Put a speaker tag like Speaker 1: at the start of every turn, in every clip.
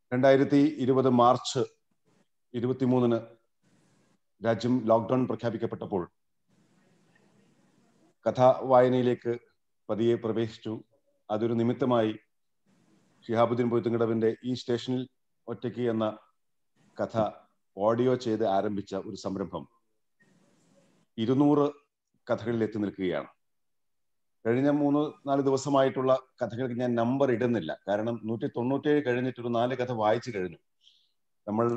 Speaker 1: രണ്ടായിരത്തി ഇരുപത് മാർച്ച് ഇരുപത്തിമൂന്നിന് രാജ്യം ലോക്ക്ഡൌൺ പ്രഖ്യാപിക്കപ്പെട്ടപ്പോൾ കഥാ വായനയിലേക്ക് പതിയെ പ്രവേശിച്ചു അതൊരു നിമിത്തമായി ഷിഹാബുദ്ദീൻ പൊയ്ത്തുങ്കടവിന്റെ ഈ സ്റ്റേഷനിൽ ഒറ്റയ്ക്ക് എന്ന കഥ ഓഡിയോ ചെയ്ത് ആരംഭിച്ച ഒരു സംരംഭം ഇരുന്നൂറ് കഥകളിൽ എത്തി നിൽക്കുകയാണ് കഴിഞ്ഞ മൂന്ന് നാല് ദിവസമായിട്ടുള്ള കഥകൾക്ക് ഞാൻ നമ്പർ ഇടുന്നില്ല കാരണം നൂറ്റി തൊണ്ണൂറ്റേഴ് കഴിഞ്ഞിട്ടൊരു നാല് കഥ വായിച്ചു കഴിഞ്ഞു നമ്മൾ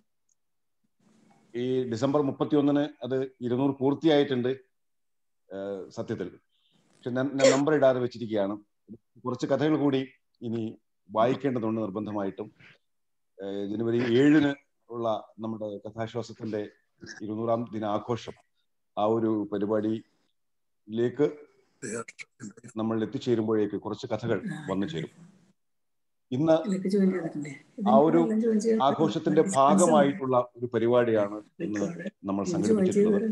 Speaker 1: ഈ ഡിസംബർ മുപ്പത്തി ഒന്നിന് അത് ഇരുന്നൂറ് പൂർത്തിയായിട്ടുണ്ട് സത്യത്തിൽ പക്ഷെ ഞാൻ നമ്പർ ഇടാതെ വെച്ചിരിക്കുകയാണ് കുറച്ച് കഥകൾ കൂടി ഇനി വായിക്കേണ്ടതുണ്ട് നിർബന്ധമായിട്ടും ജനുവരി ഏഴിന് ഉള്ള നമ്മുടെ കഥാശ്വാസത്തിന്റെ ഇരുന്നൂറാം ദിനാഘോഷം ആ ഒരു പരിപാടിയിലേക്ക് നമ്മൾ എത്തിച്ചേരുമ്പോഴേക്ക് കുറച്ച് കഥകൾ വന്നു ചേരും ഇന്ന് ആ ഒരു ആഘോഷത്തിന്റെ ഭാഗമായിട്ടുള്ള ഒരു പരിപാടിയാണ് ഇന്ന് നമ്മൾ സംഘടിപ്പിച്ചിട്ടുള്ളത്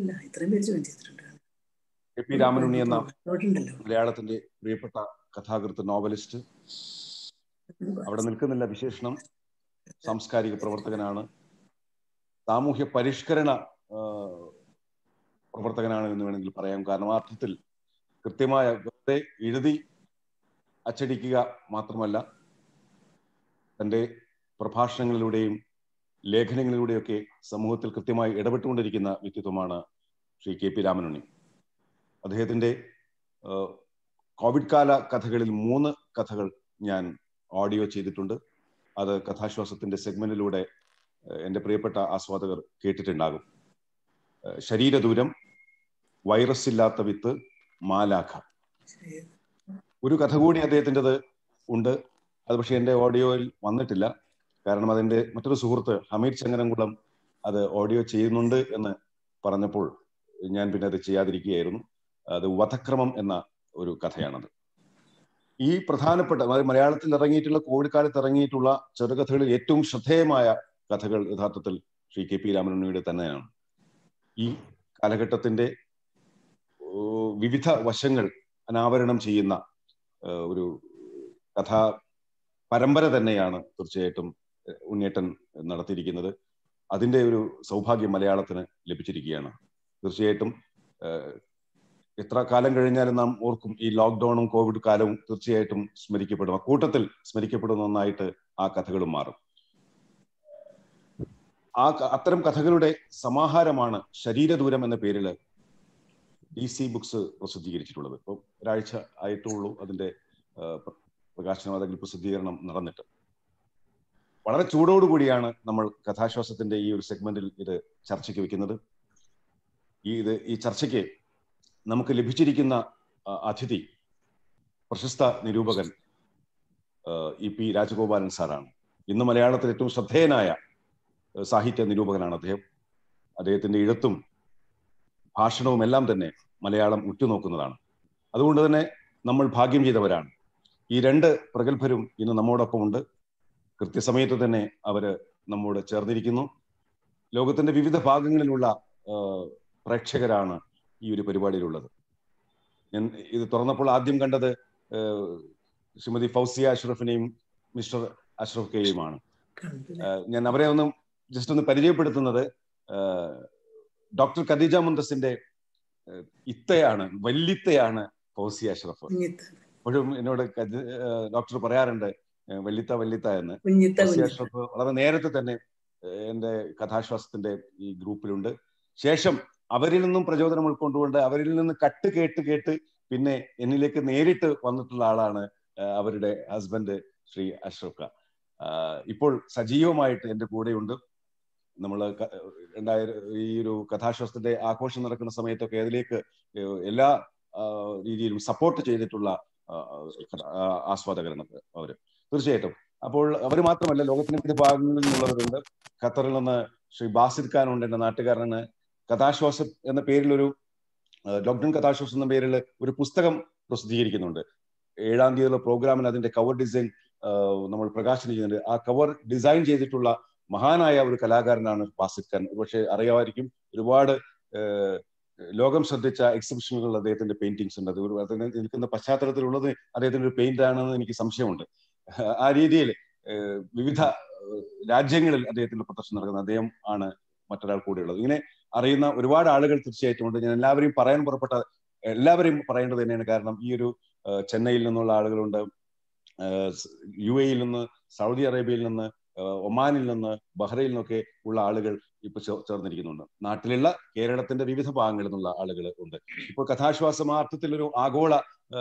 Speaker 1: എ പി രാമനുണ്ണി എന്ന മലയാളത്തിന്റെ പ്രിയപ്പെട്ട കഥാകൃത്ത് നോവലിസ്റ്റ് അവിടെ നിൽക്കുന്നില്ല വിശേഷണം സാംസ്കാരിക പ്രവർത്തകനാണ് സാമൂഹ്യ പരിഷ്കരണ പ്രവർത്തകനാണ് എന്ന് വേണമെങ്കിൽ പറയാം കാരണം ആ അർത്ഥത്തിൽ കൃത്യമായ വെറുതെ എഴുതി അച്ചടിക്കുക മാത്രമല്ല തൻ്റെ പ്രഭാഷണങ്ങളിലൂടെയും ലേഖനങ്ങളിലൂടെയൊക്കെ സമൂഹത്തിൽ കൃത്യമായി ഇടപെട്ടുകൊണ്ടിരിക്കുന്ന വ്യക്തിത്വമാണ് ശ്രീ കെ പി രാമനുണ്ണി അദ്ദേഹത്തിന്റെ കോവിഡ് കാല കഥകളിൽ മൂന്ന് കഥകൾ ഞാൻ ഓഡിയോ ചെയ്തിട്ടുണ്ട് അത് കഥാശ്വാസത്തിന്റെ സെഗ്മെന്റിലൂടെ എൻ്റെ പ്രിയപ്പെട്ട ആസ്വാദകർ കേട്ടിട്ടുണ്ടാകും ശരീരദൂരം വൈറസ് ഇല്ലാത്ത വിത്ത് മാലാഖ ഒരു കഥ കൂടി അദ്ദേഹത്തിൻ്റെത് ഉണ്ട് അത് പക്ഷെ എൻ്റെ ഓഡിയോയിൽ വന്നിട്ടില്ല കാരണം അതിൻ്റെ മറ്റൊരു സുഹൃത്ത് ഹമീദ് ചങ്ങരംകുളം അത് ഓഡിയോ ചെയ്യുന്നുണ്ട് എന്ന് പറഞ്ഞപ്പോൾ ഞാൻ പിന്നെ അത് ചെയ്യാതിരിക്കുകയായിരുന്നു അത് വധക്രമം എന്ന ഒരു കഥയാണത് ഈ പ്രധാനപ്പെട്ട അതായത് മലയാളത്തിൽ ഇറങ്ങിയിട്ടുള്ള കോവിഡ് കാലത്ത് ഇറങ്ങിയിട്ടുള്ള ചെറുകഥകളിൽ ഏറ്റവും ശ്രദ്ധേയമായ കഥകൾ യഥാർത്ഥത്തിൽ ശ്രീ കെ പി രാമനുണ്ണിയുടെ തന്നെയാണ് ഈ കാലഘട്ടത്തിന്റെ വിവിധ വശങ്ങൾ അനാവരണം ചെയ്യുന്ന ഒരു കഥാ പരമ്പര തന്നെയാണ് തീർച്ചയായിട്ടും ഉണ്ണിയേട്ടൻ നടത്തിയിരിക്കുന്നത് അതിന്റെ ഒരു സൗഭാഗ്യം മലയാളത്തിന് ലഭിച്ചിരിക്കുകയാണ് തീർച്ചയായിട്ടും എത്ര കാലം കഴിഞ്ഞാലും നാം ഓർക്കും ഈ ലോക്ക്ഡൌണും കോവിഡ് കാലവും തീർച്ചയായിട്ടും സ്മരിക്കപ്പെടും അക്കൂട്ടത്തിൽ സ്മരിക്കപ്പെടുന്ന ഒന്നായിട്ട് ആ കഥകളും മാറും ആ അത്തരം കഥകളുടെ സമാഹാരമാണ് ശരീരദൂരം എന്ന പേരിൽ ഡി സി ബുക്സ് പ്രസിദ്ധീകരിച്ചിട്ടുള്ളത് ഇപ്പം ഒരാഴ്ച ആയിട്ടുള്ളൂ അതിന്റെ പ്രകാശനം അല്ലെങ്കിൽ പ്രസിദ്ധീകരണം നടന്നിട്ട് വളരെ ചൂടോടുകൂടിയാണ് നമ്മൾ കഥാശ്വാസത്തിന്റെ ഈ ഒരു സെഗ്മെന്റിൽ ഇത് ചർച്ചയ്ക്ക് വെക്കുന്നത് ഈ ഇത് ഈ ചർച്ചയ്ക്ക് നമുക്ക് ലഭിച്ചിരിക്കുന്ന അതിഥി പ്രശസ്ത നിരൂപകൻ ഇ പി രാജഗോപാലൻ സാറാണ് ഇന്ന് മലയാളത്തിൽ ഏറ്റവും ശ്രദ്ധേയനായ സാഹിത്യ നിരൂപകനാണ് അദ്ദേഹം അദ്ദേഹത്തിന്റെ എഴുത്തും ഭാഷണവും എല്ലാം തന്നെ മലയാളം ഉറ്റുനോക്കുന്നതാണ് അതുകൊണ്ട് തന്നെ നമ്മൾ ഭാഗ്യം ചെയ്തവരാണ് ഈ രണ്ട് പ്രഗത്ഭരും ഇന്ന് നമ്മോടൊപ്പമുണ്ട് കൃത്യസമയത്ത് തന്നെ അവര് നമ്മോട് ചേർന്നിരിക്കുന്നു ലോകത്തിന്റെ വിവിധ ഭാഗങ്ങളിലുള്ള പ്രേക്ഷകരാണ് ഈ ഒരു പരിപാടിയിലുള്ളത് ഞാൻ ഇത് തുറന്നപ്പോൾ ആദ്യം കണ്ടത് ശ്രീമതി ഫൗസിയ അഷ്റഫിനെയും മിസ്റ്റർ അഷ്റഫ് കെയുമാണ് ഞാൻ അവരെ ഒന്ന് ജസ്റ്റ് ഒന്ന് പരിചയപ്പെടുത്തുന്നത് ഡോക്ടർ ഖദീജ മുന്തസിന്റെ ഇത്തയാണ് വല്ലിത്തയാണ് ഫൗസിയ അഷ്റഫ് എപ്പോഴും എന്നോട് ഡോക്ടർ പറയാറുണ്ട് വല്ലിത്ത വല്ലിത്ത എന്ന് ഫൗസിയ അഷ്റഫ് വളരെ നേരത്തെ തന്നെ എന്റെ കഥാശ്വാസത്തിന്റെ ഈ ഗ്രൂപ്പിലുണ്ട് ശേഷം അവരിൽ നിന്നും പ്രചോദനം ഉൾക്കൊണ്ടുകൊണ്ട് അവരിൽ നിന്ന് കട്ട് കേട്ട് കേട്ട് പിന്നെ എന്നിലേക്ക് നേരിട്ട് വന്നിട്ടുള്ള ആളാണ് അവരുടെ ഹസ്ബൻഡ് ശ്രീ അഷ്റഫ് ഇപ്പോൾ സജീവമായിട്ട് എൻ്റെ കൂടെയുണ്ട് നമ്മൾ രണ്ടായിരം ഈ ഒരു കഥാശ്വാസത്തിന്റെ ആഘോഷം നടക്കുന്ന സമയത്തൊക്കെ അതിലേക്ക് എല്ലാ രീതിയിലും സപ്പോർട്ട് ചെയ്തിട്ടുള്ള ആസ്വാദകരാണ് അവര് തീർച്ചയായിട്ടും അപ്പോൾ അവർ മാത്രമല്ല ലോകത്തിന്റെ വിവിധ ഭാഗങ്ങളിൽ നിന്നുള്ളവരുണ്ട് ഖത്തറിൽ നിന്ന് ശ്രീ ബാസിദ് ഖാൻ ഉണ്ട് എന്റെ നാട്ടുകാരന് കഥാശ്വാസം എന്ന പേരിൽ ഒരു ലോക്ക്ഡൌൺ കഥാശ്വാസം എന്ന പേരിൽ ഒരു പുസ്തകം പ്രസിദ്ധീകരിക്കുന്നുണ്ട് ഏഴാം തീയതിയുള്ള പ്രോഗ്രാമിന് അതിന്റെ കവർ ഡിസൈൻ നമ്മൾ പ്രകാശനം ചെയ്യുന്നുണ്ട് ആ കവർ ഡിസൈൻ ചെയ്തിട്ടുള്ള മഹാനായ ഒരു കലാകാരനാണ് ബാസിദ് ഖാൻ പക്ഷെ അറിയാമായിരിക്കും ഒരുപാട് ലോകം ശ്രദ്ധിച്ച എക്സിബിഷനുകളിൽ അദ്ദേഹത്തിന്റെ പെയിന്റിങ്സ് ഉണ്ട് അത് ഒരു അതിന് നിൽക്കുന്ന പശ്ചാത്തലത്തിലുള്ളത് അദ്ദേഹത്തിന്റെ ഒരു പെയിന്റ് ആണെന്ന് എനിക്ക് സംശയമുണ്ട് ആ രീതിയിൽ വിവിധ രാജ്യങ്ങളിൽ അദ്ദേഹത്തിന്റെ പ്രദർശനം നടക്കുന്നത് അദ്ദേഹം ആണ് മറ്റൊരാൾ കൂടെയുള്ളത് ഇങ്ങനെ അറിയുന്ന ഒരുപാട് ആളുകൾ തീർച്ചയായിട്ടും ഉണ്ട് ഞാൻ എല്ലാവരെയും പറയാൻ പുറപ്പെട്ട എല്ലാവരെയും പറയേണ്ടത് തന്നെയാണ് കാരണം ഈ ഒരു ചെന്നൈയിൽ നിന്നുള്ള ആളുകളുണ്ട് യു എയിൽ നിന്ന് സൗദി അറേബ്യയിൽ നിന്ന് ഒമാനിൽ നിന്ന് ബഹ്റയിൽ നിന്നൊക്കെ ഉള്ള ആളുകൾ ഇപ്പൊ ചേർന്നിരിക്കുന്നുണ്ട് നാട്ടിലുള്ള കേരളത്തിന്റെ വിവിധ ഭാഗങ്ങളിൽ നിന്നുള്ള ആളുകൾ ഉണ്ട് ഇപ്പോൾ കഥാശ്വാസം ആ അർത്ഥത്തിലൊരു ആഗോള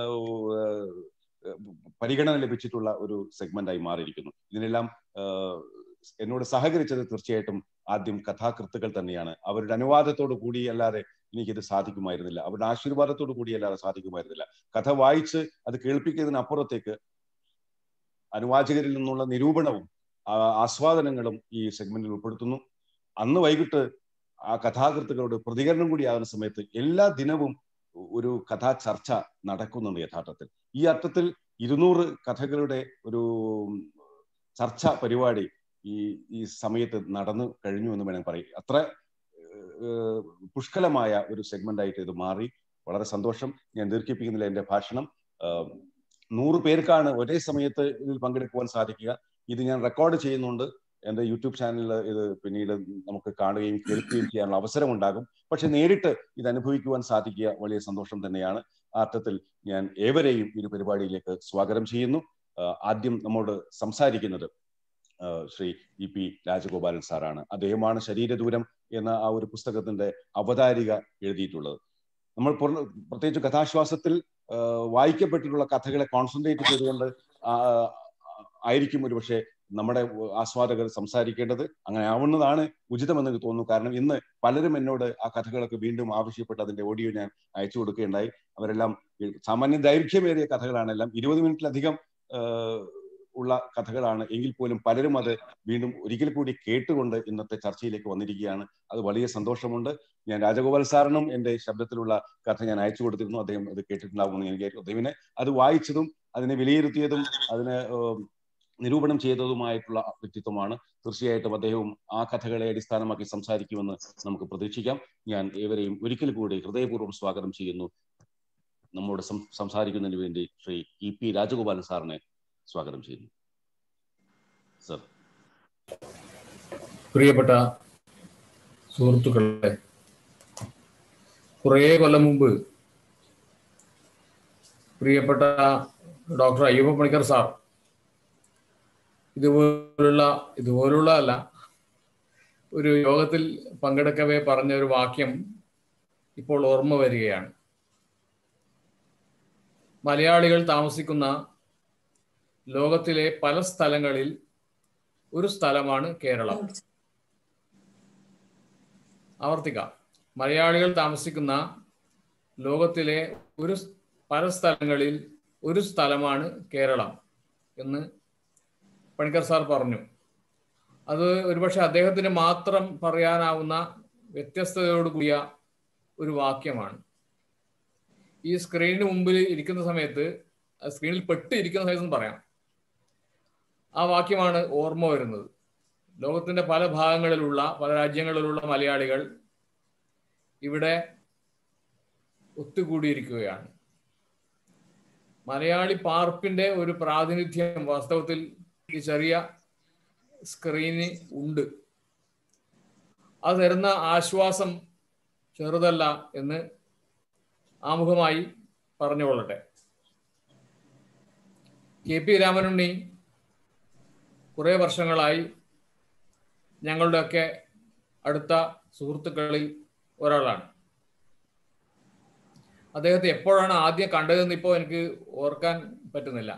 Speaker 1: പരിഗണന ലഭിച്ചിട്ടുള്ള ഒരു സെഗ്മെന്റായി മാറിയിരിക്കുന്നു ഇതിനെല്ലാം എന്നോട് സഹകരിച്ചത് തീർച്ചയായിട്ടും ആദ്യം കഥാകൃത്തുക്കൾ തന്നെയാണ് അവരുടെ അനുവാദത്തോടു കൂടി അല്ലാതെ എനിക്കിത് സാധിക്കുമായിരുന്നില്ല അവരുടെ ആശീർവാദത്തോടു കൂടി അല്ലാതെ സാധിക്കുമായിരുന്നില്ല കഥ വായിച്ച് അത് കേൾപ്പിക്കുന്നതിനപ്പുറത്തേക്ക് അനുവാചകരിൽ നിന്നുള്ള നിരൂപണവും ആസ്വാദനങ്ങളും ഈ സെഗ്മെന്റിൽ ഉൾപ്പെടുത്തുന്നു അന്ന് വൈകിട്ട് ആ കഥാകൃത്തുക്കളുടെ പ്രതികരണം കൂടിയാകുന്ന സമയത്ത് എല്ലാ ദിനവും ഒരു കഥാ ചർച്ച നടക്കുന്നുണ്ട് യഥാർത്ഥത്തിൽ ഈ അർത്ഥത്തിൽ ഇരുന്നൂറ് കഥകളുടെ ഒരു ചർച്ച പരിപാടി ഈ ഈ സമയത്ത് നടന്നു കഴിഞ്ഞു എന്ന് വേണമെങ്കിൽ പറയും അത്ര പുഷ്കലമായ ഒരു സെഗ്മെന്റ് ആയിട്ട് ഇത് മാറി വളരെ സന്തോഷം ഞാൻ ദീർഘിപ്പിക്കുന്നില്ല എന്റെ ഭാഷണം നൂറ് പേർക്കാണ് ഒരേ സമയത്ത് ഇതിൽ പങ്കെടുക്കുവാൻ സാധിക്കുക ഇത് ഞാൻ റെക്കോർഡ് ചെയ്യുന്നുണ്ട് എന്റെ യൂട്യൂബ് ചാനലിൽ ഇത് പിന്നീട് നമുക്ക് കാണുകയും കേൾക്കുകയും ചെയ്യാനുള്ള അവസരം ഉണ്ടാകും പക്ഷെ നേരിട്ട് ഇത് അനുഭവിക്കുവാൻ സാധിക്കുക വലിയ സന്തോഷം തന്നെയാണ് ആ അർത്ഥത്തിൽ ഞാൻ ഏവരെയും ഈ ഒരു പരിപാടിയിലേക്ക് സ്വാഗതം ചെയ്യുന്നു ആദ്യം നമ്മോട് സംസാരിക്കുന്നത് ശ്രീ ഇ പി രാജഗോപാലൻ സാറാണ് അദ്ദേഹമാണ് ശരീരദൂരം എന്ന ആ ഒരു പുസ്തകത്തിന്റെ അവതാരിക എഴുതിയിട്ടുള്ളത് നമ്മൾ പ്രത്യേകിച്ച് കഥാശ്വാസത്തിൽ വായിക്കപ്പെട്ടിട്ടുള്ള കഥകളെ കോൺസെൻട്രേറ്റ് ചെയ്തുകൊണ്ട് ആയിരിക്കും ഒരുപക്ഷെ നമ്മുടെ ആസ്വാദകർ സംസാരിക്കേണ്ടത് അങ്ങനെ ആവുന്നതാണ് ഉചിതമെന്ന് എനിക്ക് തോന്നുന്നു കാരണം ഇന്ന് പലരും എന്നോട് ആ കഥകളൊക്കെ വീണ്ടും ആവശ്യപ്പെട്ട് അതിന്റെ ഓഡിയോ ഞാൻ അയച്ചു കൊടുക്കുകയുണ്ടായി അവരെല്ലാം സാമാന്യ ദൈർഘ്യമേറിയ കഥകളാണ് എല്ലാം ഇരുപത് മിനിറ്റിലധികം ഉള്ള കഥകളാണ് എങ്കിൽ പോലും പലരും അത് വീണ്ടും ഒരിക്കൽ കൂടി കേട്ടുകൊണ്ട് ഇന്നത്തെ ചർച്ചയിലേക്ക് വന്നിരിക്കുകയാണ് അത് വലിയ സന്തോഷമുണ്ട് ഞാൻ രാജഗോപാൽ സാറിനും എന്റെ ശബ്ദത്തിലുള്ള കഥ ഞാൻ അയച്ചു കൊടുത്തിരുന്നു അദ്ദേഹം അത് കേട്ടിട്ടുണ്ടാവുമെന്ന് എനിക്ക് അദ്ദേഹത്തിന് അത് വായിച്ചതും അതിനെ വിലയിരുത്തിയതും അതിന് നിരൂപണം ചെയ്തതുമായിട്ടുള്ള വ്യക്തിത്വമാണ് തീർച്ചയായിട്ടും അദ്ദേഹവും ആ കഥകളെ അടിസ്ഥാനമാക്കി സംസാരിക്കുമെന്ന് നമുക്ക് പ്രതീക്ഷിക്കാം ഞാൻ ഏവരെയും ഒരിക്കൽ കൂടി ഹൃദയപൂർവ്വം സ്വാഗതം ചെയ്യുന്നു നമ്മോട് സംസാരിക്കുന്നതിന് വേണ്ടി ശ്രീ ഇ പി രാജഗോപാലൻ സാറിനെ സ്വാഗതം ചെയ്യുന്നു സർ
Speaker 2: പ്രിയപ്പെട്ട സുഹൃത്തുക്കളെ കുറേ കൊല്ലം മുമ്പ് പ്രിയപ്പെട്ട ഡോക്ടർ അയ്യപ്പ പണിക്കർ സാർ ഇതുപോലുള്ള ഇതുപോലുള്ള അല്ല ഒരു യോഗത്തിൽ പങ്കെടുക്കവേ പറഞ്ഞ ഒരു വാക്യം ഇപ്പോൾ ഓർമ്മ വരികയാണ് മലയാളികൾ താമസിക്കുന്ന ലോകത്തിലെ പല സ്ഥലങ്ങളിൽ ഒരു സ്ഥലമാണ് കേരളം ആവർത്തിക്കാം മലയാളികൾ താമസിക്കുന്ന ലോകത്തിലെ ഒരു പല സ്ഥലങ്ങളിൽ ഒരു സ്ഥലമാണ് കേരളം എന്ന് പണിക്കർ സാർ പറഞ്ഞു അത് ഒരുപക്ഷെ അദ്ദേഹത്തിന് മാത്രം പറയാനാവുന്ന വ്യത്യസ്തതയോട് കൂടിയ ഒരു വാക്യമാണ് ഈ സ്ക്രീനിന് മുമ്പിൽ ഇരിക്കുന്ന സമയത്ത് സ്ക്രീനിൽ പെട്ട് ഇരിക്കുന്ന സമയത്ത് പറയാം ആ വാക്യമാണ് ഓർമ്മ വരുന്നത് ലോകത്തിന്റെ പല ഭാഗങ്ങളിലുള്ള പല രാജ്യങ്ങളിലുള്ള മലയാളികൾ ഇവിടെ ഒത്തുകൂടിയിരിക്കുകയാണ് മലയാളി പാർപ്പിന്റെ ഒരു പ്രാതിനിധ്യം വാസ്തവത്തിൽ ഈ ചെറിയ സ്ക്രീന് ഉണ്ട് അത് തരുന്ന ആശ്വാസം ചെറുതല്ല എന്ന് ആമുഖമായി പറഞ്ഞുകൊള്ളട്ടെ കെ പി രാമനുണ്ണി കുറേ വർഷങ്ങളായി ഞങ്ങളുടെയൊക്കെ അടുത്ത സുഹൃത്തുക്കളിൽ ഒരാളാണ് അദ്ദേഹത്തെ എപ്പോഴാണ് ആദ്യം കണ്ടതെന്ന് ഇപ്പോൾ എനിക്ക് ഓർക്കാൻ പറ്റുന്നില്ല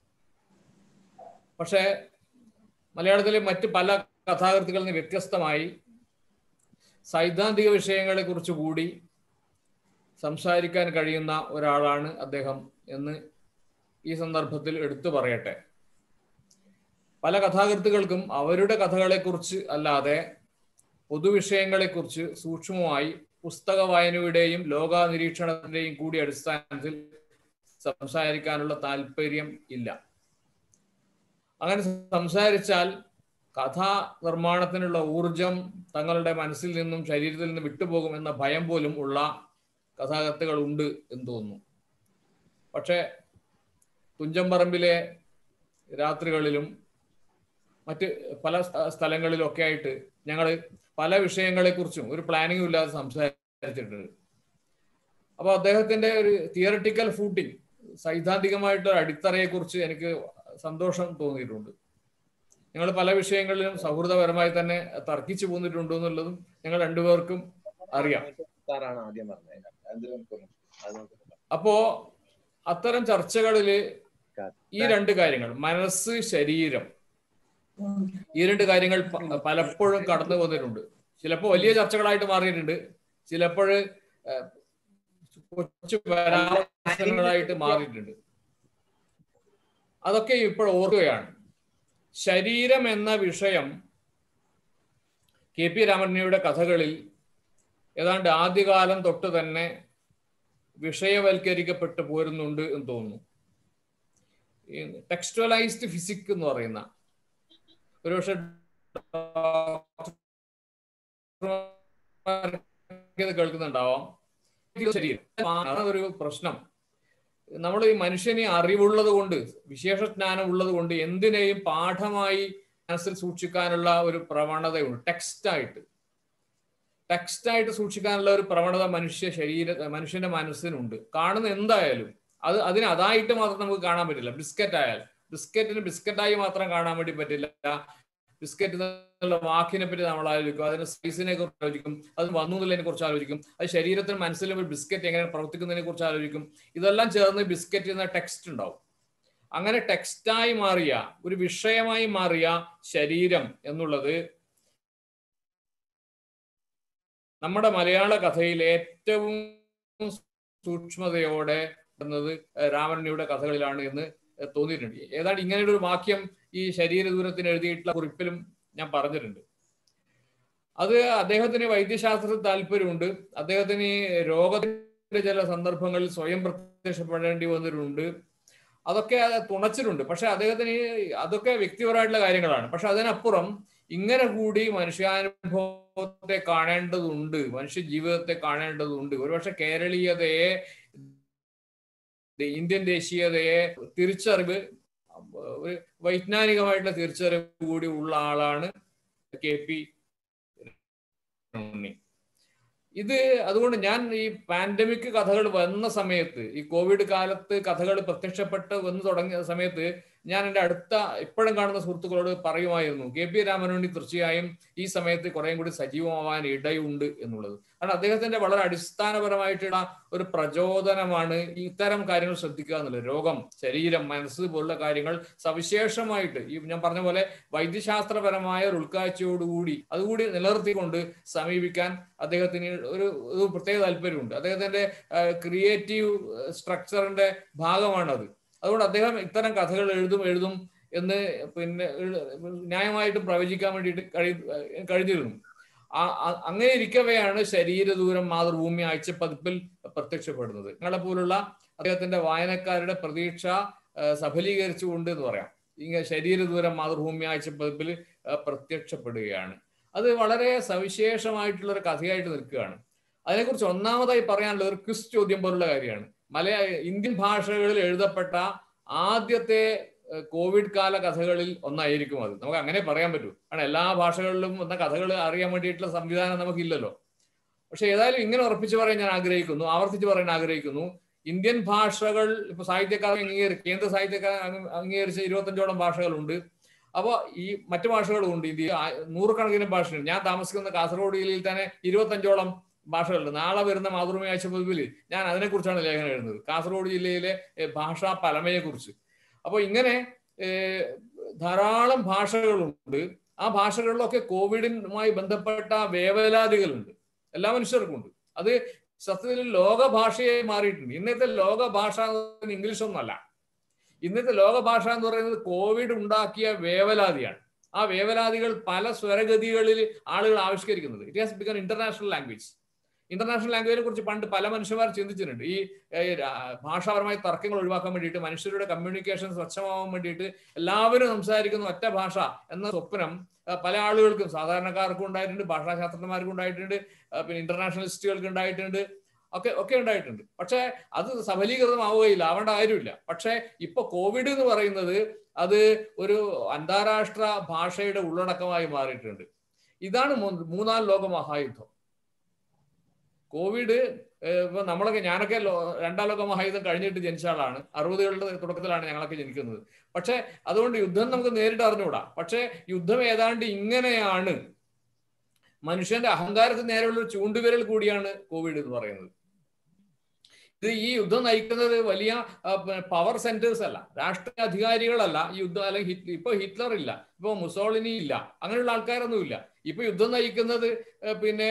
Speaker 2: പക്ഷേ മലയാളത്തിലെ മറ്റ് പല കഥാകൃത്തുക്കളിൽ നിന്ന് വ്യത്യസ്തമായി സൈദ്ധാന്തിക വിഷയങ്ങളെ കുറിച്ച് കൂടി സംസാരിക്കാൻ കഴിയുന്ന ഒരാളാണ് അദ്ദേഹം എന്ന് ഈ സന്ദർഭത്തിൽ എടുത്തു പറയട്ടെ പല കഥാകൃത്തുക്കൾക്കും അവരുടെ കഥകളെക്കുറിച്ച് അല്ലാതെ പൊതുവിഷയങ്ങളെക്കുറിച്ച് സൂക്ഷ്മമായി പുസ്തക വായനയുടെയും ലോക നിരീക്ഷണത്തിന്റെയും കൂടി അടിസ്ഥാനത്തിൽ സംസാരിക്കാനുള്ള താല്പര്യം ഇല്ല അങ്ങനെ സംസാരിച്ചാൽ കഥാ നിർമ്മാണത്തിനുള്ള ഊർജം തങ്ങളുടെ മനസ്സിൽ നിന്നും ശരീരത്തിൽ നിന്നും വിട്ടുപോകുമെന്ന ഭയം പോലും ഉള്ള കഥാകൃത്തുകൾ ഉണ്ട് എന്ന് തോന്നുന്നു പക്ഷെ തുഞ്ചമ്പറമ്പിലെ രാത്രികളിലും മറ്റ് പല സ്ഥലങ്ങളിലൊക്കെ ആയിട്ട് ഞങ്ങൾ പല വിഷയങ്ങളെക്കുറിച്ചും ഒരു പ്ലാനിങ്ങും ഇല്ലാതെ സംസാരിച്ചിട്ടുണ്ട് അപ്പോൾ അദ്ദേഹത്തിന്റെ ഒരു തിയറട്ടിക്കൽ ഫൂട്ടിങ് സൈദ്ധാന്തികമായിട്ട് അടിത്തറയെക്കുറിച്ച് എനിക്ക് സന്തോഷം തോന്നിയിട്ടുണ്ട് ഞങ്ങൾ പല വിഷയങ്ങളിലും സൗഹൃദപരമായി തന്നെ തർക്കിച്ചു പോന്നിട്ടുണ്ട് എന്നുള്ളതും ഞങ്ങൾ രണ്ടുപേർക്കും അറിയാം അപ്പോ അത്തരം ചർച്ചകളില് ഈ രണ്ട് കാര്യങ്ങൾ മനസ്സ് ശരീരം ഈ രണ്ട് കാര്യങ്ങൾ പലപ്പോഴും കടന്നു വന്നിട്ടുണ്ട് ചിലപ്പോൾ വലിയ ചർച്ചകളായിട്ട് മാറിയിട്ടുണ്ട് ചിലപ്പോൾ കൊച്ചു പരാമർശങ്ങളായിട്ട് മാറിയിട്ടുണ്ട് അതൊക്കെ ഇപ്പോൾ ഓർക്കുകയാണ് ശരീരം എന്ന വിഷയം കെ പി രാമണ്ണയുടെ കഥകളിൽ ഏതാണ്ട് ആദ്യകാലം തൊട്ട് തന്നെ വിഷയവൽക്കരിക്കപ്പെട്ടു പോരുന്നുണ്ട് എന്ന് തോന്നുന്നു ടെക്സ്റ്റലൈസ്ഡ് ഫിസിക് എന്ന് പറയുന്ന ഒരുപക്ഷെ കേൾക്കുന്നുണ്ടാവാം ശരീരം ഒരു പ്രശ്നം നമ്മൾ ഈ മനുഷ്യന് അറിവുള്ളത് കൊണ്ട് വിശേഷ ജ്ഞാനം ഉള്ളത് കൊണ്ട് എന്തിനേയും പാഠമായി മനസ്സിൽ സൂക്ഷിക്കാനുള്ള ഒരു പ്രവണതയുണ്ട് ടെക്സ്റ്റായിട്ട് ടെക്സ്റ്റായിട്ട് സൂക്ഷിക്കാനുള്ള ഒരു പ്രവണത മനുഷ്യ ശരീര മനുഷ്യന്റെ മനസ്സിനുണ്ട് കാണുന്ന എന്തായാലും അത് അതിന് അതായിട്ട് മാത്രം നമുക്ക് കാണാൻ പറ്റില്ല ബിസ്ക്കറ്റ് ആയാൽ ബിസ്ക്കറ്റിന് ബിസ്ക്കറ്റായി മാത്രം കാണാൻ വേണ്ടി പറ്റില്ല ബിസ്ക്കറ്റ് എന്നുള്ള വാക്കിനെ പറ്റി നമ്മൾ ആലോചിക്കും അതിന്റെ സൈസിനെ കുറിച്ച് ആലോചിക്കും അത് വന്നു എന്നുള്ളതിനെ കുറിച്ച് ആലോചിക്കും അത് ശരീരത്തിന് മനസ്സിലും ഒരു ബിസ്ക്കറ്റ് എങ്ങനെ പ്രവർത്തിക്കുന്നതിനെ കുറിച്ച് ആലോചിക്കും ഇതെല്ലാം ചേർന്ന് ബിസ്ക്കറ്റ് എന്ന ടെക്സ്റ്റ് ഉണ്ടാവും അങ്ങനെ ടെക്സ്റ്റായി മാറിയ ഒരു വിഷയമായി മാറിയ ശരീരം എന്നുള്ളത് നമ്മുടെ മലയാള കഥയിൽ ഏറ്റവും സൂക്ഷ്മതയോടെ എന്നത് രാമണ്ണിയുടെ കഥകളിലാണ് എന്ന് തോന്നിയിട്ടുണ്ട് ഏതാണ്ട് ഇങ്ങനെയുള്ള ഒരു വാക്യം ഈ ശരീര ദൂരത്തിന് എഴുതിയിട്ടുള്ള കുറിപ്പിലും ഞാൻ പറഞ്ഞിട്ടുണ്ട് അത് അദ്ദേഹത്തിന് വൈദ്യശാസ്ത്രത്തിൽ താല്പര്യമുണ്ട് അദ്ദേഹത്തിന് രോഗത്തിന്റെ ചില സന്ദർഭങ്ങളിൽ സ്വയം പ്രത്യക്ഷപ്പെടേണ്ടി വന്നിട്ടുണ്ട് അതൊക്കെ തുണച്ചിട്ടുണ്ട് പക്ഷെ അദ്ദേഹത്തിന് അതൊക്കെ വ്യക്തിപരമായിട്ടുള്ള കാര്യങ്ങളാണ് പക്ഷെ അതിനപ്പുറം ഇങ്ങനെ കൂടി മനുഷ്യാനുഭവത്തെ കാണേണ്ടതുണ്ട് മനുഷ്യ ജീവിതത്തെ കാണേണ്ടതുണ്ട് ഒരുപക്ഷെ കേരളീയതയെ ഇന്ത്യൻ ദേശീയതയെ തിരിച്ചറിവ് ഒരു വൈജ്ഞാനികമായിട്ടുള്ള തിരിച്ചറിവ് കൂടി ഉള്ള ആളാണ് കെ പി ഉണ്ണി ഇത് അതുകൊണ്ട് ഞാൻ ഈ പാൻഡമിക് കഥകൾ വന്ന സമയത്ത് ഈ കോവിഡ് കാലത്ത് കഥകൾ പ്രത്യക്ഷപ്പെട്ട് വന്നു തുടങ്ങിയ സമയത്ത് ഞാൻ എൻ്റെ അടുത്ത ഇപ്പോഴും കാണുന്ന സുഹൃത്തുക്കളോട് പറയുമായിരുന്നു കെ പി രാമനുണ്ണി തീർച്ചയായും ഈ സമയത്ത് കുറേയും കൂടി സജീവമാവാൻ ഇടയുണ്ട് എന്നുള്ളത് കാരണം അദ്ദേഹത്തിന്റെ വളരെ അടിസ്ഥാനപരമായിട്ടുള്ള ഒരു പ്രചോദനമാണ് ഇത്തരം കാര്യങ്ങൾ ശ്രദ്ധിക്കുക എന്നുള്ളത് രോഗം ശരീരം മനസ്സ് പോലുള്ള കാര്യങ്ങൾ സവിശേഷമായിട്ട് ഈ ഞാൻ പറഞ്ഞ പോലെ വൈദ്യശാസ്ത്രപരമായ ഒരു ഉൾക്കാഴ്ചയോടുകൂടി അതുകൂടി നിലനിർത്തിക്കൊണ്ട് സമീപിക്കാൻ അദ്ദേഹത്തിന് ഒരു ഒരു പ്രത്യേക താല്പര്യമുണ്ട് അദ്ദേഹത്തിന്റെ ക്രിയേറ്റീവ് സ്ട്രക്ചറിന്റെ ഭാഗമാണത് അതുകൊണ്ട് അദ്ദേഹം ഇത്തരം കഥകൾ എഴുതും എഴുതും എന്ന് പിന്നെ ന്യായമായിട്ട് പ്രവചിക്കാൻ വേണ്ടിയിട്ട് കഴി കഴിഞ്ഞിരുന്നു അങ്ങനെ ഇരിക്കവെയാണ് ശരീരദൂരം മാതൃഭൂമി ആഴ്ചപ്പതിപ്പിൽ പ്രത്യക്ഷപ്പെടുന്നത് നിങ്ങളെ പോലുള്ള അദ്ദേഹത്തിന്റെ വായനക്കാരുടെ പ്രതീക്ഷ സഫലീകരിച്ചുകൊണ്ട് എന്ന് പറയാം ഇങ്ങനെ ശരീരദൂരം മാതൃഭൂമി ആഴ്ചപ്പതിപ്പിൽ പ്രത്യക്ഷപ്പെടുകയാണ് അത് വളരെ സവിശേഷമായിട്ടുള്ള ഒരു കഥയായിട്ട് നിൽക്കുകയാണ് അതിനെക്കുറിച്ച് ഒന്നാമതായി പറയാനുള്ള ഒരു ക്വിസ് ചോദ്യം പോലുള്ള കാര്യമാണ് മലയാ ഇന്ത്യൻ ഭാഷകളിൽ എഴുതപ്പെട്ട ആദ്യത്തെ കോവിഡ് കാല കഥകളിൽ ഒന്നായിരിക്കും അത് നമുക്ക് അങ്ങനെ പറയാൻ പറ്റൂ കാരണം എല്ലാ ഭാഷകളിലും വന്ന കഥകൾ അറിയാൻ വേണ്ടിയിട്ടുള്ള സംവിധാനം നമുക്കില്ലല്ലോ പക്ഷെ ഏതായാലും ഇങ്ങനെ ഉറപ്പിച്ചു പറയാൻ ഞാൻ ആഗ്രഹിക്കുന്നു ആവർത്തിച്ച് പറയാൻ ആഗ്രഹിക്കുന്നു ഇന്ത്യൻ ഭാഷകൾ ഇപ്പൊ സാഹിത്യക്കാർ അംഗീകരി കേന്ദ്ര സാഹിത്യക്കാർ അംഗീകരിച്ച ഇരുപത്തഞ്ചോളം ഭാഷകളുണ്ട് അപ്പോൾ ഈ മറ്റു ഭാഷകളും ഉണ്ട് ഇന്ത്യ നൂറുകണക്കിന് ഭാഷയുണ്ട് ഞാൻ താമസിക്കുന്ന കാസർഗോഡ് ജില്ലയിൽ തന്നെ ഇരുപത്തഞ്ചോളം ഭാഷകളുണ്ട് നാളെ വരുന്ന മാതൃഭൂമി ആഴ്ച പതിപ്പിൽ ഞാൻ അതിനെക്കുറിച്ചാണ് ലേഖനം എഴുതുന്നത് കാസർഗോഡ് ജില്ലയിലെ ഭാഷാ പലമയെ കുറിച്ച് അപ്പോൾ ഇങ്ങനെ ധാരാളം ഭാഷകളുണ്ട് ആ ഭാഷകളിലൊക്കെ കോവിഡുമായി ബന്ധപ്പെട്ട വേവലാതികളുണ്ട് എല്ലാ മനുഷ്യർക്കും ഉണ്ട് അത് സത്യത്തിൽ ലോക ഭാഷയായി മാറിയിട്ടുണ്ട് ഇന്നത്തെ ലോക ഭാഷ ഇംഗ്ലീഷ് ഒന്നല്ല ഇന്നത്തെ ലോക ഭാഷ എന്ന് പറയുന്നത് കോവിഡ് ഉണ്ടാക്കിയ വേവലാതിയാണ് ആ വേവലാതികൾ പല സ്വരഗതികളിൽ ആളുകൾ ആവിഷ്കരിക്കുന്നത് it has become international language international ലാംഗ്വേജിനെ കുറിച്ച് പണ്ട് പല മനുഷ്യന്മാർ ചിന്തിച്ചിട്ടുണ്ട് ഈ ഭാഷാപരമായ തർക്കങ്ങൾ ഒഴിവാക്കാൻ വേണ്ടിയിട്ട് മനുഷ്യരുടെ കമ്മ്യൂണിക്കേഷൻ സ്വച്ഛമാവാൻ വേണ്ടിയിട്ട് എല്ലാവരും സംസാരിക്കുന്ന ഒറ്റ ഭാഷ എന്ന സ്വപ്നം പല ആളുകൾക്കും സാധാരണക്കാർക്കും ഉണ്ടായിട്ടുണ്ട് ഭാഷാശാസ്ത്രജ്ഞന്മാർക്കും ഉണ്ടായിട്ടുണ്ട് പിന്നെ ഇന്റർനാഷണലിസ്റ്റുകൾക്ക് ഉണ്ടായിട്ടുണ്ട് ഒക്കെ ഒക്കെ ഉണ്ടായിട്ടുണ്ട് പക്ഷെ അത് സഫലീകൃതമാവുകയില്ല ആവേണ്ട കാര്യമില്ല പക്ഷെ ഇപ്പൊ കോവിഡ് എന്ന് പറയുന്നത് അത് ഒരു അന്താരാഷ്ട്ര ഭാഷയുടെ ഉള്ളടക്കമായി മാറിയിട്ടുണ്ട് ഇതാണ് മൂന്നാം ലോക മഹായുദ്ധം കോവിഡ് ഇപ്പൊ നമ്മളൊക്കെ ഞാനൊക്കെ രണ്ടാം ലോക മഹായുദ്ധം കഴിഞ്ഞിട്ട് ജനിച്ച ആളാണ് അറുപതുകളുടെ തുടക്കത്തിലാണ് ഞങ്ങളൊക്കെ ജനിക്കുന്നത് പക്ഷെ അതുകൊണ്ട് യുദ്ധം നമുക്ക് നേരിട്ട് അറിഞ്ഞുകൂടാ പക്ഷെ യുദ്ധം ഏതാണ്ട് ഇങ്ങനെയാണ് മനുഷ്യന്റെ അഹങ്കാരത്തിന് നേരെയുള്ള ഒരു ചൂണ്ടുവിരൽ കൂടിയാണ് കോവിഡ് എന്ന് പറയുന്നത് ഇത് ഈ യുദ്ധം നയിക്കുന്നത് വലിയ പവർ സെന്റേഴ്സ് അല്ല രാഷ്ട്രീയ അധികാരികളല്ല ഈ യുദ്ധം അല്ലെങ്കിൽ ഇപ്പൊ ഹിറ്റ്ലർ ഇല്ല ഇപ്പൊ മുസോളിനി ഇല്ല അങ്ങനെയുള്ള ആൾക്കാരൊന്നും ഇല്ല ഇപ്പൊ യുദ്ധം നയിക്കുന്നത് പിന്നെ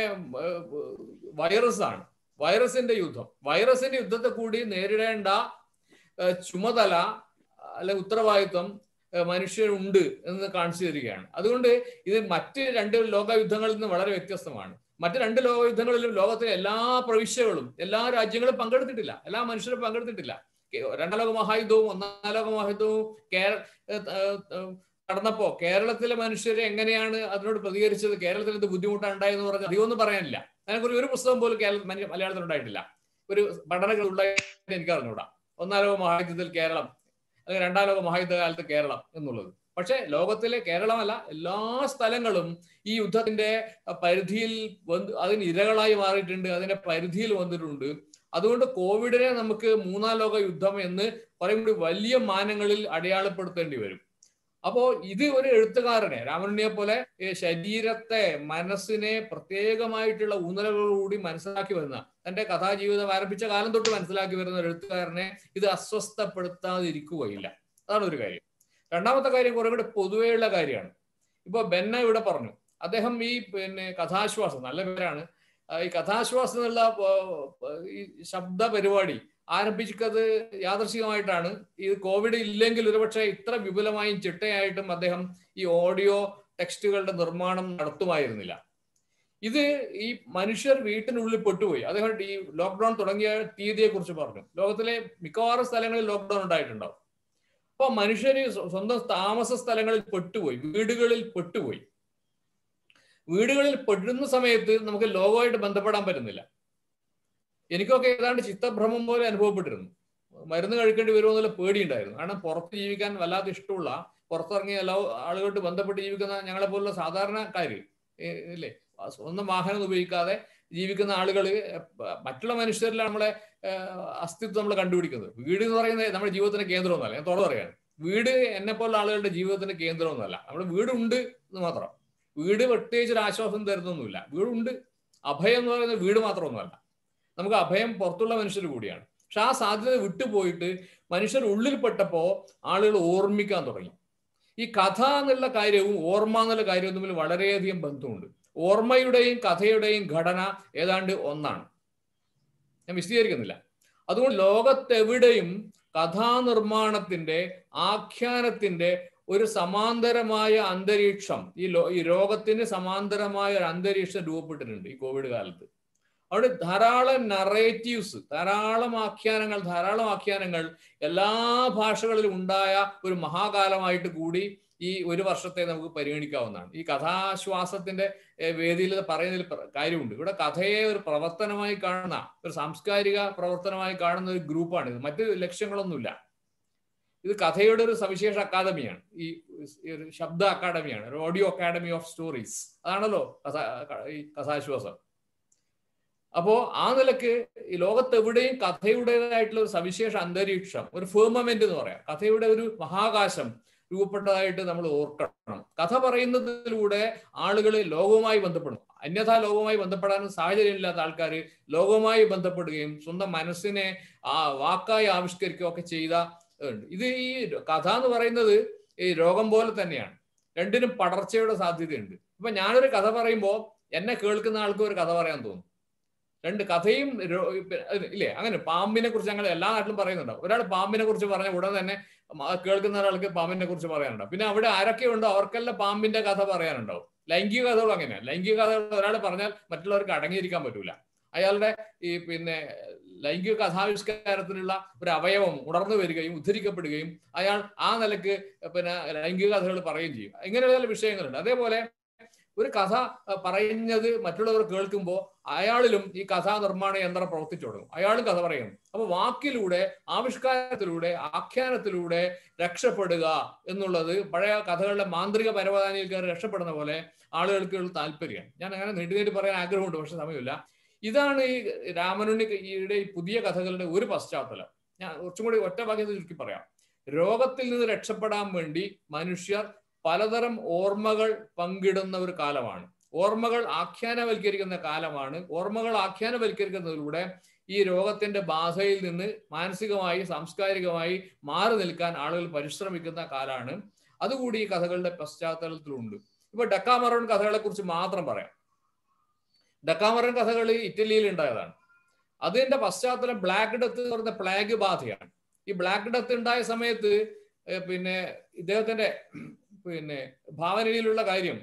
Speaker 2: വൈറസ് ആണ് വൈറസിന്റെ യുദ്ധം വൈറസിന്റെ യുദ്ധത്തെ കൂടി നേരിടേണ്ട ചുമതല അല്ലെ ഉത്തരവാദിത്വം മനുഷ്യരുണ്ട് എന്ന് കാണിച്ചു തരികയാണ് അതുകൊണ്ട് ഇത് മറ്റ് രണ്ട് ലോകയുദ്ധങ്ങളിൽ നിന്ന് വളരെ വ്യത്യസ്തമാണ് മറ്റ് രണ്ട് ലോകയുദ്ധങ്ങളിലും ലോകത്തിലെ എല്ലാ പ്രവിശ്യകളും എല്ലാ രാജ്യങ്ങളും പങ്കെടുത്തിട്ടില്ല എല്ലാ മനുഷ്യരും പങ്കെടുത്തിട്ടില്ല രണ്ടാം ലോക മഹായുദ്ധവും ഒന്നാം ലോക മഹായുദ്ധവും കേരള നടന്നപ്പോ കേരളത്തിലെ മനുഷ്യർ എങ്ങനെയാണ് അതിനോട് പ്രതികരിച്ചത് കേരളത്തിൽ എന്ത് ബുദ്ധിമുട്ടാണ് ഉണ്ടായെന്ന് പറഞ്ഞാൽ അധികമൊന്നും പറയാനില്ല അതിനെക്കുറിച്ച് ഒരു പുസ്തകം പോലും കേരള മലയാളത്തിൽ ഉണ്ടായിട്ടില്ല ഒരു പഠനങ്ങൾ ഉണ്ടായിട്ട് എനിക്ക് അറിഞ്ഞൂടാ ഒന്നാം ലോക മഹായുദ്ധത്തിൽ കേരളം അല്ലെങ്കിൽ രണ്ടാം ലോക മഹായുദ്ധ കാലത്ത് കേരളം എന്നുള്ളത് പക്ഷെ ലോകത്തിലെ കേരളമല്ല എല്ലാ സ്ഥലങ്ങളും ഈ യുദ്ധത്തിന്റെ പരിധിയിൽ വന്ന് അതിന് ഇരകളായി മാറിയിട്ടുണ്ട് അതിന്റെ പരിധിയിൽ വന്നിട്ടുണ്ട് അതുകൊണ്ട് കോവിഡിനെ നമുക്ക് മൂന്നാം ലോക യുദ്ധം എന്ന് കുറേ കൂടി വലിയ മാനങ്ങളിൽ അടയാളപ്പെടുത്തേണ്ടി വരും അപ്പോ ഇത് ഒരു എഴുത്തുകാരനെ രാമനുണ്ണിയെ പോലെ ശരീരത്തെ മനസ്സിനെ പ്രത്യേകമായിട്ടുള്ള ഊന്നലുകളോടുകൂടി മനസ്സിലാക്കി വരുന്ന തന്റെ കഥാജീവിതം ആരംഭിച്ച കാലം തൊട്ട് മനസ്സിലാക്കി വരുന്ന ഒരു എഴുത്തുകാരനെ ഇത് അസ്വസ്ഥപ്പെടുത്താതിരിക്കുകയില്ല അതാണ് ഒരു കാര്യം രണ്ടാമത്തെ കാര്യം കുറെ കൂടെ പൊതുവെയുള്ള കാര്യമാണ് ഇപ്പൊ ബെന്ന ഇവിടെ പറഞ്ഞു അദ്ദേഹം ഈ പിന്നെ കഥാശ്വാസം നല്ല പേരാണ് ഈ കഥാശ്വാസം എന്നുള്ള ഈ ശബ്ദ പരിപാടി ആരംഭിച്ചത് യാദർശികമായിട്ടാണ് ഈ കോവിഡ് ഇല്ലെങ്കിൽ ഒരുപക്ഷെ ഇത്ര വിപുലമായും ചിട്ടയായിട്ടും അദ്ദേഹം ഈ ഓഡിയോ ടെക്സ്റ്റുകളുടെ നിർമ്മാണം നടത്തുമായിരുന്നില്ല ഇത് ഈ മനുഷ്യർ വീട്ടിനുള്ളിൽ പെട്ടുപോയി അദ്ദേഹം ഈ ലോക്ക്ഡൌൺ തുടങ്ങിയ തീയതിയെ കുറിച്ച് പറഞ്ഞു ലോകത്തിലെ മിക്കവാറും സ്ഥലങ്ങളിൽ ലോക്ക്ഡൌൺ ഉണ്ടായിട്ടുണ്ടാവും അപ്പൊ മനുഷ്യർ സ്വന്തം താമസ സ്ഥലങ്ങളിൽ പെട്ടുപോയി വീടുകളിൽ പെട്ടുപോയി വീടുകളിൽ പെടുന്ന സമയത്ത് നമുക്ക് ലോകമായിട്ട് ബന്ധപ്പെടാൻ പറ്റുന്നില്ല എനിക്കൊക്കെ ഏതാണ്ട് ചിത്തഭ്രമം പോലെ അനുഭവപ്പെട്ടിരുന്നു മരുന്ന് കഴിക്കേണ്ടി വരുമോ എന്നുള്ള പേടിയുണ്ടായിരുന്നു കാരണം പുറത്ത് ജീവിക്കാൻ വല്ലാതെ ഇഷ്ടമുള്ള പുറത്തിറങ്ങിയ എല്ലാ ആളുകളായിട്ട് ബന്ധപ്പെട്ട് ജീവിക്കുന്ന ഞങ്ങളെ പോലുള്ള സാധാരണക്കാർ ഇല്ലേ സ്വന്തം വാഹനം ഉപയോഗിക്കാതെ ജീവിക്കുന്ന ആളുകൾ മറ്റുള്ള മനുഷ്യരിലാണ് നമ്മളെ അസ്തിത്വം നമ്മൾ കണ്ടുപിടിക്കുന്നത് വീട് എന്ന് പറയുന്നത് നമ്മുടെ ജീവിതത്തിന്റെ കേന്ദ്രമൊന്നുമല്ല ഞാൻ തുറന്നു പറയാണ് വീട് എന്നെ പോലുള്ള ആളുകളുടെ ജീവിതത്തിന്റെ കേന്ദ്രമൊന്നുമല്ല നമ്മുടെ വീടുണ്ട് എന്ന് മാത്രം വീട് പ്രത്യേകിച്ച് ഒരു ആശ്വാസം തരുന്നൊന്നുമില്ല വീടുണ്ട് അഭയം എന്ന് പറയുന്നത് വീട് മാത്രമൊന്നുമല്ല നമുക്ക് അഭയം പുറത്തുള്ള മനുഷ്യർ കൂടിയാണ് പക്ഷെ ആ സാധ്യത വിട്ടുപോയിട്ട് മനുഷ്യർ ഉള്ളിൽപ്പെട്ടപ്പോൾ ആളുകൾ ഓർമ്മിക്കാൻ തുടങ്ങി ഈ കഥ എന്നുള്ള കാര്യവും ഓർമ്മ എന്നുള്ള കാര്യവും തമ്മിൽ വളരെയധികം ബന്ധമുണ്ട് ഓർമ്മയുടെയും കഥയുടെയും ഘടന ഏതാണ്ട് ഒന്നാണ് ഞാൻ വിശദീകരിക്കുന്നില്ല അതുകൊണ്ട് ലോകത്തെവിടെയും കഥാനിർമ്മാണത്തിന്റെ ആഖ്യാനത്തിന്റെ ഒരു സമാന്തരമായ അന്തരീക്ഷം ഈ ലോ ഈ രോഗത്തിന് സമാന്തരമായ ഒരു അന്തരീക്ഷം രൂപപ്പെട്ടിട്ടുണ്ട് ഈ കോവിഡ് കാലത്ത് അവിടെ ധാരാളം നറേറ്റീവ്സ് ധാരാളം ആഖ്യാനങ്ങൾ ധാരാളം ആഖ്യാനങ്ങൾ എല്ലാ ഭാഷകളിലും ഉണ്ടായ ഒരു മഹാകാലമായിട്ട് കൂടി ഈ ഒരു വർഷത്തെ നമുക്ക് പരിഗണിക്കാവുന്നതാണ് ഈ കഥാശ്വാസത്തിന്റെ വേദിയിൽ പറയുന്നതിൽ കാര്യമുണ്ട് ഇവിടെ കഥയെ ഒരു പ്രവർത്തനമായി കാണുന്ന ഒരു സാംസ്കാരിക പ്രവർത്തനമായി കാണുന്ന ഒരു ഗ്രൂപ്പാണ് ഇത് മറ്റ് ലക്ഷ്യങ്ങളൊന്നുമില്ല ഇത് കഥയുടെ ഒരു സവിശേഷ അക്കാദമിയാണ് ഈ ഒരു ശബ്ദ അക്കാദമിയാണ് ഒരു ഓഡിയോ അക്കാദമി ഓഫ് സ്റ്റോറീസ് അതാണല്ലോ കഥ ഈ കഥാശ്വാസം അപ്പോ ആ നിലക്ക് ഈ ലോകത്തെവിടെയും കഥയുടേതായിട്ടുള്ള ഒരു സവിശേഷ അന്തരീക്ഷം ഒരു ഫേർമമെന്റ് എന്ന് പറയാം കഥയുടെ ഒരു മഹാകാശം രൂപപ്പെട്ടതായിട്ട് നമ്മൾ ഓർക്കണം കഥ പറയുന്നതിലൂടെ ആളുകൾ ലോകവുമായി ബന്ധപ്പെടും അന്യഥാ ലോകവുമായി ബന്ധപ്പെടാനും സാഹചര്യമില്ലാത്ത ആൾക്കാർ ലോകവുമായി ബന്ധപ്പെടുകയും സ്വന്തം മനസ്സിനെ ആ വാക്കായി ആവിഷ്കരിക്കുകയും ഒക്കെ ചെയ്ത ഉണ്ട് ഇത് ഈ കഥ എന്ന് പറയുന്നത് ഈ രോഗം പോലെ തന്നെയാണ് രണ്ടിനും പടർച്ചയുടെ സാധ്യതയുണ്ട് ഇപ്പൊ ഞാനൊരു കഥ പറയുമ്പോൾ എന്നെ കേൾക്കുന്ന ആൾക്ക് ഒരു കഥ പറയാൻ തോന്നും രണ്ട് കഥയും ഇല്ലേ അങ്ങനെ പാമ്പിനെ കുറിച്ച് ഞങ്ങൾ എല്ലാ നാട്ടിലും പറയുന്നുണ്ടാവും ഒരാൾ പാമ്പിനെ കുറിച്ച് പറഞ്ഞ ഉടൻ തന്നെ കേൾക്കുന്ന ഒരാൾക്ക് പാമ്പിനെ കുറിച്ച് പറയാനുണ്ടാവും പിന്നെ അവിടെ ആരൊക്കെ ഉണ്ടോ അവർക്കെല്ലാം പാമ്പിന്റെ കഥ പറയാനുണ്ടാവും ലൈംഗിക കഥകൾ അങ്ങനെയാണ് ലൈംഗിക കഥകൾ ഒരാൾ പറഞ്ഞാൽ മറ്റുള്ളവർക്ക് അടങ്ങിയിരിക്കാൻ പറ്റൂല അയാളുടെ ഈ പിന്നെ ലൈംഗിക കഥാവിഷ്കാരത്തിനുള്ള ഒരു അവയവം ഉണർന്നു വരികയും ഉദ്ധരിക്കപ്പെടുകയും അയാൾ ആ നിലക്ക് പിന്നെ ലൈംഗിക കഥകൾ പറയുകയും ചെയ്യും ഇങ്ങനെയുള്ള ചില വിഷയങ്ങളുണ്ട് അതേപോലെ ഒരു കഥ അഹ് പറയുന്നത് മറ്റുള്ളവർ കേൾക്കുമ്പോൾ അയാളിലും ഈ കഥാ നിർമ്മാണ യന്ത്രം പ്രവർത്തിച്ചു തുടങ്ങും അയാളും കഥ പറയും അപ്പൊ വാക്കിലൂടെ ആവിഷ്കാരത്തിലൂടെ ആഖ്യാനത്തിലൂടെ രക്ഷപ്പെടുക എന്നുള്ളത് പഴയ കഥകളുടെ മാന്ത്രിക പരവതാനിയിൽ കയറി രക്ഷപ്പെടുന്ന പോലെ ആളുകൾക്ക് ഉള്ള താല്പര്യമാണ് ഞാൻ അങ്ങനെ നീട്ടി നീട്ടി പറയാൻ ആഗ്രഹമുണ്ട് പക്ഷെ സമയമില്ല ഇതാണ് ഈ രാമനുണ്ണിയുടെ ഈ പുതിയ കഥകളുടെ ഒരു പശ്ചാത്തലം ഞാൻ കുറച്ചും കൂടി ഒറ്റ വാക്യത്തിൽ ചുരുക്കി പറയാം രോഗത്തിൽ നിന്ന് രക്ഷപ്പെടാൻ വേണ്ടി മനുഷ്യർ പലതരം ഓർമ്മകൾ പങ്കിടുന്ന ഒരു കാലമാണ് ഓർമ്മകൾ ആഖ്യാനവൽക്കരിക്കുന്ന കാലമാണ് ഓർമ്മകൾ ആഖ്യാനവൽക്കരിക്കുന്നതിലൂടെ ഈ രോഗത്തിന്റെ ബാധയിൽ നിന്ന് മാനസികമായി സാംസ്കാരികമായി മാറി നിൽക്കാൻ ആളുകൾ പരിശ്രമിക്കുന്ന കാലാണ് അതുകൂടി ഈ കഥകളുടെ പശ്ചാത്തലത്തിലുണ്ട് ഇപ്പൊ ഡക്കാമറോൺ കഥകളെ കുറിച്ച് മാത്രം പറയാം ഡക്കാമറോൺ കഥകൾ ഇറ്റലിയിൽ ഉണ്ടായതാണ് അതിന്റെ പശ്ചാത്തലം ബ്ലാക്ക് ഡെത്ത് എന്ന് പറയുന്ന പ്ലാഗ് ബാധയാണ് ഈ ബ്ലാക്ക് ഡെത്ത് ഉണ്ടായ സമയത്ത് ഏർ പിന്നെ ഇദ്ദേഹത്തിന്റെ പിന്നെ ഭാവനയിലുള്ള കാര്യം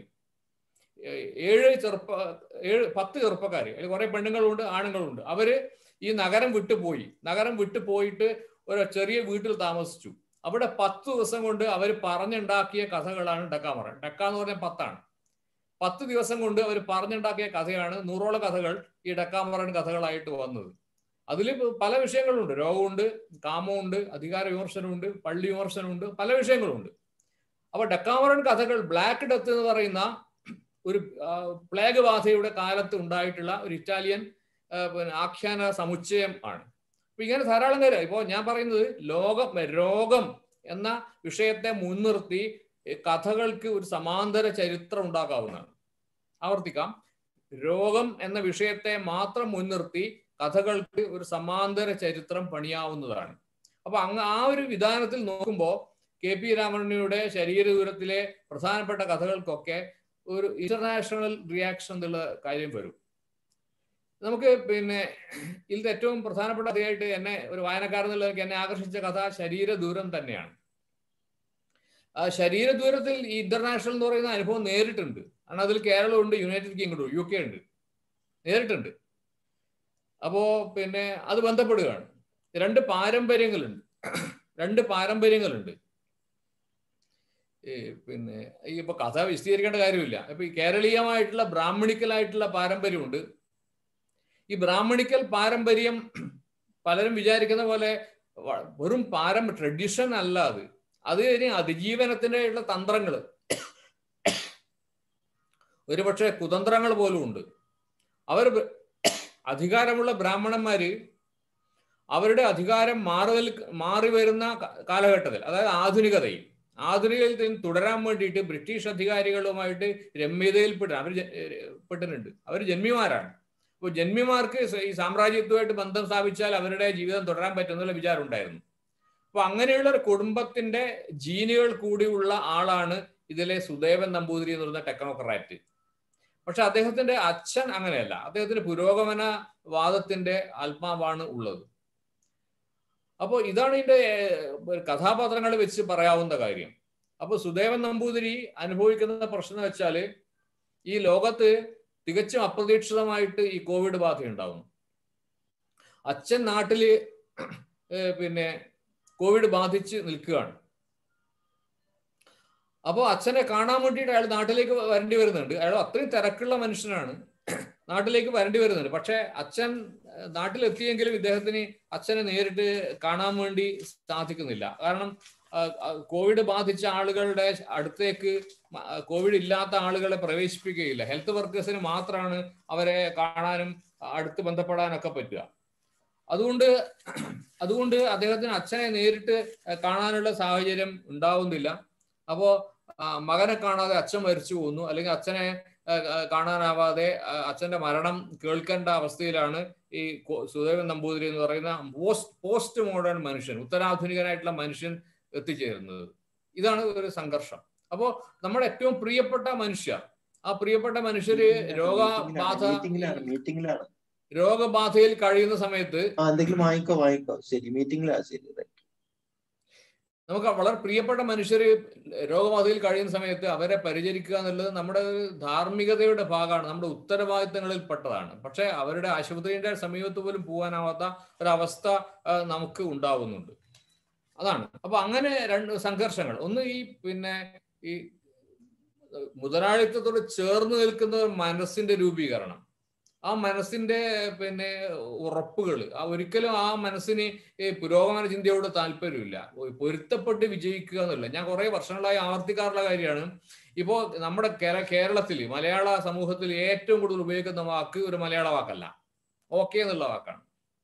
Speaker 2: ഏ- ഏഴ് ചെറുപ്പ ഏഴ് പത്ത് ചെറുപ്പക്കാർ അതിൽ കുറെ പെണ്ണുങ്ങളുണ്ട് ആണുങ്ങളുണ്ട് അവര് ഈ നഗരം വിട്ടുപോയി നഗരം വിട്ടു പോയിട്ട് ഒരു ചെറിയ വീട്ടിൽ താമസിച്ചു അവിടെ പത്ത് ദിവസം കൊണ്ട് അവർ പറഞ്ഞുണ്ടാക്കിയ കഥകളാണ് ഡക്കാമറ ഡക്ക എന്ന് പറഞ്ഞാൽ പത്താണ് പത്ത് ദിവസം കൊണ്ട് അവർ പറഞ്ഞുണ്ടാക്കിയ കഥയാണ് നൂറോളം കഥകൾ ഈ ഡക്കാമറൻ കഥകളായിട്ട് വന്നത് അതിൽ പല വിഷയങ്ങളുണ്ട് രോഗമുണ്ട് കാമമുണ്ട് അധികാര വിമർശനമുണ്ട് പള്ളി വിമർശനമുണ്ട് പല വിഷയങ്ങളുണ്ട് അപ്പൊ ഡക്കാമറൻ കഥകൾ ബ്ലാക്ക് ഡെത്ത് എന്ന് പറയുന്ന ഒരു ആ, പ്ലേഗ് ബാധയുടെ കാലത്ത് ഉണ്ടായിട്ടുള്ള ഒരു ഇറ്റാലിയൻ ആ, പിന്നെ ആഖ്യാന സമുച്ചയം ആണ് അപ്പൊ ഇങ്ങനെ ധാരാളം കാര്യം ഇപ്പോ ഞാൻ പറയുന്നത് ലോകം രോഗം എന്ന വിഷയത്തെ മുൻനിർത്തി ഈ കഥകൾക്ക് ഒരു സമാന്തര ചരിത്രം ഉണ്ടാക്കാവുന്നതാണ് ആവർത്തിക്കാം രോഗം എന്ന വിഷയത്തെ മാത്രം മുൻനിർത്തി കഥകൾക്ക് ഒരു സമാന്തര ചരിത്രം പണിയാവുന്നതാണ് അപ്പൊ അങ്ങ് ആ ഒരു വിധാനത്തിൽ നോക്കുമ്പോൾ കെ പി രാമണ്ണയുടെ ശരീരദൂരത്തിലെ പ്രധാനപ്പെട്ട കഥകൾക്കൊക്കെ ഒരു ഇന്റർനാഷണൽ റിയാക്ഷൻ എന്നുള്ള കാര്യം വരും നമുക്ക് പിന്നെ ഇതിൽ ഏറ്റവും പ്രധാനപ്പെട്ട കഥയായിട്ട് എന്നെ ഒരു വായനക്കാരൻ എന്നുള്ളവർക്ക് എന്നെ ആകർഷിച്ച കഥ ശരീരദൂരം തന്നെയാണ് ആ ശരീരദൂരത്തിൽ ഈ ഇന്റർനാഷണൽ എന്ന് പറയുന്ന അനുഭവം നേരിട്ടുണ്ട് കാരണം അതിൽ കേരളമുണ്ട് യുണൈറ്റഡ് കിങ്ഡം യു കെ ഉണ്ട് നേരിട്ടുണ്ട് അപ്പോ പിന്നെ അത് ബന്ധപ്പെടുകയാണ് രണ്ട് പാരമ്പര്യങ്ങളുണ്ട് രണ്ട് പാരമ്പര്യങ്ങളുണ്ട് ഈ പിന്നെ ഈ ഇപ്പൊ കഥ വിശദീകരിക്കേണ്ട കാര്യമില്ല ഇപ്പൊ ഈ കേരളീയമായിട്ടുള്ള ബ്രാഹ്മണിക്കലായിട്ടുള്ള പാരമ്പര്യമുണ്ട് ഈ ബ്രാഹ്മണിക്കൽ പാരമ്പര്യം പലരും വിചാരിക്കുന്ന പോലെ വ- വെറും പാരം ട്രഡീഷൻ അല്ല അത് അത് ഇനി അതിജീവനത്തിന്റെ ഉള്ള തന്ത്രങ്ങൾ ഒരുപക്ഷെ കുതന്ത്രങ്ങൾ പോലും ഉണ്ട് അവർ ബ- അധികാരമുള്ള ബ്രാഹ്മണന്മാര് അവരുടെ അധികാരം മാറി നിൽക്ക- മാറി വരുന്ന ക- കാലഘട്ടത്തിൽ അതായത് ആധുനികതയിൽ ആധുനികതയിൽ നിന്ന് തുടരാൻ വേണ്ടിയിട്ട് ബ്രിട്ടീഷ് അധികാരികളുമായിട്ട് രമ്യതയിൽ പെട്ട അവർ പെട്ടിട്ടുണ്ട് അവർ ജന്മിമാരാണ് അപ്പോൾ ജന്മിമാർക്ക് സ- ഈ സാമ്രാജ്യത്വമായിട്ട് ബന്ധം സ്ഥാപിച്ചാൽ അവരുടെ ജീവിതം തുടരാൻ പറ്റുന്നുള്ള വിചാരം ഉണ്ടായിരുന്നു അപ്പൊ അങ്ങനെയുള്ള ഒരു കുടുംബത്തിന്റെ ജീനുകൾ കൂടിയുള്ള ആളാണ് ഇതിലെ സുദേവൻ നമ്പൂതിരി എന്ന് പറയുന്ന ടെക്നോക്രാറ്റ് പക്ഷെ അദ്ദേഹത്തിന്റെ അച്ഛൻ അങ്ങനെയല്ല അദ്ദേഹത്തിന് പുരോഗമന വാദത്തിന്റെ ആത്മാവാണ് ഉള്ളത് അപ്പോൾ ഇതാണ് ഇതിന്റെ ഏഹ്, കഥാപാത്രങ്ങളെ വെച്ച് പറയാവുന്ന കാര്യം അപ്പൊ സുദേവൻ നമ്പൂതിരി അനുഭവിക്കുന്ന പ്രശ്നം വെച്ചാല് ഈ ലോകത്ത് തികച്ചും അപ്രതീക്ഷിതമായിട്ട് ഈ കോവിഡ് ബാധ ഉണ്ടാവുന്നു അച്ഛൻ നാട്ടില് ഏഹ്, പിന്നെ കോവിഡ് ബാധിച്ച് നിൽക്കുകയാണ് അപ്പോൾ അച്ഛനെ കാണാൻ വേണ്ടിയിട്ട് അയാൾ നാട്ടിലേക്ക് വരേണ്ടി വരുന്നുണ്ട് അയാൾ അത്രയും തിരക്കുള്ള മനുഷ്യനാണ് നാട്ടിലേക്ക് വരേണ്ടി വരുന്നുണ്ട് പക്ഷെ അച്ഛൻ ഏഹ്, നാട്ടിലെത്തിയെങ്കിലും ഇദ്ദേഹത്തിന് അച്ഛനെ നേരിട്ട് കാണാൻ വേണ്ടി സാധിക്കുന്നില്ല കാരണം ആ, ആ, കോവിഡ് ബാധിച്ച ആളുകളുടെ അടുത്തേക്ക് മ- ആ, കോവിഡ് ഇല്ലാത്ത ആളുകളെ പ്രവേശിപ്പിക്കുകയില്ല ഹെൽത്ത് വർക്കേഴ്സിന് മാത്രമാണ് അവരെ കാണാനും അടുത്ത് ബന്ധപ്പെടാനൊക്കെ പറ്റുക അതുകൊണ്ട് അതുകൊണ്ട് അദ്ദേഹത്തിന് അച്ഛനെ നേരിട്ട് കാണാനുള്ള സാഹചര്യം ഉണ്ടാവുന്നില്ല അപ്പോ ആ, മകനെ കാണാതെ അച്ഛൻ മരിച്ചു പോകുന്നു അല്ലെങ്കിൽ അച്ഛനെ ആ, ആ, കാണാനാവാതെ ആ, അച്ഛന്റെ മരണം കേൾക്കേണ്ട അവസ്ഥയിലാണ് ഈ കോ- സുദേവൻ നമ്പൂതിരി എന്ന് പറയുന്ന പോസ്റ്റ് പോസ്റ്റ് മോഡേൺ മനുഷ്യൻ ഉത്തരാധുനികനായിട്ടുള്ള മനുഷ്യൻ എത്തിച്ചേരുന്നത് ഇതാണ് ഒരു സംഘർഷം അപ്പോ നമ്മുടെ ഏറ്റവും പ്രിയപ്പെട്ട മനുഷ്യർ ആ പ്രിയപ്പെട്ട മനുഷ്യര് രോഗബാധ
Speaker 3: മീറ്റിംഗിലാണ് മീറ്റിംഗിലാണ്
Speaker 2: രോഗബാധയിൽ കഴിയുന്ന സമയത്ത്
Speaker 3: ആ എന്തെങ്കിലും വാങ്ങിക്കോ വാങ്ങിക്കോ ശരി മീറ്റിംഗിലാണ് ശരി right.
Speaker 2: നമുക്ക് വളരെ പ്രിയപ്പെട്ട മനുഷ്യർ രോഗബാധയിൽ കഴിയുന്ന സമയത്ത് അവരെ പരിചരിക്കുക എന്നുള്ളത് നമ്മുടെ ഒരു ധാർമ്മികതയുടെ ഭാഗമാണ് നമ്മുടെ ഉത്തരവാദിത്തങ്ങളിൽ പെട്ടതാണ് പക്ഷെ അവരുടെ ആശുപത്രിയുടെ സമീപത്ത് പോലും പോകാനാവാത്ത ഒരവസ്ഥ ആ, നമുക്ക് ഉണ്ടാവുന്നുണ്ട് അതാണ് അപ്പൊ അങ്ങനെ രണ്ട് സംഘർഷങ്ങൾ ഒന്ന് ഈ പിന്നെ ഈ മുതലാളിത്തത്തോട് ചേർന്ന് നിൽക്കുന്ന ഒരു മനസ്സിന്റെ രൂപീകരണം ആ മനസ്സിന്റെ പിന്നെ ഉറപ്പുകൾ ആ ഒരിക്കലും ആ മനസ്സിന് ഈ പുരോഗമന ചിന്തയോട് താല്പര്യമില്ല പൊരുത്തപ്പെട്ട് വിജയിക്കുക എന്നുള്ള ഞാൻ കുറെ വർഷങ്ങളായി ആവർത്തിക്കാറുള്ള കാര്യമാണ് ഇപ്പോ നമ്മുടെ കേര- കേരളത്തിൽ മലയാള സമൂഹത്തിൽ ഏറ്റവും കൂടുതൽ ഉപയോഗിക്കുന്ന വാക്ക് ഒരു മലയാള വാക്കല്ല ഓക്കെ എന്നുള്ള വാക്കാണ്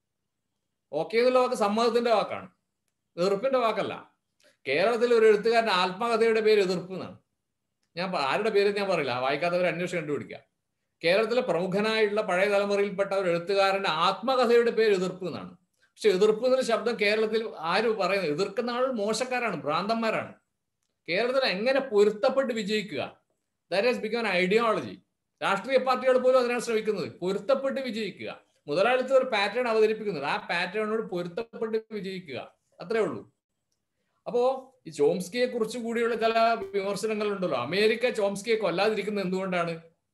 Speaker 2: ഓക്കെ എന്നുള്ള വാക്ക് സമ്മതത്തിന്റെ വാക്കാണ് എതിർപ്പിന്റെ വാക്കല്ല കേരളത്തിൽ ഒരു എഴുത്തുകാരന്റെ ആത്മകഥയുടെ പേര് എതിർപ്പ് എന്നാണ് ഞാൻ പ- ആരുടെ പേര് ഞാൻ പറയില്ല വായിക്കാത്തവർ അന്വേഷിച്ച് കണ്ടുപിടിക്കുക കേരളത്തിലെ പ്രമുഖനായിട്ടുള്ള പഴയ തലമുറയിൽപ്പെട്ട ഒരു എഴുത്തുകാരന്റെ ആത്മകഥയുടെ പേര് എതിർപ്പ് എന്നാണ് പക്ഷെ എതിർപ്പ് എന്നൊരു ശബ്ദം കേരളത്തിൽ ആരും പറയുന്നത് എതിർക്കുന്ന ആൾ മോശക്കാരാണ് ഭ്രാന്തന്മാരാണ് കേരളത്തിൽ എങ്ങനെ പൊരുത്തപ്പെട്ട് വിജയിക്കുക ദാറ്റ് ഹാസ് ബിക്കം ഐഡിയോളജി രാഷ്ട്രീയ പാർട്ടികൾ പോലും അതിനാണ് ശ്രമിക്കുന്നത് പൊരുത്തപ്പെട്ട് വിജയിക്കുക മുതലാളിത്തം ഒരു പാറ്റേൺ അവതരിപ്പിക്കുന്നത് ആ പാറ്റേണിനോട് പൊരുത്തപ്പെട്ട് വിജയിക്കുക അത്രേ ഉള്ളൂ അപ്പോ ഈ ചോംസ്കിയെ കുറിച്ച് കൂടിയുള്ള ചില വിമർശനങ്ങൾ ഉണ്ടല്ലോ അമേരിക്ക ചോംസ്കിയെ കൊല്ലാതിരിക്കുന്നത് എന്തുകൊണ്ടാണ്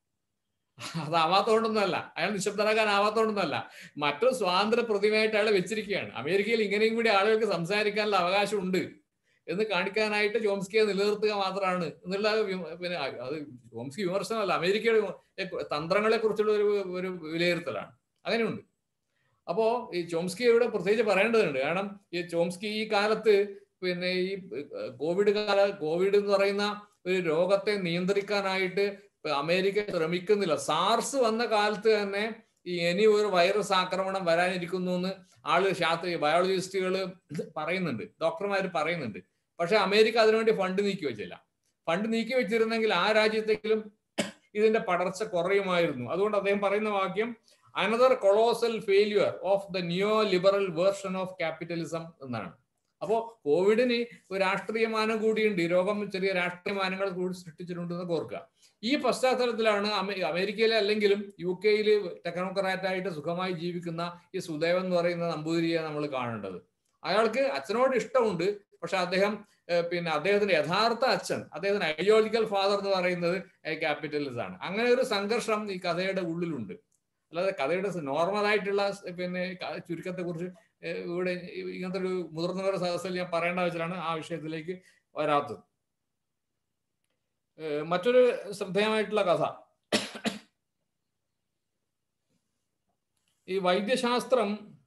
Speaker 2: അതാവാത്തോണ്ടൊന്നല്ല അയാൾ നിശബ്ദനാകാനാവാത്തോണ്ടൊന്നല്ല മറ്റൊരു സ്വാതന്ത്ര്യ പ്രതിമയായിട്ട് അയാളെ വെച്ചിരിക്കുകയാണ് അമേരിക്കയിൽ ഇങ്ങനെയും കൂടി ആളുകൾക്ക് സംസാരിക്കാനുള്ള അവകാശം ഉണ്ട് എന്ന് കാണിക്കാനായിട്ട് ചോംസ്കിയെ നിലനിർത്തുക മാത്രമാണ് എന്നുള്ള വിമ- പിന്നെ അത് ചോംസ്കി വിമർശനമല്ല അമേരിക്കയുടെ വിമ- തന്ത്രങ്ങളെ കുറിച്ചുള്ള ഒരു ഒരു വിലയിരുത്തലാണ് അങ്ങനെയുണ്ട് അപ്പോ ഈ ചോംസ്കിയുടെ പ്രത്യേകിച്ച് പറയേണ്ടതുണ്ട് കാരണം ഈ ചോംസ്കി ഈ കാലത്ത് പിന്നെ ഈ കോവിഡ് കാല കോവിഡ് എന്ന് പറയുന്ന ഒരു രോഗത്തെ നിയന്ത്രിക്കാനായിട്ട് അമേരിക്ക ശ്രമിക്കുന്നില്ല സാർസ് വന്ന കാലത്ത് തന്നെ ഈ ഇനി ഒരു വൈറസ് ആക്രമണം വരാനിരിക്കുന്നു എന്ന് ആള് ശാസ്ത്ര ബയോളജിസ്റ്റുകൾ പറയുന്നുണ്ട് ഡോക്ടർമാർ പറയുന്നുണ്ട് പക്ഷെ അമേരിക്ക അതിനുവേണ്ടി ഫണ്ട് നീക്കി വെച്ചില്ല ഫണ്ട് നീക്കി വെച്ചിരുന്നെങ്കിൽ ആ രാജ്യത്തെങ്കിലും ഇതിന്റെ പടർച്ച കുറയുമായിരുന്നു അതുകൊണ്ട് അദ്ദേഹം പറയുന്ന വാക്യം another colossal failure of the neoliberal version of capitalism എന്നാണ് അപ്പോ കോവിഡിന് ഒരു രാഷ്ട്രീയ മാനം കൂടിയുണ്ട് ഈ രോഗം ചെറിയ രാഷ്ട്രീയ മാനങ്ങൾ കൂടി സൃഷ്ടിച്ചിട്ടുണ്ടെന്ന് ഓർക്കുക ഈ പശ്ചാത്തലത്തിലാണ് അമേ- അമേരിക്കയിലെ അല്ലെങ്കിലും യു കെയിൽ ടെക്നോക്രാറ്റ് ആയിട്ട് സുഖമായി ജീവിക്കുന്ന ഈ സുദേവൻ എന്ന് പറയുന്ന നമ്പൂതിരിയെ നമ്മൾ കാണേണ്ടത് അയാൾക്ക് അച്ഛനോട് ഇഷ്ടമുണ്ട് പക്ഷെ അദ്ദേഹം ഏഹ്, പിന്നെ അദ്ദേഹത്തിന്റെ യഥാർത്ഥ അച്ഛൻ അദ്ദേഹത്തിന്റെ ഐഡിയോളജിക്കൽ ഫാദർ എന്ന് പറയുന്നത് ക്യാപിറ്റലിസ്റ്റ് ആണ് അങ്ങനെ ഒരു സംഘർഷം ഈ കഥയുടെ ഉള്ളിലുണ്ട് അല്ലാതെ കഥയുടെ നോർമൽ ആയിട്ടുള്ള സ് പിന്നെ ക- ചുരുക്കത്തെ കുറിച്ച് ഇവിടെ ഇങ്ങനത്തെ ഒരു മുതിർന്നവരുടെ സദസ്സിൽ ഞാൻ പറയേണ്ട വെച്ചിട്ടാണ് ആ വിഷയത്തിലേക്ക് വരാത്തത് ഏഹ് മറ്റൊരു ശ്രദ്ധേയമായിട്ടുള്ള കഥ ഈ വൈദ്യശാസ്ത്രം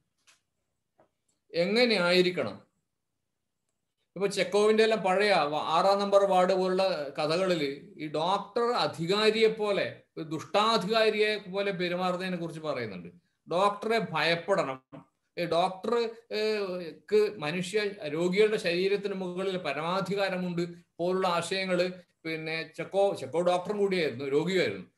Speaker 2: എങ്ങനെ ആയിരിക്കണം ഇപ്പൊ ചെക്കോവിന്റെ എല്ലാം പഴയ വ- ആറാം നമ്പർ വാർഡ് പോലുള്ള കഥകളിൽ ഈ ഡോക്ടർ അധികാരിയെ പോലെ ഒരു ദുഷ്ടാധികാരിയെ പോലെ പെരുമാറുന്നതിനെ കുറിച്ച് പറയുന്നുണ്ട് ഡോക്ടറെ ഭയപ്പെടണം ഈ ഡോക്ടർക്ക് മനുഷ്യ രോഗികളുടെ ശരീരത്തിന് മുകളിൽ പരമാധികാരമുണ്ട് പോലുള്ള ആശയങ്ങൾ പിന്നെ ചെക്കോ ചെക്കോ ഡോക്ടറും കൂടിയായിരുന്നു രോഗിയായിരുന്നു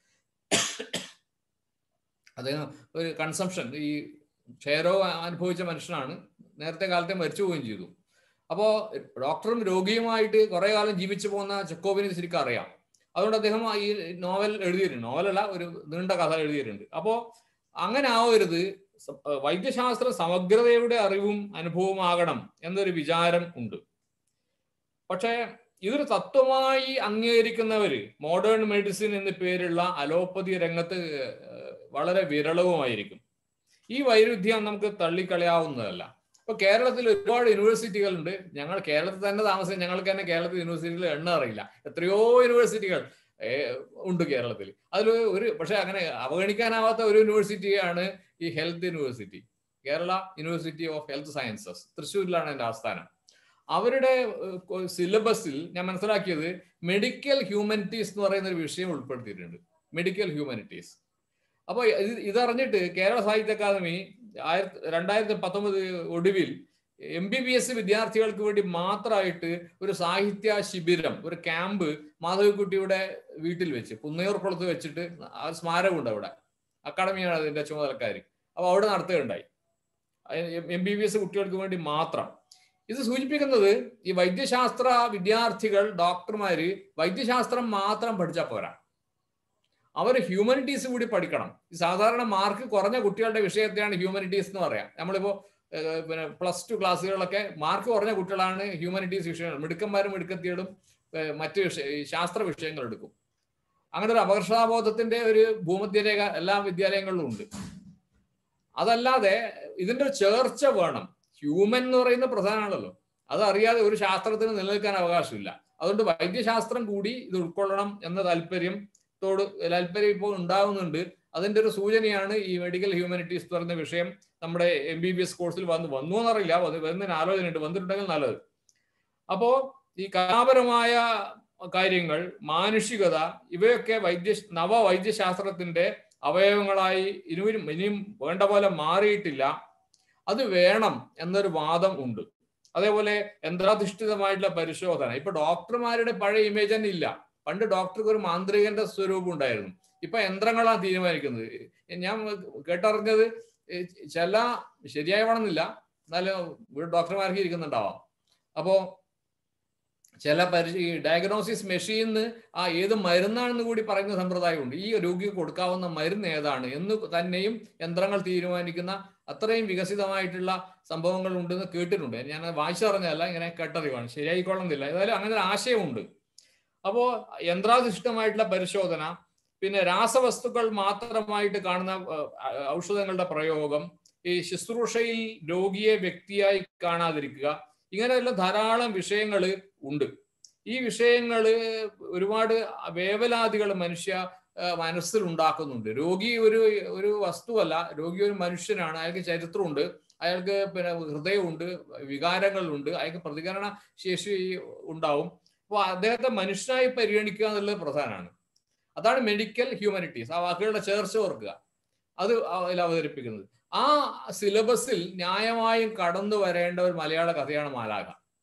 Speaker 2: അദ്ദേഹം ഒരു കൺസംഷൻ ഈ ക്ഷയരോഗം അനുഭവിച്ച മനുഷ്യനാണ് നേരത്തെ കാലത്തെ മരിച്ചു പോവുകയും ചെയ്തു അപ്പോ ഡോക്ടറും രോഗിയുമായിട്ട് കുറെ കാലം ജീവിച്ചു പോകുന്ന ചെക്കോവിന് ശരിക്കും അറിയാം അതുകൊണ്ട് അദ്ദേഹം ഈ നോവൽ എഴുതിയിട്ടുണ്ട് നോവലല്ല ഒരു നീണ്ട കഥ എഴുതിയിട്ടുണ്ട് അപ്പോ അങ്ങനെ ആവരുത് സ- വൈദ്യശാസ്ത്ര സമഗ്രതയുടെ അറിവും അനുഭവവും ആകണം എന്നൊരു വിചാരം ഉണ്ട് പക്ഷേ ഇതൊരു തത്വമായി അംഗീകരിക്കുന്നവര് മോഡേൺ മെഡിസിൻ എന്ന പേരുള്ള അലോപ്പതി രംഗത്ത് ഏഹ്, വളരെ വിരളവുമായിരിക്കും ഈ വൈരുദ്ധ്യം നമുക്ക് തള്ളിക്കളയാവുന്നതല്ല ഇപ്പൊ കേരളത്തിൽ ഒരുപാട് യൂണിവേഴ്സിറ്റികളുണ്ട് ഞങ്ങൾ കേരളത്തിൽ തന്നെ താമസിക്കും ഞങ്ങൾക്ക് തന്നെ കേരളത്തിൽ യൂണിവേഴ്സിറ്റികൾ എണ്ണ അറിയില്ല എത്രയോ യൂണിവേഴ്സിറ്റികൾ ഏഹ്, ഉണ്ട് കേരളത്തിൽ അതിൽ ഒരു പക്ഷെ അങ്ങനെ അവഗണിക്കാനാവാത്ത ഒരു യൂണിവേഴ്സിറ്റിയാണ് ഈ health university Kerala university of health sciences തൃശ്ശൂരിലാണ് എൻ്റെ ആസ്ഥാനം അവരുടെ സിലബസിൽ ഞാൻ മനസ്സിലാക്കിയത് മെഡിക്കൽ ഹ്യൂമാനിറ്റീസ് എന്ന് പറയുന്ന ഒരു വിഷയം ഉൾപ്പെടുത്തിയിട്ടുണ്ട് മെഡിക്കൽ ഹ്യൂമാനിറ്റീസ് അപ്പോൾ ഇത് ഇതറിഞ്ഞിട്ട് കേരള സാഹിത്യ അക്കാദമി ആയിരത്തി രണ്ടായിരത്തി പത്തൊമ്പത് ഒടുവിൽ എം ബി ബി എസ് വിദ്യാർത്ഥികൾക്ക് വേണ്ടി മാത്രമായിട്ട് ഒരു സാഹിത്യ ശിബിരം ഒരു ക്യാമ്പ് മാധവിക്കുട്ടിയുടെ വീട്ടിൽ വെച്ച് കുന്നയൂർക്കുളത്ത് വെച്ചിട്ട് ആ സ്മാരകമുണ്ട് അവിടെ അക്കാഡമിയാണ് അതിന്റെ ചുമതലക്കാരി അപ്പോൾ അവിടെ നടത്തുകയുണ്ടായി എം ബി ബി എസ് കുട്ടികൾക്ക് വേണ്ടി മാത്രം ഇത് സൂചിപ്പിക്കുന്നത് ഈ വൈദ്യശാസ്ത്ര വിദ്യാർത്ഥികൾ ഡോക്ടർമാര് വൈദ്യശാസ്ത്രം മാത്രം പഠിച്ചാൽ പോരാ അവർ ഹ്യൂമനിറ്റീസ് കൂടി പഠിക്കണം ഈ സാധാരണ മാർക്ക് കുറഞ്ഞ കുട്ടികളുടെ വിഷയത്തെയാണ് ഹ്യൂമനിറ്റീസ് എന്ന് പറയാം നമ്മളിപ്പോ ഏഹ്, പിന്നെ പ്ലസ് ടു ക്ലാസ്സുകളിലൊക്കെ മാർക്ക് കുറഞ്ഞ കുട്ടികളാണ് ഹ്യൂമനിറ്റീസ് വിഷയങ്ങൾ മിടുക്കന്മാരും മിടുക്കത്തികളും ഏഹ്, മറ്റ് വിഷയ ഈ ശാസ്ത്ര വിഷയങ്ങൾ എടുക്കും അങ്ങനെ ഒരു അപകർഷതാബോധത്തിന്റെ ഒരു ഭൂമധ്യരേഖ എല്ലാ വിദ്യാലയങ്ങളിലും ഉണ്ട് അതല്ലാതെ ഇതിന്റെ ഒരു ചേർച്ച വേണം ഹ്യൂമൻ എന്ന് പറയുന്ന പ്രധാനമാണല്ലോ അതറിയാതെ ഒരു ശാസ്ത്രത്തിന് നിലനിൽക്കാൻ അവകാശമില്ല അതുകൊണ്ട് വൈദ്യശാസ്ത്രം കൂടി ഇത് ഉൾക്കൊള്ളണം എന്ന താല്പര്യത്തോട് താല്പര്യം ഇപ്പോൾ ഉണ്ടാകുന്നുണ്ട് അതിന്റെ ഒരു സൂചനയാണ് ഈ മെഡിക്കൽ ഹ്യൂമാനിറ്റീസ് എന്ന് പറയുന്ന വിഷയം നമ്മുടെ എം ബി ബി എസ് കോഴ്സിൽ വന്ന് വന്നു എന്നറിയില്ല വന്ന് വരുന്നതിന് ആലോചനയുണ്ട് വന്നിട്ടുണ്ടെങ്കിൽ നല്ലത് അപ്പോ ഈ കലാപരമായ കാര്യങ്ങൾ മാനുഷികത ഇവയൊക്കെ വൈദ്യ നവ വൈദ്യശാസ്ത്രത്തിന്റെ അവയവങ്ങളായി ഇനിയും ഇനിയും വേണ്ട പോലെ മാറിയിട്ടില്ല അത് വേണം എന്നൊരു വാദം ഉണ്ട് അതേപോലെ യന്ത്രാധിഷ്ഠിതമായിട്ടുള്ള പരിശോധന ഇപ്പൊ ഡോക്ടർമാരുടെ പഴയ ഇമേജ് തന്നെ ഇല്ല പണ്ട് ഡോക്ടർക്ക് ഒരു മാന്ത്രികന്റെ സ്വരൂപം ഉണ്ടായിരുന്നു ഇപ്പൊ യന്ത്രങ്ങളാണ് തീരുമാനിക്കുന്നത് ഞാൻ കേട്ടറിഞ്ഞത് ചില ശരിയാവണമെന്നില്ല എന്നാലും ഡോക്ടർമാർക്ക് ഇരിക്കുന്നുണ്ടാവാം അപ്പോ ചില പരി ഈ ഡയഗ്നോസിസ് മെഷീന്ന് ആ ഏത് മരുന്നാണെന്ന് കൂടി പറയുന്ന സമ്പ്രദായമുണ്ട് ഈ രോഗിക്ക് കൊടുക്കാവുന്ന മരുന്ന് ഏതാണ് എന്ന് തന്നെയും യന്ത്രങ്ങൾ തീരുമാനിക്കുന്ന അത്രയും വികസിതമായിട്ടുള്ള സംഭവങ്ങൾ ഉണ്ടെന്ന് കേട്ടിട്ടുണ്ട് ഞാൻ വായിച്ചറിഞ്ഞതല്ല ഇങ്ങനെ കേട്ടറിവാണ് ശരിയായിക്കൊള്ളുന്നില്ല ഏതായാലും അങ്ങനെ ഒരു ആശയമുണ്ട് അപ്പോ യന്ത്രാധിഷ്ഠിതമായിട്ടുള്ള പരിശോധന പിന്നെ രാസവസ്തുക്കൾ മാത്രമായിട്ട് കാണുന്ന ഔഷധങ്ങളുടെ പ്രയോഗം ഈ ശുശ്രൂഷയിൽ രോഗിയെ വ്യക്തിയായി കാണാതിരിക്കുക ഇങ്ങനെയുള്ള ധാരാളം വിഷയങ്ങൾ ഉണ്ട് ഈ വിഷയങ്ങൾ ഒരുപാട് വേവലാതികൾ മനുഷ്യ മനസ്സിൽ ഉണ്ടാക്കുന്നുണ്ട് രോഗി ഒരു ഒരു വസ്തുവല്ല രോഗി ഒരു മനുഷ്യനാണ് അയാൾക്ക് ചരിത്രമുണ്ട് അയാൾക്ക് പിന്നെ ഹൃദയമുണ്ട് വികാരങ്ങളുണ്ട് അയാൾക്ക് പ്രതികരണ ശേഷി ഉണ്ടാവും അപ്പോൾ അദ്ദേഹത്തെ മനുഷ്യനായി പരിഗണിക്കുക എന്നുള്ളത് പ്രധാനമാണ് അതാണ് മെഡിക്കൽ ഹ്യൂമാനിറ്റീസ് ആ വാക്കുകളുടെ ചേർച്ച ഓർക്കുക അത് അതിൽ അവതരിപ്പിക്കുന്നത് ആ സിലബസിൽ ന്യായമായും കടന്നു വരേണ്ട ഒരു മലയാള കഥയാണ് മാലാഖ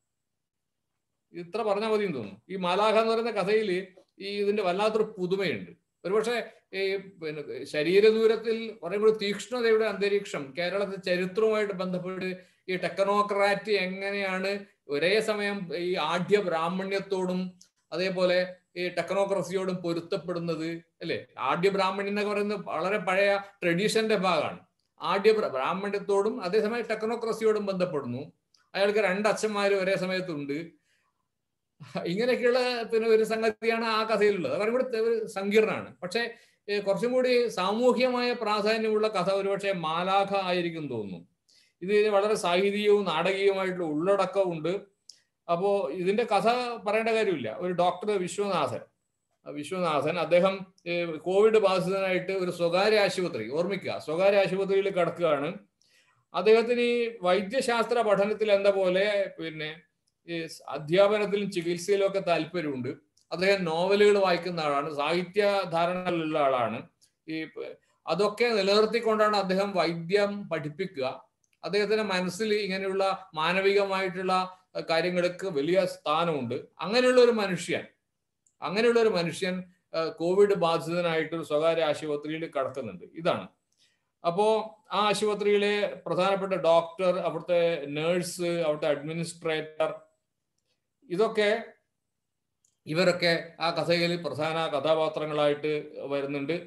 Speaker 2: ഇത്ര പറഞ്ഞാൽ മതി തോന്നുന്നു ഈ മാലാഖ എന്ന് പറയുന്ന കഥയിൽ ഈ ഇതിന്റെ വല്ലാത്തൊരു പുതുമയുണ്ട് ഒരുപക്ഷെ ഈ പിന്നെ ശരീരദൂരത്തിൽ കുറേ കൂടി തീക്ഷ്ണതയുടെ അന്തരീക്ഷം കേരളത്തിൽ ചരിത്രവുമായിട്ട് ബന്ധപ്പെട്ട് ഈ ടെക്നോക്രാറ്റ് എങ്ങനെയാണ് ഒരേ സമയം ഈ ആഢ്യ ബ്രാഹ്മണ്യത്തോടും അതേപോലെ ഈ ടെക്നോക്രസിയോടും പൊരുത്തപ്പെടുന്നത് അല്ലേ ആഢ്യ ബ്രാഹ്മണ്യം എന്നൊക്കെ പറയുന്നത് വളരെ പഴയ ട്രഡീഷന്റെ ഭാഗമാണ് ആഢ്യ ബ്രാഹ്മണ്യത്തോടും അതേസമയം ടെക്നോക്രസിയോടും ബന്ധപ്പെടുന്നു അയാൾക്ക് രണ്ട് അച്ഛന്മാർ ഒരേ സമയത്തുണ്ട് ഇങ്ങനെയൊക്കെയുള്ള പിന്നെ ഒരു സംഗതിയാണ് ആ കഥയിലുള്ളത് അവർ കൂടി ഒരു സങ്കീർണമാണ് പക്ഷെ കുറച്ചും കൂടി സാമൂഹ്യമായ പ്രാധാന്യമുള്ള കഥ ഒരുപക്ഷെ മാലാഖ ആയിരിക്കും തോന്നുന്നു ഇത് വളരെ സാഹിത്യവും നാടകീയമായിട്ടുള്ള ഉള്ളടക്കമുണ്ട് അപ്പോ ഇതിന്റെ കഥ പറയേണ്ട കാര്യമില്ല ഒരു ഡോക്ടർ വിശ്വനാഥൻ വിശ്വനാഥൻ അദ്ദേഹം കോവിഡ് ബാധിതനായിട്ട് ഒരു സ്വകാര്യ ആശുപത്രി ഓർമ്മിക്കുക സ്വകാര്യ ആശുപത്രിയിൽ കിടക്കുകയാണ് അദ്ദേഹത്തിന് ഈ വൈദ്യശാസ്ത്ര പഠനത്തിൽ എന്ന പോലെ പിന്നെ ഈ അധ്യാപനത്തിലും ചികിത്സയിലും ഒക്കെ താല്പര്യമുണ്ട് അദ്ദേഹം നോവലുകൾ വായിക്കുന്ന ആളാണ് സാഹിത്യ ധാരണയിലുള്ള ആളാണ് ഈ അതൊക്കെ നിലനിർത്തിക്കൊണ്ടാണ് അദ്ദേഹം വൈദ്യം പഠിപ്പിക്കുക അദ്ദേഹത്തിന്റെ മനസ്സിൽ ഇങ്ങനെയുള്ള മാനവികമായിട്ടുള്ള കാര്യങ്ങൾക്ക് വലിയ സ്ഥാനമുണ്ട് അങ്ങനെയുള്ള ഒരു മനുഷ്യൻ അങ്ങനെയുള്ള ഒരു മനുഷ്യൻ കോവിഡ് ബാധിതനായിട്ട് ഒരു സ്വകാര്യ ആശുപത്രിയിൽ കടക്കുന്നുണ്ട് ഇതാണ് അപ്പോ ആ ആശുപത്രിയിലെ പ്രധാനപ്പെട്ട ഡോക്ടർ അവിടുത്തെ നേഴ്സ് അവിടുത്തെ അഡ്മിനിസ്ട്രേറ്റർ ഇതൊക്കെ ഇവരൊക്കെ ആ കഥയിൽ പ്രധാന കഥാപാത്രങ്ങളായിട്ട് വരുന്നുണ്ട്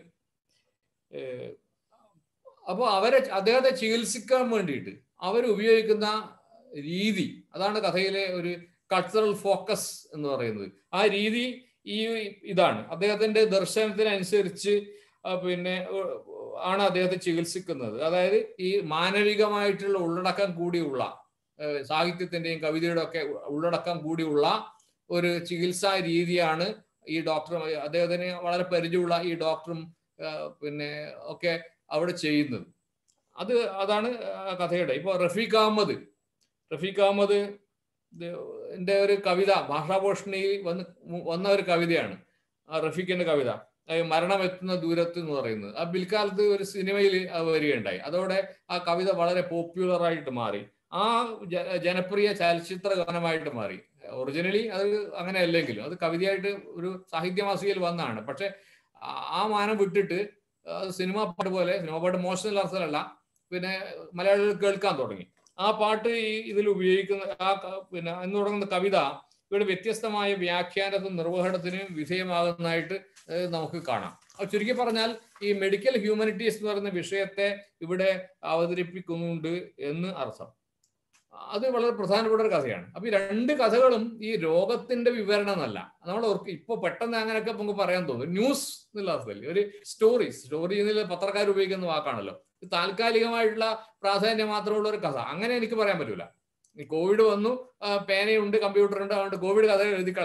Speaker 2: അപ്പോൾ അവരെ അദ്ദേഹത്തെ ചികിത്സിക്കാൻ വേണ്ടിയിട്ട് അവർ ഉപയോഗിക്കുന്ന രീതി അതാണ് കഥയിലെ ഒരു കൾച്ചറൽ ഫോക്കസ് എന്ന് പറയുന്നത് ആ രീതി ഈ ഇതാണ് അദ്ദേഹത്തിന്റെ ദർശനത്തിനനുസരിച്ച് പിന്നെ ആണ് അദ്ദേഹത്തെ ചികിത്സിക്കുന്നത് അതായത് ഈ മാനവികമായിട്ടുള്ള ഉള്ളടക്കം കൂടിയുള്ള സാഹിത്യത്തിന്റെയും കവിതയുടെ ഒക്കെ ഉള്ളടക്കം കൂടിയുള്ള ഒരു ചികിത്സാ രീതിയാണ് ഈ ഡോക്ടർ അദ്ദേഹത്തിന് വളരെ പരിചയമുള്ള ഈ ഡോക്ടറും പിന്നെ ഒക്കെ അവിടെ ചെയ്യുന്നത് അത് അതാണ് കഥയുടെ ഇപ്പോൾ റഫീഖ് അഹമ്മദ് റഫീഖ് അഹമ്മദ് എൻ്റെ ഒരു കവിത ഭാഷാഭൂഷണി വന്ന് വന്ന ഒരു കവിതയാണ് ആ റഫീഖിന്റെ കവിത മരണം എത്തുന്ന ദൂരത്ത് എന്ന് പറയുന്നത് ആ പിൽക്കാലത്ത് ഒരു സിനിമയിൽ വരികയുണ്ടായി അതോടെ ആ കവിത വളരെ പോപ്പുലർ ആയിട്ട് മാറി ആ ജനപ്രിയ ചലച്ചിത്ര ഗാനമായിട്ട് മാറി ഒറിജിനലി അത് അങ്ങനെ അല്ലെങ്കിലും അത് കവിതയായിട്ട് ഒരു സാഹിത്യമാസികയിൽ വന്നതാണ് പക്ഷെ ആ മാനം വിട്ടിട്ട് അത് സിനിമ പാട്ട് പോലെ സിനിമ പാട്ട് മോശം അർത്ഥമല്ല പിന്നെ മലയാളികൾ കേൾക്കാൻ തുടങ്ങി ആ പാട്ട് ഈ ഇതിൽ ഉപയോഗിക്കുന്ന ആ പിന്നെ എന്ന് തുടങ്ങുന്ന കവിത ഇവിടെ വ്യത്യസ്തമായ വ്യാഖ്യാനത്തിനും നിർവഹണത്തിനും വിധേയമാകുന്നതായിട്ട് നമുക്ക് കാണാം ചുരുക്കി പറഞ്ഞാൽ ഈ മെഡിക്കൽ ഹ്യൂമാനിറ്റീസ് എന്ന് പറയുന്ന വിഷയത്തെ ഇവിടെ അവതരിപ്പിക്കുന്നുണ്ട് എന്ന് അർത്ഥം അത് വളരെ പ്രധാനപ്പെട്ട ഒരു കഥയാണ് അപ്പൊ ഈ രണ്ട് കഥകളും ഈ രോഗത്തിന്റെ വിവരണം എന്നല്ല നമ്മൾ ഓർക്ക് ഇപ്പൊ പെട്ടെന്ന് അങ്ങനെയൊക്കെ നമുക്ക് പറയാൻ തോന്നും ന്യൂസ് എന്നുള്ള അർത്ഥത്തിൽ ഒരു സ്റ്റോറി സ്റ്റോറി എന്നുള്ള പത്രക്കാർ ഉപയോഗിക്കുന്ന വാക്കാണല്ലോ താൽക്കാലികമായിട്ടുള്ള പ്രാധാന്യം മാത്രമുള്ള ഒരു കഥ അങ്ങനെ എനിക്ക് പറയാൻ പറ്റൂല ഈ കോവിഡ് വന്നു പേനയുണ്ട് കമ്പ്യൂട്ടർ ഉണ്ട് അതുകൊണ്ട് കോവിഡ് കഥ എഴുതി കളയാം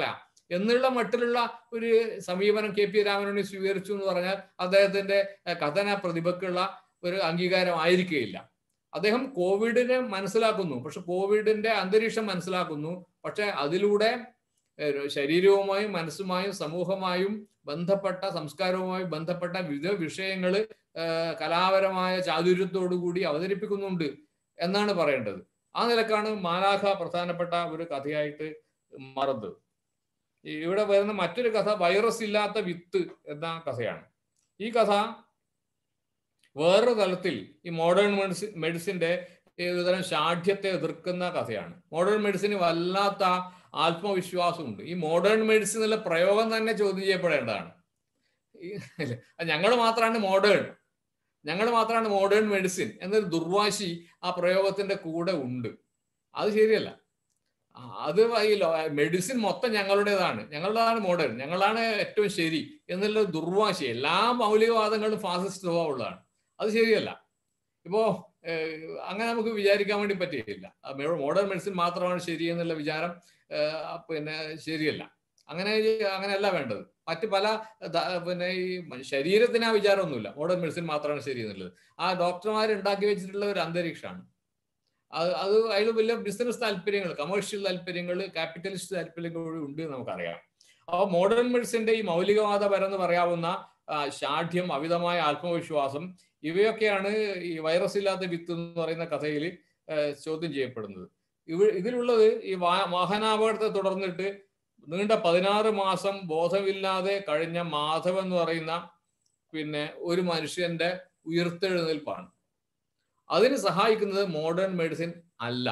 Speaker 2: എന്നുള്ള മട്ടിലുള്ള ഒരു സമീപനം കെ പി രാമനുണ്ണി സ്വീകരിച്ചു എന്ന് പറഞ്ഞാൽ അദ്ദേഹത്തിന്റെ ഏഹ്, കഥന പ്രതിഭക്കുള്ള ഒരു അംഗീകാരം ആയിരിക്കുകയില്ല അദ്ദേഹം കോവിഡിനെ മനസ്സിലാക്കുന്നു പക്ഷെ കോവിഡിന്റെ അന്തരീക്ഷം മനസ്സിലാക്കുന്നു പക്ഷെ അതിലൂടെ ഏഹ്, ശരീരവുമായും മനസ്സുമായും സമൂഹമായും ബന്ധപ്പെട്ട സംസ്കാരവുമായി ബന്ധപ്പെട്ട വിവിധ വിഷയങ്ങൾ കലാപരമായ ചാതുര്യത്തോടു കൂടി അവതരിപ്പിക്കുന്നുണ്ട് എന്നാണ് പറയേണ്ടത് ആ നിലക്കാണ് മാലാഖ പ്രധാനപ്പെട്ട ഒരു കഥയായിട്ട് മാറുന്നത് ഈ ഇവിടെ വരുന്ന മറ്റൊരു കഥ വൈറസ് ഇല്ലാത്ത വിത്ത് എന്ന കഥയാണ് ഈ കഥ വേറൊരു തലത്തിൽ ഈ മോഡേൺ മെഡിസിൻ മെഡിസിന്റെ ഈ ഒരുതരം ഷാഠ്യത്തെ എതിർക്കുന്ന കഥയാണ് മോഡേൺ മെഡിസിന് വല്ലാത്ത ആത്മവിശ്വാസമുണ്ട് ഈ മോഡേൺ മെഡിസിൻ എന്നുള്ള പ്രയോഗം തന്നെ ചോദ്യം ചെയ്യപ്പെടേണ്ടതാണ് ഞങ്ങൾ മാത്രമാണ് മോഡേൺ ഞങ്ങൾ മാത്രമാണ് മോഡേൺ മെഡിസിൻ എന്നൊരു ദുർവാശി ആ പ്രയോഗത്തിന്റെ കൂടെ ഉണ്ട് അത് ശരിയല്ല ആ, അത് ഈ മെഡിസിൻ മൊത്തം ഞങ്ങളുടേതാണ് ഞങ്ങളുടേതാണ് മോഡേൺ ഞങ്ങളാണ് ഏറ്റവും ശരി എന്നുള്ള ദുർവാശി എല്ലാ മൗലികവാദങ്ങളും ഫാസിസ്റ്റ് സ്വഭാവമുള്ളതാണ് അത് ശരിയല്ല ഇപ്പോ ഏഹ്, അങ്ങനെ നമുക്ക് വിചാരിക്കാൻ വേണ്ടി പറ്റുകയില്ല മോഡേൺ മെഡിസിൻ മാത്രമാണ് ശരി എന്നുള്ള വിചാരം ഏഹ്, പിന്നെ ശരിയല്ല അങ്ങനെ അങ്ങനെയല്ല വേണ്ടത് മറ്റ് പല ദ- പിന്നെ ഈ ശരീരത്തിന് ആ വിചാരമൊന്നുമില്ല മോഡേൺ മെഡിസിൻ മാത്രമാണ് ശരി എന്നുള്ളത് ആ ഡോക്ടർമാർ ഉണ്ടാക്കി വെച്ചിട്ടുള്ള ഒരു അന്തരീക്ഷമാണ് അത് അത് അതിൽ വലിയ ബിസിനസ് താല്പര്യങ്ങൾ കമേഴ്ഷ്യൽ താല്പര്യങ്ങൾ ക്യാപിറ്റലിസ്റ്റ് താല്പര്യങ്ങൾ കൂടി ഉണ്ട് എന്ന് നമുക്കറിയാം അപ്പോൾ മോഡേൺ മെഡിസിന്റെ ഈ മൗലികവാദപരം പറയാവുന്ന ആ, ശാഠ്യം അമിതമായ ആത്മവിശ്വാസം ഇവയൊക്കെയാണ് ഈ വൈറസ് ഇല്ലാത്ത വിത്ത് എന്ന് പറയുന്ന കഥയിൽ ചോദ്യം ചെയ്യപ്പെടുന്നത് ഇവ ഇതിലുള്ളത് ഈ വാ- വാഹനാപകടത്തെ തുടർന്നിട്ട് നീണ്ട പതിനാറ് മാസം ബോധമില്ലാതെ കഴിഞ്ഞ മാധവ് എന്ന് പറയുന്ന പിന്നെ ഒരു മനുഷ്യന്റെ ഉയർത്തെഴുന്നേൽപ്പാണ് അതിന് സഹായിക്കുന്നത് മോഡേൺ മെഡിസിൻ അല്ല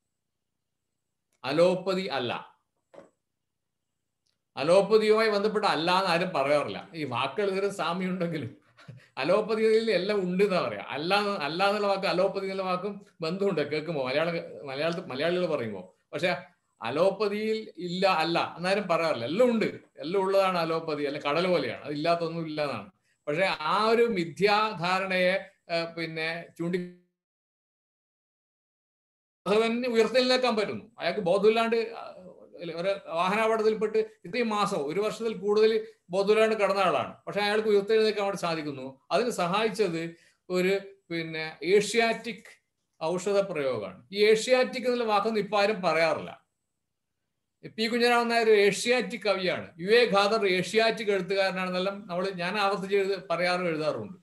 Speaker 2: അലോപ്പതി അല്ല അലോപ്പതിയുമായി ബന്ധപ്പെട്ട അല്ല എന്ന് ആരും പറയാറില്ല ഈ വാക്കുകൾ ഇതിന് സാമ്യമുണ്ടെങ്കിലും അലോപ്പതിയിൽ എല്ലാം ഉണ്ട് എന്നാ പറയാ അല്ല അല്ല എന്നുള്ള വാക്ക് അലോപ്പതി എന്നുള്ള വാക്കും ബന്ധമുണ്ട് കേൾക്കുമ്പോൾ മലയാളം മലയാളത്തിൽ മലയാളികൾ പറയുമ്പോൾ പക്ഷെ അലോപ്പതിയിൽ ഇല്ല അല്ല എന്നാരും പറയാറില്ല എല്ലാം ഉണ്ട് എല്ലാം ഉള്ളതാണ് അലോപ്പതി അല്ലെ കടൽ പോലെയാണ് അത് ഇല്ലാത്തൊന്നും ഇല്ല എന്നാണ് പക്ഷെ ആ ഒരു മിഥ്യാധാരണയെ ഏഹ്, പിന്നെ ചൂണ്ടി മാധവന് ഉയർത്തെഴുന്നേക്കാൻ പറ്റുന്നു അയാൾക്ക് ബോധമില്ലാണ്ട് ഒരു വാഹനാപകടത്തിൽപ്പെട്ട് ഇത്രയും മാസം ഒരു വർഷത്തിൽ കൂടുതൽ ബോധമില്ലാണ്ട് കിടന്ന ആളാണ് പക്ഷെ അയാൾക്ക് ഉയർത്തെഴുന്നേക്കാൻ വേണ്ടി സാധിക്കുന്നു അതിന് സഹായിച്ചത് ഒരു പിന്നെ ഏഷ്യാറ്റിക് ഔഷധ പ്രയോഗമാണ് ഈ ഏഷ്യാറ്റിക് എന്നുള്ള വാക്കൊന്നും ഇപ്പൊ ആരും പറയാറില്ല പി കുഞ്ഞിരാമൻ നായർ ഒരു ഏഷ്യാറ്റിക് കവിയാണ് യു എ ഖാദർ ഏഷ്യാറ്റിക് എഴുത്തുകാരനാണെന്നെല്ലാം നമ്മൾ ഞാൻ ആവർത്തിച്ച് എഴുതി പറയാറും എഴുതാറുണ്ട്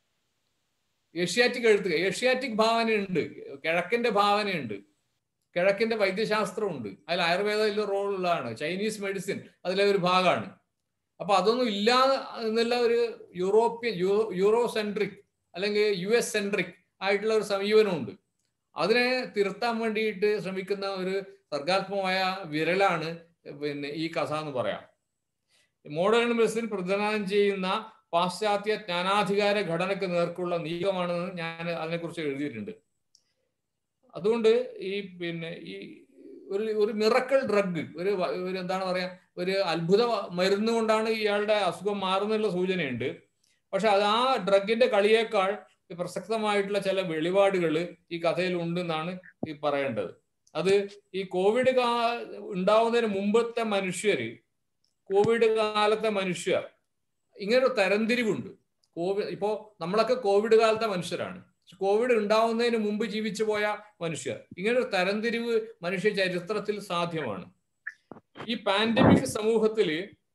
Speaker 2: ഏഷ്യാറ്റിക് എഴുത്തുക ഏഷ്യാറ്റിക് ഭാവനയുണ്ട് കിഴക്കിന്റെ ഭാവനയുണ്ട് കിഴക്കിന്റെ വൈദ്യശാസ്ത്രമുണ്ട് അതിൽ ആയുർവേദത്തിൽ റോൾ ഉള്ളതാണ് ചൈനീസ് മെഡിസിൻ അതിലെ ഒരു ഭാഗമാണ് അപ്പൊ അതൊന്നും ഇല്ലാതെ എന്നുള്ള ഒരു യൂറോപ്യൻ യൂറോ യൂറോ സെൻട്രിക് അല്ലെങ്കിൽ യു എസ് സെൻട്രിക് ആയിട്ടുള്ള ഒരു സമീപനമുണ്ട് അതിനെ തിരുത്താൻ വേണ്ടിയിട്ട് ശ്രമിക്കുന്ന ഒരു സർഗാത്മകമായ വിരലാണ് പിന്നെ ഈ കഥ എന്ന് പറയാം മോഡേൺ മെഡിസിൻ പ്രതിദാനം ചെയ്യുന്ന പാശ്ചാത്യ ജ്ഞാനാധികാര ഘടനയ്ക്ക് നേർക്കുള്ള നീക്കമാണെന്ന് ഞാൻ അതിനെക്കുറിച്ച് എഴുതിയിട്ടുണ്ട് അതുകൊണ്ട് ഈ പിന്നെ ഈ ഒരു ഒരു മിറക്കൾ ഡ്രഗ് ഒരു വ- ഒരു എന്താണ് പറയാ ഒരു അത്ഭുത മരുന്ന് കൊണ്ടാണ് ഇയാളുടെ അസുഖം മാറുന്നുള്ള സൂചനയുണ്ട് പക്ഷെ അത് ആ ഡ്രഗിന്റെ കളിയേക്കാൾ ഈ പ്രസക്തമായിട്ടുള്ള ചില വെളിപാടുകൾ ഈ കഥയിൽ ഉണ്ടെന്നാണ് ഈ പറയേണ്ടത് അത് ഈ കോവിഡ് കാ ഉണ്ടാവുന്നതിന് മുമ്പത്തെ മനുഷ്യര് കോവിഡ് കാലത്തെ മനുഷ്യർ ഇങ്ങനെ ഒരു തരംതിരിവുണ്ട് കോവിഡ് ഇപ്പോ നമ്മളൊക്കെ കോവിഡ് കാലത്തെ മനുഷ്യരാണ് കോവിഡ് ഉണ്ടാവുന്നതിന് മുമ്പ് ജീവിച്ചു പോയ മനുഷ്യർ ഇങ്ങനെ ഒരു തരംതിരിവ് മനുഷ്യ ചരിത്രത്തിൽ സാധ്യമാണ് ഈ പാൻഡമിക് സമൂഹത്തിൽ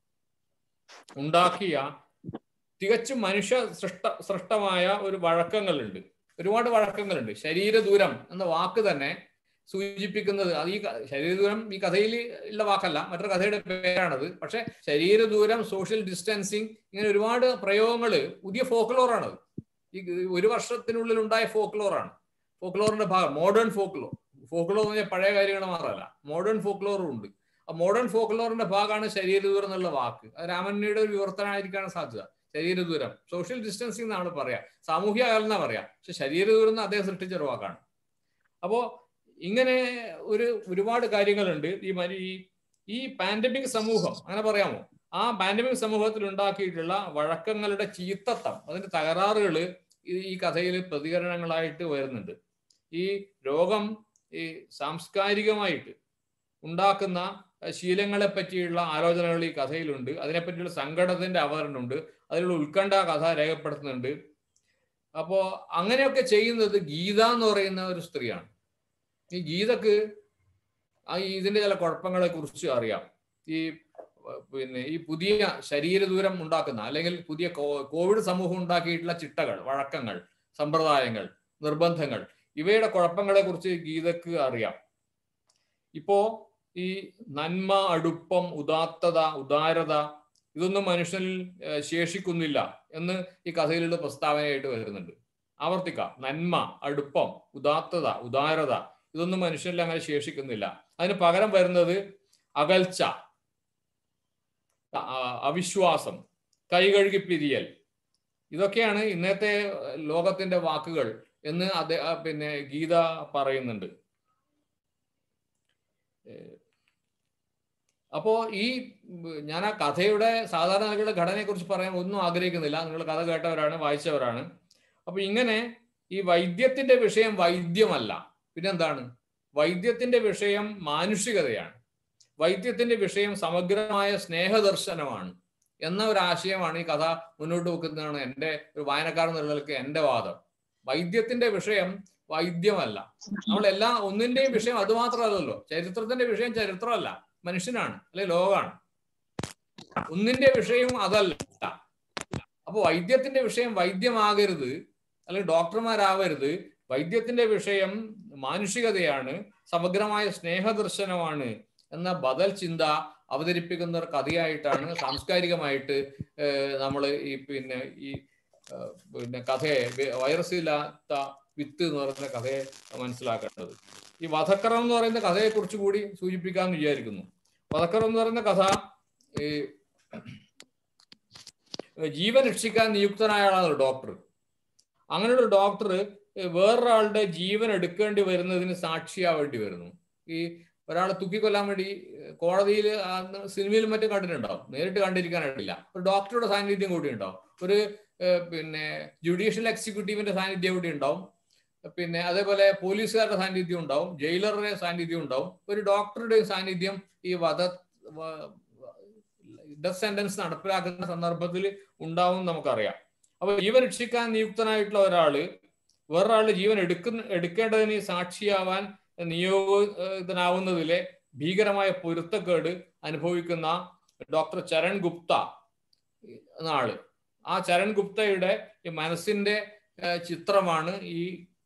Speaker 2: ഉണ്ടാക്കിയ തികച്ചും മനുഷ്യ സൃഷ്ട സൃഷ്ടമായ ഒരു വഴക്കങ്ങളുണ്ട് ഒരുപാട് വഴക്കങ്ങളുണ്ട് ശരീര ദൂരം എന്ന വാക്ക് തന്നെ സൂചിപ്പിക്കുന്നത് അത് ഈ ക- ശരീരദൂരം ഈ കഥയിൽ ഉള്ള വാക്കല്ല മറ്റൊരു കഥയുടെ പേരാണത് പക്ഷെ ശരീരദൂരം സോഷ്യൽ ഡിസ്റ്റൻസിങ് ഇങ്ങനെ ഒരുപാട് പ്രയോഗങ്ങൾ പുതിയ ഫോക്ലോറാണത് ഈ ഒരു വർഷത്തിനുള്ളിൽ ഉണ്ടായ ഫോക്ലോറാണ് ഫോക്ലോറിന്റെ ഭാഗം മോഡേൺ ഫോക്ലോർ ഫോക്ലോർ എന്ന് പറഞ്ഞാൽ പഴയ കാര്യങ്ങൾ മാത്രമല്ല മോഡേൺ ഫോക്ലോറും ഉണ്ട് ആ മോഡേൺ ഫോക്ലോറിന്റെ ഭാഗമാണ് ശരീരദൂരം എന്നുള്ള വാക്ക് അത് രാമണ്ണിയുടെ ഒരു വിവർത്തനമായിരിക്കാണ് സാധ്യത ശരീരദൂരം സോഷ്യൽ ഡിസ്റ്റൻസിങ് എന്നാണ് പറയാ സാമൂഹ്യ അകലം എന്നാ പറയാ പക്ഷെ ശരീരദൂരം എന്ന് അദ്ദേഹം സൃഷ്ടിച്ച ഒരു വാക്കാണ് അപ്പോ ഇങ്ങനെ ഒരു ഒരുപാട് കാര്യങ്ങളുണ്ട് ഈ മരി ഈ- ഈ പാൻഡമിക് സമൂഹം അങ്ങനെ പറയാമോ ആ പാൻഡമിക് സമൂഹത്തിൽ ഉണ്ടാക്കിയിട്ടുള്ള വഴക്കങ്ങളുടെ ചീത്തത്വം അതിന്റെ തകരാറുകൾ ഈ കഥയിൽ പ്രതികരണങ്ങളായിട്ട് വരുന്നുണ്ട് ഈ രോഗം ഈ സാംസ്കാരികമായിട്ട് ഉണ്ടാക്കുന്ന ശീലങ്ങളെ പറ്റിയുള്ള ആലോചനകൾ ഈ കഥയിലുണ്ട് അതിനെപ്പറ്റിയുള്ള സങ്കടത്തിന്റെ അവതരണമുണ്ട് അതിലുള്ള ഉത്കണ്ഠ കഥ രേഖപ്പെടുത്തുന്നുണ്ട് അപ്പോ അങ്ങനെയൊക്കെ ചെയ്യുന്നത് ഗീത എന്ന് പറയുന്ന ഒരു സ്ത്രീയാണ് ഈ ഗീതക്ക് ആ ഈ ഇതിന്റെ ചില കുഴപ്പങ്ങളെ കുറിച്ച് അറിയാം ഈ ഏർ പിന്നെ ഈ പുതിയ ശരീരദൂരം ഉണ്ടാക്കുന്ന അല്ലെങ്കിൽ പുതിയ കോ- കോവിഡ് സമൂഹം ഉണ്ടാക്കിയിട്ടുള്ള ചിട്ടകൾ വഴക്കങ്ങൾ സമ്പ്രദായങ്ങൾ നിർബന്ധങ്ങൾ ഇവയുടെ കുഴപ്പങ്ങളെ കുറിച്ച് ഗീതക്ക് അറിയാം ഇപ്പോ ഈ നന്മ അടുപ്പം ഉദാത്തത ഉദാരത ഇതൊന്നും മനുഷ്യനിൽ ഏർ ശേഷിക്കുന്നില്ല എന്ന് ഈ കഥയിലുള്ള പ്രസ്താവനയായിട്ട് വരുന്നുണ്ട് ആവർത്തിക്കാം നന്മ അടുപ്പം ഉദാത്തത ഉദാരത ഇതൊന്നും മനുഷ്യനിൽ അങ്ങനെ ശേഷിക്കുന്നില്ല അതിന് പകരം വരുന്നത് അകൽച്ച അ- അ- അവിശ്വാസം കൈകഴുകി പിരിയൽ ഇതൊക്കെയാണ് ഇന്നത്തെ ലോകത്തിന്റെ വാക്കുകൾ എന്ന് അത് പിന്നെ ഗീത പറയുന്നുണ്ട് ഏഹ് അപ്പോ ഈ ഉം, ഞാൻ ആ കഥയുടെ സാധാരണ നിലകളുടെ ഘടനയെ കുറിച്ച് പറയാൻ ഒന്നും ആഗ്രഹിക്കുന്നില്ല നിങ്ങൾ കഥ കേട്ടവരാണ് വായിച്ചവരാണ് അപ്പൊ ഇങ്ങനെ ഈ വൈദ്യത്തിന്റെ വിഷയം വൈദ്യമല്ല പിന്നെന്താണ് വൈദ്യത്തിന്റെ വിഷയം മാനുഷികതയാണ് വൈദ്യത്തിന്റെ വിഷയം സമഗ്രമായ സ്നേഹദർശനമാണ് എന്ന ഒരു ആശയമാണ് ഈ കഥ മുന്നോട്ട് വെക്കുന്നതാണ് എൻ്റെ ഒരു വായനക്കാരൻ എന്ന നിലയ്ക്ക് എൻ്റെ വാദം വൈദ്യത്തിന്റെ വിഷയം വൈദ്യമല്ല നമ്മളെല്ലാ ഒന്നിന്റെയും വിഷയം അത് മാത്രമല്ലല്ലോ ചരിത്രത്തിന്റെ വിഷയം ചരിത്രമല്ല മനുഷ്യനാണ് അല്ലെ ലോകമാണ് ഒന്നിന്റെ വിഷയം അതല്ല അപ്പൊ വൈദ്യത്തിന്റെ വിഷയം വൈദ്യമാകരുത് അല്ലെങ്കിൽ ഡോക്ടർമാരാവരുത് വൈദ്യത്തിന്റെ വിഷയം മാനുഷികതയാണ് സമഗ്രമായ സ്നേഹദർശനമാണ് എന്ന ബദൽ ചിന്ത അവതരിപ്പിക്കുന്ന ഒരു കഥയായിട്ടാണ് സാംസ്കാരികമായിട്ട് നമ്മൾ ഈ പിന്നെ ഈ ഏഹ്, പിന്നെ കഥയെ വി- വൈറസ് ഇല്ലാത്ത വിത്ത് എന്ന് പറയുന്ന കഥയെ മനസ്സിലാക്കേണ്ടത് ഈ വധക്കരം എന്ന് പറയുന്ന കഥയെ കുറിച്ച് കൂടി സൂചിപ്പിക്കാമെന്ന് വിചാരിക്കുന്നു വധക്കരം എന്ന് പറയുന്ന കഥ ഈ ജീവൻ രക്ഷിക്കാൻ നിയുക്തനായ ആളാണ് ഡോക്ടർ അങ്ങനെയുള്ള ഡോക്ടർ വേറൊരാളുടെ ജീവൻ എടുക്കേണ്ടി വരുന്നതിന് സാക്ഷിയാവേണ്ടി വരുന്നു ഈ ഒരാളെ തൂക്കിക്കൊല്ലാൻ വേണ്ടി കോടതിയിൽ സിനിമയിലും മറ്റും കണ്ടിട്ടുണ്ടാവും നേരിട്ട് കണ്ടിരിക്കാനായിട്ടില്ല ഒരു ഡോക്ടറുടെ സാന്നിധ്യം കൂടി ഉണ്ടാവും ഒരു ഏഹ്, പിന്നെ ജുഡീഷ്യൽ എക്സിക്യൂട്ടീവിന്റെ സാന്നിധ്യം കൂടി ഉണ്ടാവും പിന്നെ അതേപോലെ പോലീസുകാരുടെ സാന്നിധ്യം ഉണ്ടാവും ജയിലറുടെ സാന്നിധ്യം ഉണ്ടാവും ഒരു ഡോക്ടറുടെ സാന്നിധ്യം ഈ വധ ഡെത്ത് സെന്റൻസ് നടപ്പിലാക്കുന്ന സന്ദർഭത്തിൽ ഉണ്ടാവും എന്ന് നമുക്കറിയാം അപ്പൊ ജീവൻ രക്ഷിക്കാൻ നിയുക്തനായിട്ടുള്ള ഒരാള് വേറൊരാളുടെ ജീവൻ എടുക്കുന്ന എടുക്കേണ്ടതിന് സാക്ഷിയാവാൻ നിയോഗിതനാവുന്നതിലെ ഭീകരമായ പൊരുത്തക്കേട് അനുഭവിക്കുന്ന ഡോക്ടർ ചരൺ ഗുപ്ത എന്ന ആള് ആ ചരൺ ഗുപ്തയുടെ ഈ മനസ്സിന്റെ ഏഹ്, ചിത്രമാണ് ഈ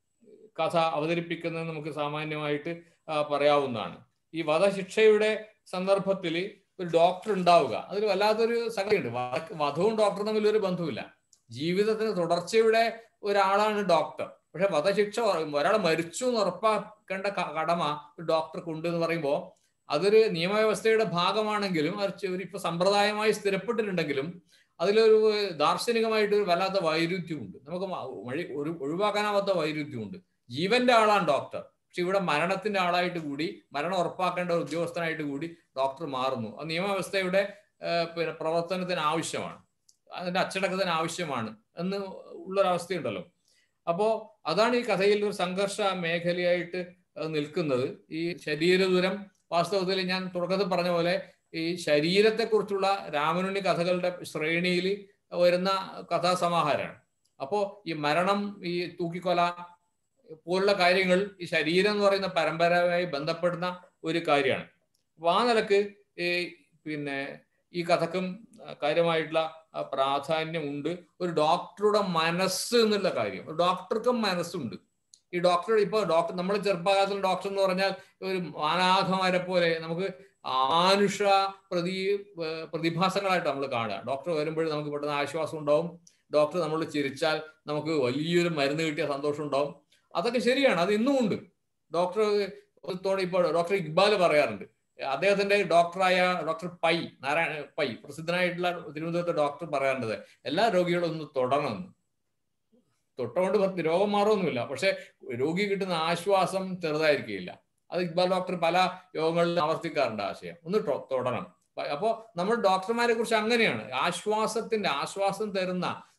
Speaker 2: കഥ അവതരിപ്പിക്കുന്നത് നമുക്ക് സാമാന്യമായിട്ട് ആ, പറയാവുന്നതാണ് ഈ വധശിക്ഷയുടെ സന്ദർഭത്തിൽ ഒരു ഡോക്ടർ ഉണ്ടാവുക അതിൽ വല്ലാത്തൊരു സംഗതിയുണ്ട് വധ- വധവും ഡോക്ടറും തമ്മിൽ ഒരു ബന്ധവുമില്ല ജീവിതത്തിന് തുടർച്ചയുടെ ഒരാളാണ് ഡോക്ടർ പക്ഷെ വധശിക്ഷ ഒരാൾ മരിച്ചു എന്ന് ഉറപ്പാക്കേണ്ട ക- കടമ ഒരു ഡോക്ടർക്ക് ഉണ്ട് എന്ന് പറയുമ്പോൾ അതൊരു നിയമവ്യവസ്ഥയുടെ ഭാഗമാണെങ്കിലും അത് ചെ- ഒരു ഇപ്പൊ സമ്പ്രദായമായി സ്ഥിരപ്പെട്ടിട്ടുണ്ടെങ്കിലും അതിലൊരു ദാർശനികമായിട്ട് ഒരു വല്ലാത്ത വൈരുദ്ധ്യമുണ്ട് നമുക്ക് മ- വഴി ഒരു ഒഴിവാക്കാനാവാത്ത വൈരുദ്ധ്യമുണ്ട് ജീവന്റെ ആളാണ് ഡോക്ടർ പക്ഷെ ഇവിടെ മരണത്തിന്റെ ആളായിട്ട് കൂടി മരണം ഉറപ്പാക്കേണ്ട ഒരു ഉദ്യോഗസ്ഥനായിട്ട് കൂടി ഡോക്ടർ മാറുന്നു അത് നിയമവ്യവസ്ഥയുടെ ഏഹ്, പിന്നെ പ്രവർത്തനത്തിന് ആവശ്യമാണ് അതിന്റെ അച്ചടക്കത്തിന് ആവശ്യമാണ് എന്ന് ഉള്ളൊരവസ്ഥയുണ്ടല്ലോ അപ്പോ അതാണ് ഈ കഥയിൽ ഒരു സംഘർഷ മേഖലയായിട്ട് ഏഹ്, നിൽക്കുന്നത് ഈ ശരീരദൂരം വാസ്തവത്തിൽ ഞാൻ തുടക്കത്തിൽ പറഞ്ഞ പോലെ ഈ ശരീരത്തെക്കുറിച്ചുള്ള രാമനുണ്ണി കഥകളുടെ ശ്രേണിയിൽ വരുന്ന കഥാസമാഹാരമാണ് അപ്പോ ഈ മരണം ഈ തൂക്കിക്കൊല പോലുള്ള കാര്യങ്ങൾ ഈ ശരീരം എന്ന് പറയുന്ന പരമ്പരയായി ബന്ധപ്പെടുന്ന ഒരു കാര്യമാണ് അപ്പൊ ആ നിലക്ക് ഈ പിന്നെ ഈ കഥക്കും ആ, കാര്യമായിട്ടുള്ള ആ, പ്രാധാന്യമുണ്ട് ഒരു ഡോക്ടറുടെ മനസ്സ് എന്നുള്ള കാര്യം ഒരു ഡോക്ടർക്കും മനസ്സുണ്ട് ഈ ഡോക്ടർ ഇപ്പൊ ഡോക്ടർ നമ്മൾ ചെറുപ്പകാലത്തിൽ ഡോക്ടർ എന്ന് പറഞ്ഞാൽ ഒരു മാനാഥമാരെ പോലെ നമുക്ക് ആനുഷ പ്രതി ഏർ പ്രതിഭാസങ്ങളായിട്ട് നമ്മൾ കാണുക ഡോക്ടർ വരുമ്പോൾ നമുക്ക് പെട്ടെന്ന് ആശ്വാസം ഉണ്ടാവും ഡോക്ടർ നമ്മൾ ചിരിച്ചാൽ നമുക്ക് വലിയൊരു മരുന്ന് കിട്ടിയ സന്തോഷം ഉണ്ടാവും അതൊക്കെ ശരിയാണ് അത് ഇന്നും ഉണ്ട് ഡോക്ടർ തോടെ ഇപ്പോൾ ഡോക്ടർ ഇക്ബാൽ പറയാറുണ്ട് അദ്ദേഹത്തിന്റെ ഡോക്ടറായ ഡോക്ടർ പൈ നാരായണ പൈ പ്രസിദ്ധനായിട്ടുള്ള തിരുവനന്തപുരത്തെ ഡോക്ടർ പറയാറുണ്ട് എല്ലാ രോഗികളും ഒന്ന് തൊടണമെന്ന് തൊട്ടുകൊണ്ട് പത്ത് രോഗം മാറുമൊന്നുമില്ല പക്ഷെ രോഗി കിട്ടുന്ന ആശ്വാസം ചെറുതായിരിക്കില്ല അത് ഇക്ബാൽ ഡോക്ടർ പല യോഗങ്ങളിലും ആവർത്തിക്കാറുണ്ട് ആശയം ഒന്ന് തൊ- തൊടണം അപ്പോ നമ്മൾ ഡോക്ടർമാരെ കുറിച്ച് അങ്ങനെയാണ് ആശ്വാസത്തിന്റെ ആശ്വാസം തരുന്ന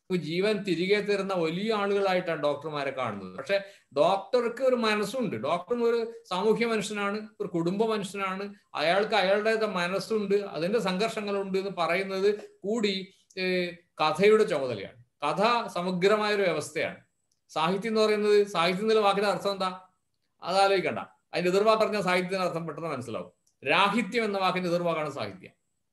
Speaker 2: ജീവൻ തിരികെ തരുന്ന വലിയ ആളുകളായിട്ടാണ് ഡോക്ടർമാരെ കാണുന്നത് പക്ഷെ ഡോക്ടർക്ക് ഒരു മനസ്സുണ്ട് ഡോക്ടർ ഒരു സാമൂഹ്യ മനുഷ്യനാണ് ഒരു കുടുംബ മനുഷ്യനാണ് അയാൾക്ക് അയാളുടെ മനസ്സുണ്ട് അതിന്റെ സംഘർഷങ്ങളുണ്ട് എന്ന് പറയുന്നത് കൂടി ഏഹ്, കഥയുടെ ചുമതലയാണ് കഥ സമഗ്രമായ ഒരു വ്യവസ്ഥയാണ് സാഹിത്യം എന്ന് പറയുന്നത് സാഹിത്യം എന്നുള്ള വാക്കിന്റെ അർത്ഥം എന്താ അതാലോചിക്കണ്ട അതിന്റെ എതിർവാക്ക് പറഞ്ഞാൽ സാഹിത്യത്തിന് അർത്ഥം പെട്ടെന്ന് മനസ്സിലാവും രാഹിത്യം എന്ന വാക്കിന്റെ എതിർവാക്കാണ് സാഹിത്യം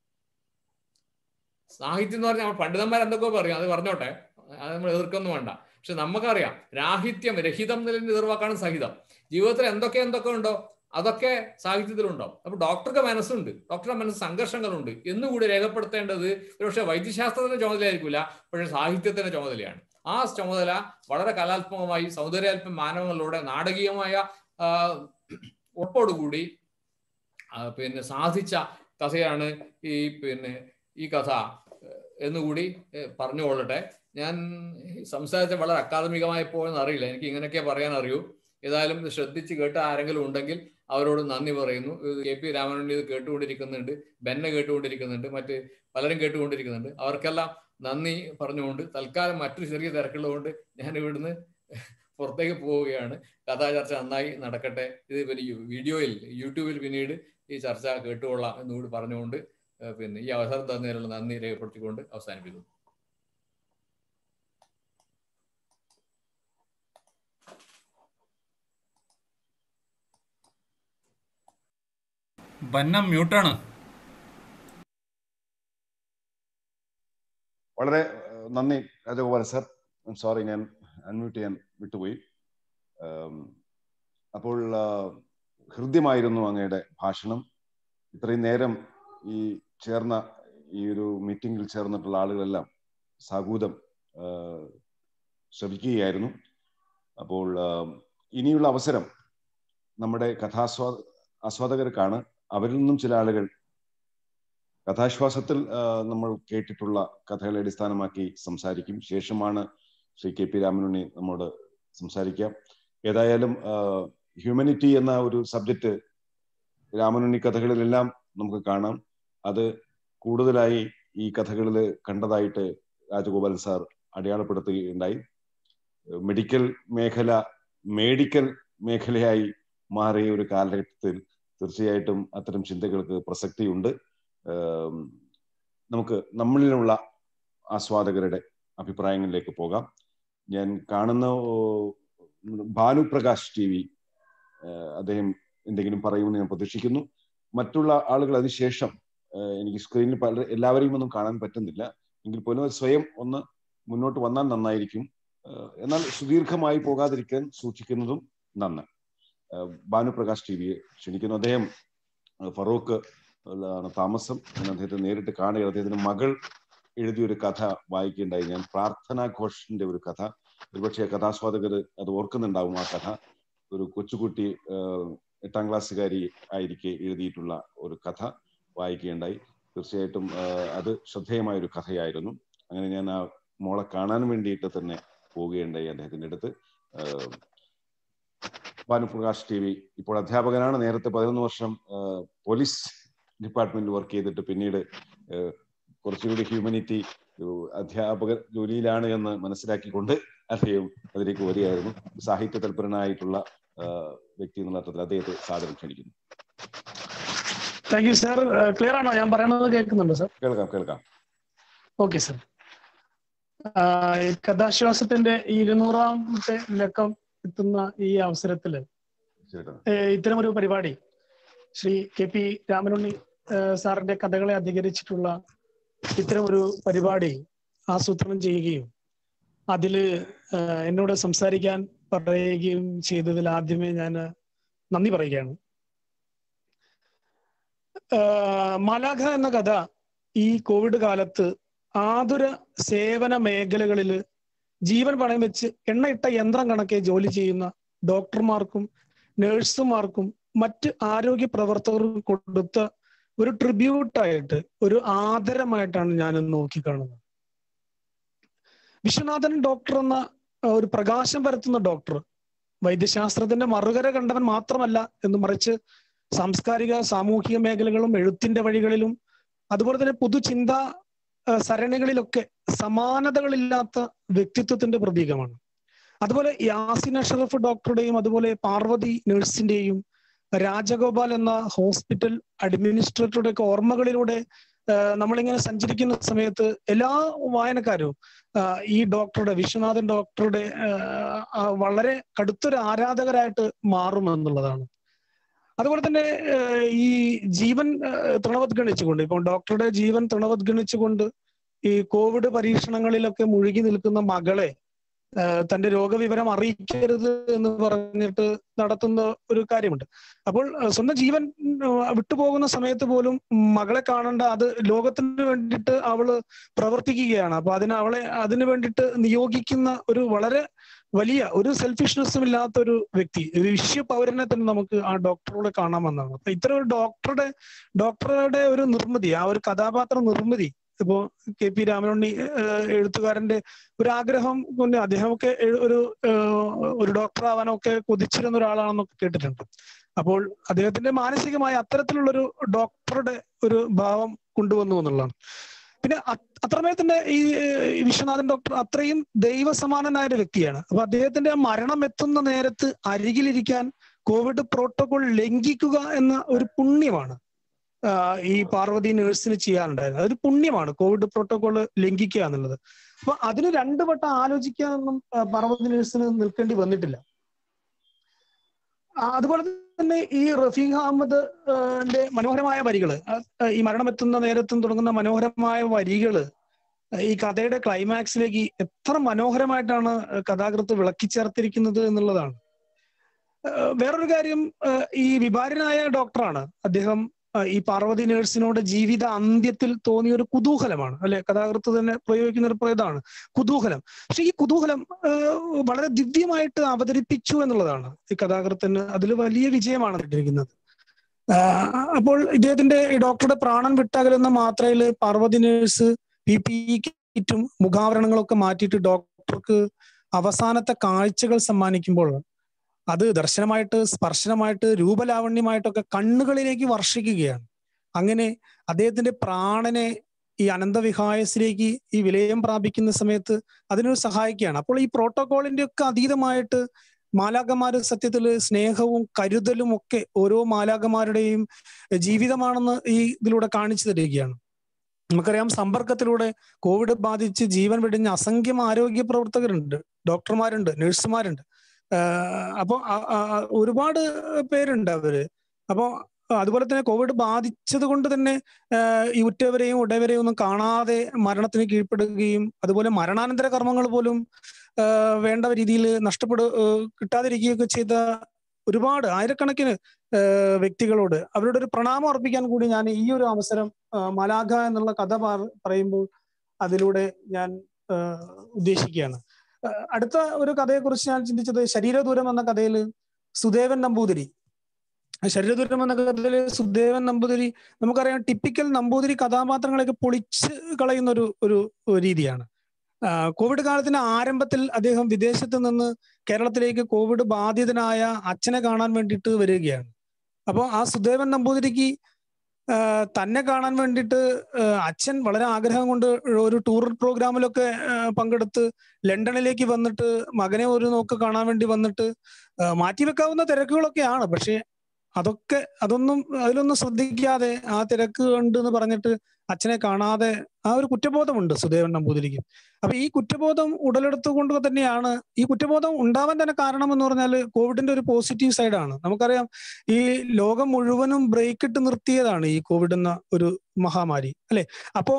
Speaker 2: സാഹിത്യം എന്ന് പറഞ്ഞാൽ പണ്ഡിതന്മാർ എന്തൊക്കെ പറയും അത് പറഞ്ഞോട്ടെ അത് നമ്മൾ എതിർക്കൊന്നും വേണ്ട പക്ഷെ നമുക്കറിയാം രാഹിത്യം രഹിതം എന്നതിന്റെ എതിർവാക്കാണ് സഹിതം ജീവിതത്തിൽ എന്തൊക്കെ എന്തൊക്കെ ഉണ്ടോ അതൊക്കെ സാഹിത്യത്തിലുണ്ടാവും അപ്പൊ ഡോക്ടർക്ക് മനസ്സുണ്ട് ഡോക്ടറുടെ മനസ്സ് സംഘർഷങ്ങളുണ്ട് എന്നുകൂടി രേഖപ്പെടുത്തേണ്ടത് ഒരുപക്ഷെ വൈദ്യശാസ്ത്രത്തിന്റെ ചുമതലയായിരിക്കില്ല പക്ഷെ സാഹിത്യത്തിന്റെ ചുമതലയാണ് ആ ചുമതല വളരെ കലാത്മകമായി സൗന്ദര്യാത്മ മാനവങ്ങളിലൂടെ നാടകീയമായ ആ, ഉറപ്പോടുകൂടി ആ, പിന്നെ സാധിച്ച കഥയാണ് ഈ പിന്നെ ഈ കഥ ഏഹ്, എന്നുകൂടി ഏഹ്, പറഞ്ഞുകൊള്ളട്ടെ ഞാൻ സംസാരിച്ച വളരെ അക്കാദമികമായി പോയെന്ന് അറിയില്ല എനിക്ക് ഇങ്ങനെയൊക്കെ പറയാൻ അറിയൂ ഏതായാലും ഇത് ശ്രദ്ധിച്ച് കേട്ട ആരെങ്കിലും ഉണ്ടെങ്കിൽ അവരോട് നന്ദി പറയുന്നു ഇത് കെ പി രാമനുണ്ണി ഇത് കേട്ടുകൊണ്ടിരിക്കുന്നുണ്ട് ബെന്നെ കേട്ടുകൊണ്ടിരിക്കുന്നുണ്ട് മറ്റ് പലരും കേട്ടുകൊണ്ടിരിക്കുന്നുണ്ട് അവർക്കെല്ലാം നന്ദി പറഞ്ഞുകൊണ്ട് തൽക്കാലം മറ്റൊരു ചെറിയ തിരക്കുള്ളതുകൊണ്ട് ഞാൻ ഇവിടുന്ന് പുറത്തേക്ക് പോവുകയാണ് കഥാചർച്ച നന്നായി നടക്കട്ടെ ഇത് പിന്നെ ഈ വീഡിയോയിൽ യൂട്യൂബിൽ പിന്നീട് ഈ ചർച്ച കേട്ടുകൊള്ളാം എന്നുകൂടി പറഞ്ഞുകൊണ്ട് ഏഹ് പിന്നെ ഈ അവസരം തന്നതിനുള്ള നന്ദി രേഖപ്പെടുത്തിക്കൊണ്ട് അവസാനിപ്പിക്കുന്നു
Speaker 4: ബന്നം മ്യൂട്ടാണ്
Speaker 1: വളരെ ഏഹ്, നന്ദി രാജഗോപാൽ സർ സോറി ഞാൻ അൺമ്യൂട്ട് ചെയ്യാൻ വിട്ടുപോയി ആം, അപ്പോൾ ആ, ഹൃദ്യമായിരുന്നു അങ്ങയുടെ ഭാഷണം ഇത്രയും നേരം ഈ ചേർന്ന ഈ ഒരു മീറ്റിംഗിൽ ചേർന്നിട്ടുള്ള ആളുകളെല്ലാം സാഗൂതം ആ, ശ്രവിക്കുകയായിരുന്നു അപ്പോൾ ആ, ഇനിയുള്ള അവസരം നമ്മുടെ കഥാസ്വാ ആസ്വാദകർക്കാണ് അവരിൽ നിന്നും ചില ആളുകൾ കഥാശ്വാസത്തിൽ ആ, നമ്മൾ കേട്ടിട്ടുള്ള കഥകളെ അടിസ്ഥാനമാക്കി സംസാരിക്കും ശേഷമാണ് ശ്രീ കെ പി രാമനുണ്ണി നമ്മോട് സംസാരിക്കാം ഏതായാലും ഹ്യൂമനിറ്റി എന്ന ഒരു സബ്ജക്റ്റ് രാമനുണ്ണി കഥകളിലെല്ലാം നമുക്ക് കാണാം അത് കൂടുതലായി ഈ കഥകളിൽ കണ്ടതായിട്ട് രാജഗോപാലൻ സാർ അടയാളപ്പെടുത്തുകയുണ്ടായി മെഡിക്കൽ മേഖല മേഡിക്കൽ മേഖലയായി മാറിയ ഒരു കാലഘട്ടത്തിൽ തീർച്ചയായിട്ടും അത്തരം ചിന്തകൾക്ക് പ്രസക്തിയുണ്ട് ഏം, നമുക്ക് നമ്മളിലുള്ള ആസ്വാദകരുടെ അഭിപ്രായങ്ങളിലേക്ക് പോകാം ഞാൻ കാണുന്ന ഓ, ഭാനു പ്രകാശ് ടി വി അദ്ദേഹം എന്തെങ്കിലും പറയുമെന്ന് ഞാൻ പ്രതീക്ഷിക്കുന്നു മറ്റുള്ള ആളുകൾ അതിനുശേഷം ഏഹ്, എനിക്ക് സ്ക്രീനിൽ പല എല്ലാവരെയും ഒന്നും കാണാൻ പറ്റുന്നില്ല എങ്കിൽ പോലും അത് സ്വയം ഒന്ന് മുന്നോട്ട് വന്നാൽ നന്നായിരിക്കും ഏഹ്, എന്നാൽ സുദീർഘമായി പോകാതിരിക്കാൻ സൂക്ഷിക്കുന്നതും നന്ന് ഏഹ്, ഭാനു പ്രകാശ് ടി വിയെ ക്ഷണിക്കുന്നു അദ്ദേഹം ഏഹ്, ഫറൂഖ് ആണ് താമസം ഞാൻ അദ്ദേഹത്തെ നേരിട്ട് കാണുക അദ്ദേഹത്തിന്റെ മകൾ എഴുതിയ ഒരു കഥ വായിക്കുകയുണ്ടായി ഞാൻ പ്രാർത്ഥന ഘോഷിന്റെ ഒരു കഥ ഒരുപക്ഷെ കഥാസ്വാദകർ അത് ഓർക്കുന്നുണ്ടാവും ആ കഥ ഒരു കൊച്ചുകുട്ടി ആഹ്, എട്ടാം ക്ലാസ്സുകാരി ആയിരിക്കെ എഴുതിയിട്ടുള്ള ഒരു കഥ വായിക്കുകയുണ്ടായി തീർച്ചയായിട്ടും ആഹ്, അത് ശ്രദ്ധേയമായ ഒരു കഥയായിരുന്നു അങ്ങനെ ഞാൻ ആ മോളെ കാണാൻ വേണ്ടിയിട്ട് തന്നെ പോവുകയുണ്ടായി അദ്ദേഹത്തിന്റെ അടുത്ത് ആഹ്, ഭാനുപ്രകാശ് ടി വി ഇപ്പോൾ അധ്യാപകനാണ് നേരത്തെ പതിനൊന്ന് വർഷം ആഹ്, പോലീസ് ഡിപ്പാർട്ട്മെന്റിൽ വർക്ക് ചെയ്തിട്ട് പിന്നീട് ആഹ്, കുറച്ചുകൂടി ഹ്യൂമനിറ്റി അധ്യാപക ജോലിയിലാണ് എന്ന് മനസ്സിലാക്കിക്കൊണ്ട് അദ്ദേഹം അതിലേക്ക് വരികയായിരുന്നു സാഹിത്യ തൽപരനായിട്ടുള്ള ആഹ്, വ്യക്തി എന്നുള്ള അർത്ഥത്തിൽ അദ്ദേഹത്തെ സാദരം ക്ഷണിക്കുന്നു
Speaker 5: താങ്ക് യു സാർ ക്ലിയർ ആണോ ഞാൻ പറയുന്നത് കേൾക്കുന്നുണ്ടോ സാർ
Speaker 1: കേൾക്കാം കേൾക്കാം
Speaker 5: ഓക്കെ സാർ കഥാശ്വാസത്തിന്റെ ഈ ഇരുന്നൂറാമത്തെ ലക്കം എത്തുന്ന ഈ അവസരത്തില്
Speaker 1: തീർച്ചയായിട്ടും
Speaker 5: ഏഹ് ഇത്തരമൊരു പരിപാടി ശ്രീ കെ പി രാമനുണ്ണി ഏഹ് സാറിന്റെ കഥകളെ അധികരിച്ചിട്ടുള്ള ഇത്തരമൊരു പരിപാടി ആസൂത്രണം ചെയ്യുകയും അതില് ഏഹ് എന്നോട് സംസാരിക്കാൻ പറയുകയും ചെയ്തതിൽ ആദ്യമേ ഞാൻ നന്ദി പറയുകയാണ് ഏഹ് മാലാഖ എന്ന കഥ ഈ കോവിഡ് കാലത്ത് ആതുര സേവന മേഖലകളിൽ ജീവൻ പണയം വെച്ച് എണ്ണയിട്ട യന്ത്രം കണക്കെ ജോലി ചെയ്യുന്ന ഡോക്ടർമാർക്കും നഴ്സുമാർക്കും മറ്റ് ആരോഗ്യ പ്രവർത്തകർക്കും കൊടുത്ത ഒരു ട്രിബ്യൂട്ടായിട്ട് ഒരു ആദരമായിട്ടാണ് ഞാൻ നോക്കിക്കാണുന്നത് വിശ്വനാഥൻ ഡോക്ടർ എന്ന ആ, ഒരു പ്രകാശം പരത്തുന്ന ഡോക്ടർ വൈദ്യശാസ്ത്രത്തിന്റെ മറുകര കണ്ടവൻ മാത്രമല്ല എന്ന് മറിച്ച് സാംസ്കാരിക സാമൂഹിക മേഖലകളും എഴുത്തിന്റെ വഴികളിലും അതുപോലെ തന്നെ പുതുചിന്ത ആ, സരണികളിലൊക്കെ സമാനതകളില്ലാത്ത വ്യക്തിത്വത്തിന്റെ പ്രതീകമാണ് അതുപോലെ യാസിൻ അഷറഫ് ഡോക്ടറുടെയും അതുപോലെ പാർവതി നഴ്സിന്റെയും രാജഗോപാൽ എന്ന ഹോസ്പിറ്റൽ അഡ്മിനിസ്ട്രേറ്ററുടെ ഒക്കെ ഓർമ്മകളിലൂടെ ആ, നമ്മളിങ്ങനെ സഞ്ചരിക്കുന്ന സമയത്ത് എല്ലാ വായനക്കാരും ആ, ഈ ഡോക്ടറുടെ വിശ്വനാഥൻ ഡോക്ടറുടെ ആ, ആ, വളരെ കടുത്തൊരു ആരാധകരായിട്ട് മാറും എന്നുള്ളതാണ് അതുപോലെ തന്നെ ആ, ഈ ജീവൻ ആ, തൃണവത്ഗണിച്ചുകൊണ്ട് ഇപ്പം ഡോക്ടറുടെ ജീവൻ തൃണവത്ഗണിച്ചുകൊണ്ട് ഈ കോവിഡ് പരീക്ഷണങ്ങളിലൊക്കെ മുഴുകി നിൽക്കുന്ന മകളെ ആ, തന്റെ രോഗവിവരം അറിയിക്കരുത് എന്ന് പറഞ്ഞിട്ട് നടത്തുന്ന ഒരു കാര്യമുണ്ട് അപ്പോൾ ആ, സ്വന്തം ജീവൻ ആ, വിട്ടുപോകുന്ന സമയത്ത് പോലും മകളെ കാണേണ്ട അത് ലോകത്തിന് വേണ്ടിയിട്ട് അവള് പ്രവർത്തിക്കുകയാണ് അപ്പൊ അതിന് അവളെ അതിന് വേണ്ടിയിട്ട് നിയോഗിക്കുന്ന ഒരു വളരെ വലിയ ഒരു സെൽഫിഷ്നെസ്സും ഇല്ലാത്ത ഒരു വ്യക്തി ഒരു വിശ്വ പൗരനെ തന്നെ നമുക്ക് ആ ഡോക്ടറോട് കാണാമെന്നാണ് അപ്പൊ ഇത്തരം ഒരു ഡോക്ടറുടെ ഡോക്ടറുടെ ഒരു നിർമ്മിതി ആ ഒരു കഥാപാത്ര നിർമ്മിതി ഇപ്പോ കെ പി രാമനുണ്ണി ഏഹ്, എഴുത്തുകാരന്റെ ഒരു ആഗ്രഹം കൊണ്ട് അദ്ദേഹമൊക്കെ എഴു- ഒരു ഏഹ്, ഒരു ഡോക്ടർ ആവാനൊക്കെ കൊതിച്ചിരുന്ന ഒരാളാണെന്നൊക്കെ കേട്ടിട്ടുണ്ട് അപ്പോൾ അദ്ദേഹത്തിന്റെ മാനസികമായ അത്തരത്തിലുള്ളൊരു ഡോക്ടറുടെ ഒരു ഭാവം കൊണ്ടുവന്നു എന്നുള്ളതാണ് പിന്നെ അ- അത്രമേൽ തന്നെ ഈ ഏഹ്, ഈ വിശ്വനാഥൻ ഡോക്ടർ അത്രയും ദൈവസമാനനായ ഒരു വ്യക്തിയാണ് അപ്പൊ അദ്ദേഹത്തിന്റെ ആ മരണം എത്തുന്ന നേരത്ത് അരികിലിരിക്കാൻ കോവിഡ് പ്രോട്ടോകോൾ ലംഘിക്കുക എന്ന ഒരു പുണ്യമാണ് ആ, ഈ പാർവതി നേഴ്സിന് ചെയ്യാനുണ്ടായിരുന്നത് അതൊരു പുണ്യമാണ് കോവിഡ് പ്രോട്ടോകോൾ ലംഘിക്കുക എന്നുള്ളത് അപ്പൊ അതിന് രണ്ടു വട്ടം ആലോചിക്കാനൊന്നും ആ, പാർവതി നേഴ്സിന് നിൽക്കേണ്ടി വന്നിട്ടില്ല ആ, അതുപോലെ തന്നെ ഈ റഫീഖ് അഹമ്മദ് ആ, ന്റെ മനോഹരമായ വരികള് ആ, ഈ മരണമെത്തുന്ന നേരത്തും തുടങ്ങുന്ന മനോഹരമായ വരികള് ഈ കഥയുടെ ക്ലൈമാക്സിലേക്ക് എത്ര മനോഹരമായിട്ടാണ് കഥാകൃത്ത് വിളക്കി ചേർത്തിരിക്കുന്നത് എന്നുള്ളതാണ് ആ, വേറൊരു കാര്യം ആ, ഈ വിഭാരനായ ഡോക്ടറാണ് അദ്ദേഹം ആ, ഈ പാർവതി നേഴ്സിനോട് ജീവിത അന്ത്യത്തിൽ തോന്നിയ ഒരു കുതൂഹലമാണ് അല്ലെ കഥാകൃത്ത് തന്നെ പ്രയോഗിക്കുന്ന ഒരു ഇതാണ് കുതൂഹലം പക്ഷെ ഈ കുതൂഹലം ആ, വളരെ ദിവ്യമായിട്ട് അവതരിപ്പിച്ചു എന്നുള്ളതാണ് ഈ കഥാകൃത്തിന് അതിൽ വലിയ വിജയമാണ് കിട്ടിയിരിക്കുന്നത് ആ, അപ്പോൾ ഇദ്ദേഹത്തിന്റെ ഈ ഡോക്ടറുടെ പ്രാണൻ വിട്ടകലുന്ന മാത്രയില് Parvathi nurse P P E കിറ്റും മുഖാവരണങ്ങളൊക്കെ മാറ്റിയിട്ട് ഡോക്ടർക്ക് അവസാനത്തെ കാഴ്ചകൾ സമ്മാനിക്കുമ്പോൾ അത് ദർശനമായിട്ട് സ്പർശനമായിട്ട് രൂപലാവണ്യമായിട്ടൊക്കെ കണ്ണുകളിലേക്ക് വർഷിക്കുകയാണ് അങ്ങനെ അദ്ദേഹത്തിന്റെ പ്രാണനെ ഈ അനന്തവിഹായസിലേക്ക് ഈ വിലയം പ്രാപിക്കുന്ന സമയത്ത് അതിനൊരു സഹായിക്കുകയാണ് അപ്പോൾ ഈ പ്രോട്ടോകോളിന്റെ ഒക്കെ അതീതമായിട്ട് മാലാകമാര് സത്യത്തില് സ്നേഹവും കരുതലും ഒക്കെ ഓരോ മാലാകമാരുടെയും ജീവിതമാണെന്ന് ഈ ഇതിലൂടെ കാണിച്ചു തരികയാണ് നമുക്കറിയാം സമ്പർക്കത്തിലൂടെ കോവിഡ് ബാധിച്ച് ജീവൻ വെടിഞ്ഞ അസംഖ്യം ആരോഗ്യ പ്രവർത്തകരുണ്ട് ഡോക്ടർമാരുണ്ട് നഴ്സുമാരുണ്ട് ആഹ് അപ്പൊ ആ- ആ- ഒരുപാട് പേരുണ്ട് അവര് അപ്പൊ അതുപോലെ തന്നെ കോവിഡ് ബാധിച്ചത് കൊണ്ട് തന്നെ ആഹ് ഈ ഉറ്റവരെയും ഉടയവരെയും ഒന്നും കാണാതെ മരണത്തിന് കീഴ്പ്പെടുകയും അതുപോലെ മരണാനന്തര കർമ്മങ്ങൾ പോലും ആഹ് വേണ്ട രീതിയിൽ നഷ്ടപ്പെടു ആഹ് കിട്ടാതിരിക്കുകയൊക്കെ ചെയ്ത ഒരുപാട് ആയിരക്കണക്കിന് ആഹ് വ്യക്തികളോട് അവരുടെ ഒരു പ്രണാമം അർപ്പിക്കാൻ കൂടി ഞാൻ ഈ ഒരു അവസരം ആഹ് മലാഖ എന്നുള്ള കഥ പറ- പറയുമ്പോൾ അതിലൂടെ ഞാൻ ആഹ് ഉദ്ദേശിക്കുകയാണ് ആഹ് അടുത്ത ഒരു കഥയെക്കുറിച്ച് ഞാൻ ചിന്തിച്ചത് ശരീരദൂരം എന്ന കഥയിൽ സുദേവൻ നമ്പൂതിരി ശരീരദൂരം എന്ന കഥയില് സുദേവൻ നമ്പൂതിരി നമുക്കറിയാം ടിപ്പിക്കൽ നമ്പൂതിരി കഥാപാത്രങ്ങളെയൊക്കെ പൊളിച്ച് കളയുന്ന ഒരു ഒരു രീതിയാണ് ആഹ് കോവിഡ് കാലത്തിന്റെ ആരംഭത്തിൽ അദ്ദേഹം വിദേശത്ത് നിന്ന് കേരളത്തിലേക്ക് കോവിഡ് ബാധിതനായ അച്ഛനെ കാണാൻ വേണ്ടിയിട്ട് വരികയാണ് അപ്പോൾ ആ സുദേവൻ നമ്പൂതിരിക്ക് ആഹ് തന്നെ കാണാൻ വേണ്ടിയിട്ട് ആഹ് അച്ഛൻ വളരെ ആഗ്രഹം കൊണ്ട് ഒരു ടൂർ പ്രോഗ്രാമിലൊക്കെ ആഹ് പങ്കെടുത്ത് ലണ്ടനിലേക്ക് വന്നിട്ട് മകനെ ഒരു നോക്ക് കാണാൻ വേണ്ടി വന്നിട്ട് ആഹ് മാറ്റിവെക്കാവുന്ന തിരക്കുകളൊക്കെയാണ് പക്ഷേ അതൊക്കെ അതൊന്നും അതിലൊന്നും ശ്രദ്ധിക്കാതെ ആ തിരക്ക് ഉണ്ട് എന്ന് പറഞ്ഞിട്ട് അച്ഛനെ കാണാതെ ആ ഒരു കുറ്റബോധമുണ്ട് സുദേവൻ നമ്പൂതിരിക്ക് അപ്പൊ ഈ കുറ്റബോധം ഉടലെടുത്തുകൊണ്ട് തന്നെയാണ് ഈ കുറ്റബോധം ഉണ്ടാവാൻ തന്നെ കാരണം എന്ന് പറഞ്ഞാൽ കോവിഡിന്റെ ഒരു പോസിറ്റീവ് സൈഡാണ് നമുക്കറിയാം ഈ ലോകം മുഴുവനും ബ്രേക്ക് ഇട്ട് നിർത്തിയതാണ് ഈ കോവിഡ് എന്ന ഒരു മഹാമാരി അല്ലെ അപ്പോ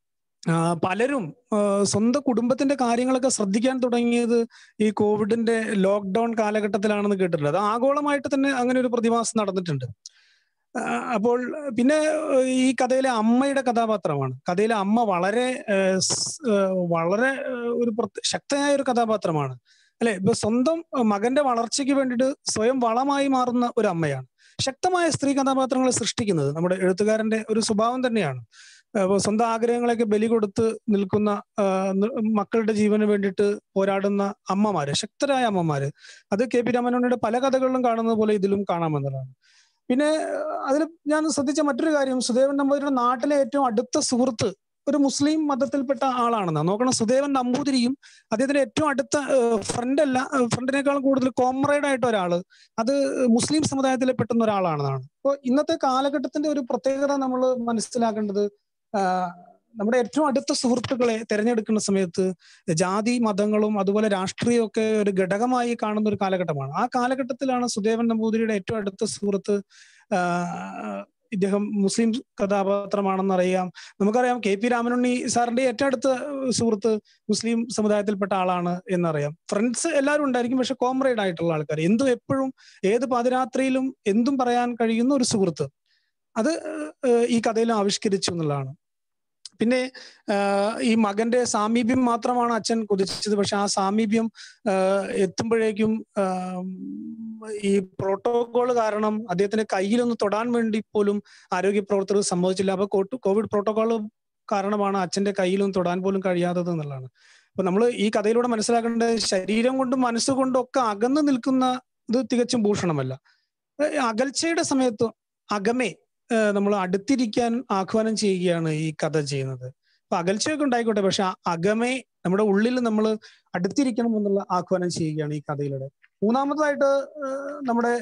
Speaker 5: ആ, പലരും ആ, സ്വന്തം കുടുംബത്തിന്റെ കാര്യങ്ങളൊക്കെ ശ്രദ്ധിക്കാൻ തുടങ്ങിയത് ഈ കോവിഡിന്റെ ലോക്ക്ഡൌൺ കാലഘട്ടത്തിലാണെന്ന് കേട്ടിട്ടുണ്ട് അത് ആഗോളമായിട്ട് തന്നെ അങ്ങനെ ഒരു പ്രതിഭാസം നടന്നിട്ടുണ്ട് ആ, അപ്പോൾ പിന്നെ ഏഹ്, ഈ കഥയിലെ അമ്മയുടെ കഥാപാത്രമാണ് കഥയിലെ അമ്മ വളരെ ഏഹ്, സ്- ഏഹ്, വളരെ ഏഹ്, ഒരു പ്രത്യ- ശക്തയായ ഒരു കഥാപാത്രമാണ് അല്ലെ ഇപ്പൊ സ്വന്തം മകന്റെ വളർച്ചയ്ക്ക് വേണ്ടിയിട്ട് സ്വയം വളമായി മാറുന്ന ഒരു അമ്മയാണ് ശക്തമായ സ്ത്രീ കഥാപാത്രങ്ങളെ സൃഷ്ടിക്കുന്നത് നമ്മുടെ എഴുത്തുകാരന്റെ ഒരു സ്വഭാവം തന്നെയാണ് അപ്പൊ സ്വന്തം ആഗ്രഹങ്ങളൊക്കെ ബലി കൊടുത്ത് നിൽക്കുന്ന ആ, ന- മക്കളുടെ ജീവന് വേണ്ടിയിട്ട് പോരാടുന്ന അമ്മമാര് ശക്തരായ അമ്മമാര് അത് കെ പി രാമനോണിയുടെ പല കഥകളിലും കാണുന്നത് പോലെ ഇതിലും കാണാമെന്നതാണ് പിന്നെ അതിൽ ഞാൻ ശ്രദ്ധിച്ച മറ്റൊരു കാര്യം സുദേവൻ നമ്പൂതിരിയുടെ നാട്ടിലെ ഏറ്റവും അടുത്ത സുഹൃത്ത് ഒരു മുസ്ലിം മതത്തിൽപ്പെട്ട ആളാണെന്ന് നോക്കണം സുദേവൻ നമ്പൂതിരിയും അദ്ദേഹത്തിന്റെ ഏറ്റവും അടുത്ത ഫ്രണ്ട് അല്ല ഫ്രണ്ടിനേക്കാളും കൂടുതൽ കോമ്രേഡ് ആയിട്ട് ഒരാള് അത് മുസ്ലിം സമുദായത്തിൽ പെട്ടുന്ന ഒരാളാണെന്നാണ് അപ്പോൾ ഇന്നത്തെ കാലഘട്ടത്തിന്റെ ഒരു പ്രത്യേകത നമ്മൾ മനസ്സിലാക്കേണ്ടത് നമ്മുടെ ഏറ്റവും അടുത്ത സുഹൃത്തുക്കളെ തിരഞ്ഞെടുക്കുന്ന സമയത്ത് ജാതി മതങ്ങളും അതുപോലെ രാഷ്ട്രീയവും ഒക്കെ ഒരു ഘടകമായി കാണുന്ന ഒരു കാലഘട്ടമാണ് ആ കാലഘട്ടത്തിലാണ് സുദേവൻ നമ്പൂതിരിയുടെ ഏറ്റവും അടുത്ത സുഹൃത്ത് ഇദ്ദേഹം മുസ്ലിം കഥാപാത്രമാണെന്ന് അറിയാം നമുക്കറിയാം കെ പി രാമനുണ്ണി സാറിന്റെ ഏറ്റവും അടുത്ത സുഹൃത്ത് മുസ്ലിം സമുദായത്തിൽപ്പെട്ട ആളാണ് എന്നറിയാം ഫ്രണ്ട്സ് എല്ലാവരും ഉണ്ടായിരിക്കും പക്ഷെ കോമ്രേഡ് ആയിട്ടുള്ള ആൾക്കാർ എന്തും എപ്പോഴും ഏത് പാതിരാത്രിയിലും എന്തും പറയാൻ കഴിയുന്ന ഒരു സുഹൃത്ത് അത് ഈ കഥയിൽ ആവിഷ്കരിച്ചു എന്നുള്ളതാണ് പിന്നെ ഈ മകന്റെ സാമീപ്യം മാത്രമാണ് അച്ഛൻ കുതിച്ചത് പക്ഷെ ആ സാമീപ്യം എത്തുമ്പോഴേക്കും ഈ പ്രോട്ടോകോൾ കാരണം അദ്ദേഹത്തിന്റെ കയ്യിലൊന്ന് തൊടാൻ വേണ്ടി പോലും ആരോഗ്യ പ്രവർത്തകർ സമ്മതിച്ചില്ല അപ്പൊ കോവിഡ് പ്രോട്ടോകോൾ കാരണമാണ് അച്ഛന്റെ കയ്യിലൊന്നും തൊടാൻ പോലും കഴിയാത്തത് എന്നുള്ളതാണ് അപ്പൊ നമ്മൾ ഈ കഥയിലൂടെ മനസ്സിലാക്കേണ്ടത് ശരീരം കൊണ്ടും മനസ്സുകൊണ്ടും ഒക്കെ അകന്നു നിൽക്കുന്ന ഇത് തികച്ചും ഭൂഷണമല്ല അകൽച്ചയുടെ സമയത്ത് അകമേ നമ്മൾ അടുത്തിരിക്കാൻ ആഹ്വാനം ചെയ്യുകയാണ് ഈ കഥ ചെയ്യുന്നത് അപ്പൊ അകൽച്ചയൊക്കെ ഉണ്ടായിക്കോട്ടെ പക്ഷെ അകമേ നമ്മുടെ ഉള്ളിൽ നമ്മൾ അടുത്തിരിക്കണം എന്നുള്ള ആഹ്വാനം ചെയ്യുകയാണ് ഈ കഥയിലൂടെ മൂന്നാമതായിട്ട് നമ്മുടെ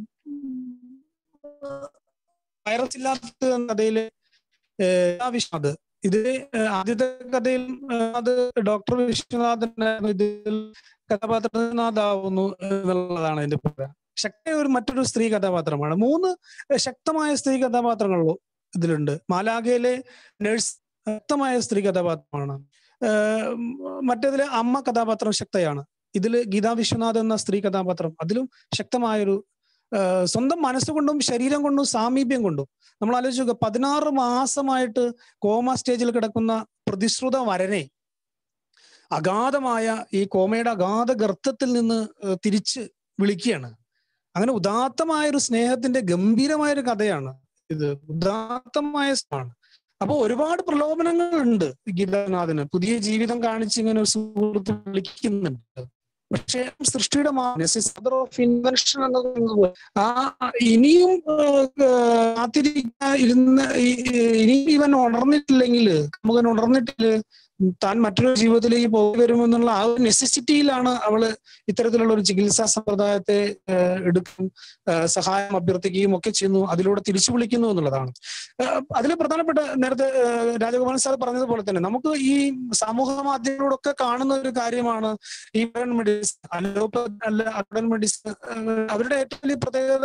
Speaker 5: വൈറസ് ഇല്ലാത്ത കഥയില് വിശ്വനാഥ് ഇത് ആദ്യത്തെ കഥയിൽ അത് ഡോക്ടർ വിശ്വനാഥൻ ഇതിൽ കഥാപാത്രനാഥാവുന്നു എന്നുള്ളതാണ് എന്റെ പറയാം ശക്തിയായ ഒരു മറ്റൊരു സ്ത്രീ കഥാപാത്രമാണ് മൂന്ന് ശക്തമായ സ്ത്രീ കഥാപാത്രങ്ങളോ ഇതിലുണ്ട് മാലാഖയിലെ നഴ്സ് ശക്തമായ സ്ത്രീ കഥാപാത്രമാണ് മറ്റേതിലെ അമ്മ കഥാപാത്രം ശക്തയാണ് ഇതിൽ ഗീതാ വിശ്വനാഥ് എന്ന സ്ത്രീ കഥാപാത്രം അതിലും ശക്തമായൊരു സ്വന്തം മനസ്സുകൊണ്ടും ശരീരം കൊണ്ടും സാമീപ്യം കൊണ്ടും നമ്മൾ ആലോചിക്കുക പതിനാറ് മാസമായിട്ട് കോമ സ്റ്റേജിൽ കിടക്കുന്ന പ്രതിശ്രുത വരനെ അഗാധമായ ഈ കോമയുടെ അഗാധ ഗർത്തത്തിൽ നിന്ന് തിരിച്ച് വിളിക്കുകയാണ് അങ്ങനെ ഉദാത്തമായ ഒരു സ്നേഹത്തിന്റെ ഗംഭീരമായ ഒരു കഥയാണ് ഇത് ഉദാത്തമായ ആണ് അപ്പൊ ഒരുപാട് പ്രലോഭനങ്ങൾ ഉണ്ട് ഗീതാനാഥന് പുതിയ ജീവിതം കാണിച്ച് ഇങ്ങനെ ഒരു സുഹൃത്ത് വിളിക്കുന്നുണ്ട് പക്ഷെ സൃഷ്ടിയുടെ മദർ ഓഫ് ഇൻവെൻഷൻ എന്ന് പറയുന്നത് ആ ഇനിയും കാത്തിരിക്കാൻ ഇരുന്ന ഇനിയും ഇവൻ ഉണർന്നിട്ടില്ലെങ്കിൽ നമുക്ക് ഉണർന്നിട്ടില്ല താൻ മറ്റൊരു ജീവിതത്തിലേക്ക് പോയി വരുമെന്നുള്ള ആ ഒരു നെസസിറ്റിയിലാണ് അവള് ഇത്തരത്തിലുള്ള ഒരു ചികിത്സാ സമ്പ്രദായത്തെ എടുക്കും സഹായം അഭ്യർത്ഥിക്കുകയും ഒക്കെ ചെയ്യുന്നു അതിലൂടെ തിരിച്ചു വിളിക്കുന്നു എന്നുള്ളതാണ് അതിൽ പ്രധാനപ്പെട്ട നേരത്തെ രാജഗോപാലൻ സാർ പറഞ്ഞതുപോലെ തന്നെ നമുക്ക് ഈ സമൂഹ മാധ്യമങ്ങളോടൊക്കെ കാണുന്ന ഒരു കാര്യമാണ് ഈ മെഡിസിൻ അലോപ്പ അല്ല അഡൻ മെഡിസിൻ അവരുടെ ഏറ്റവും വലിയ പ്രത്യേകത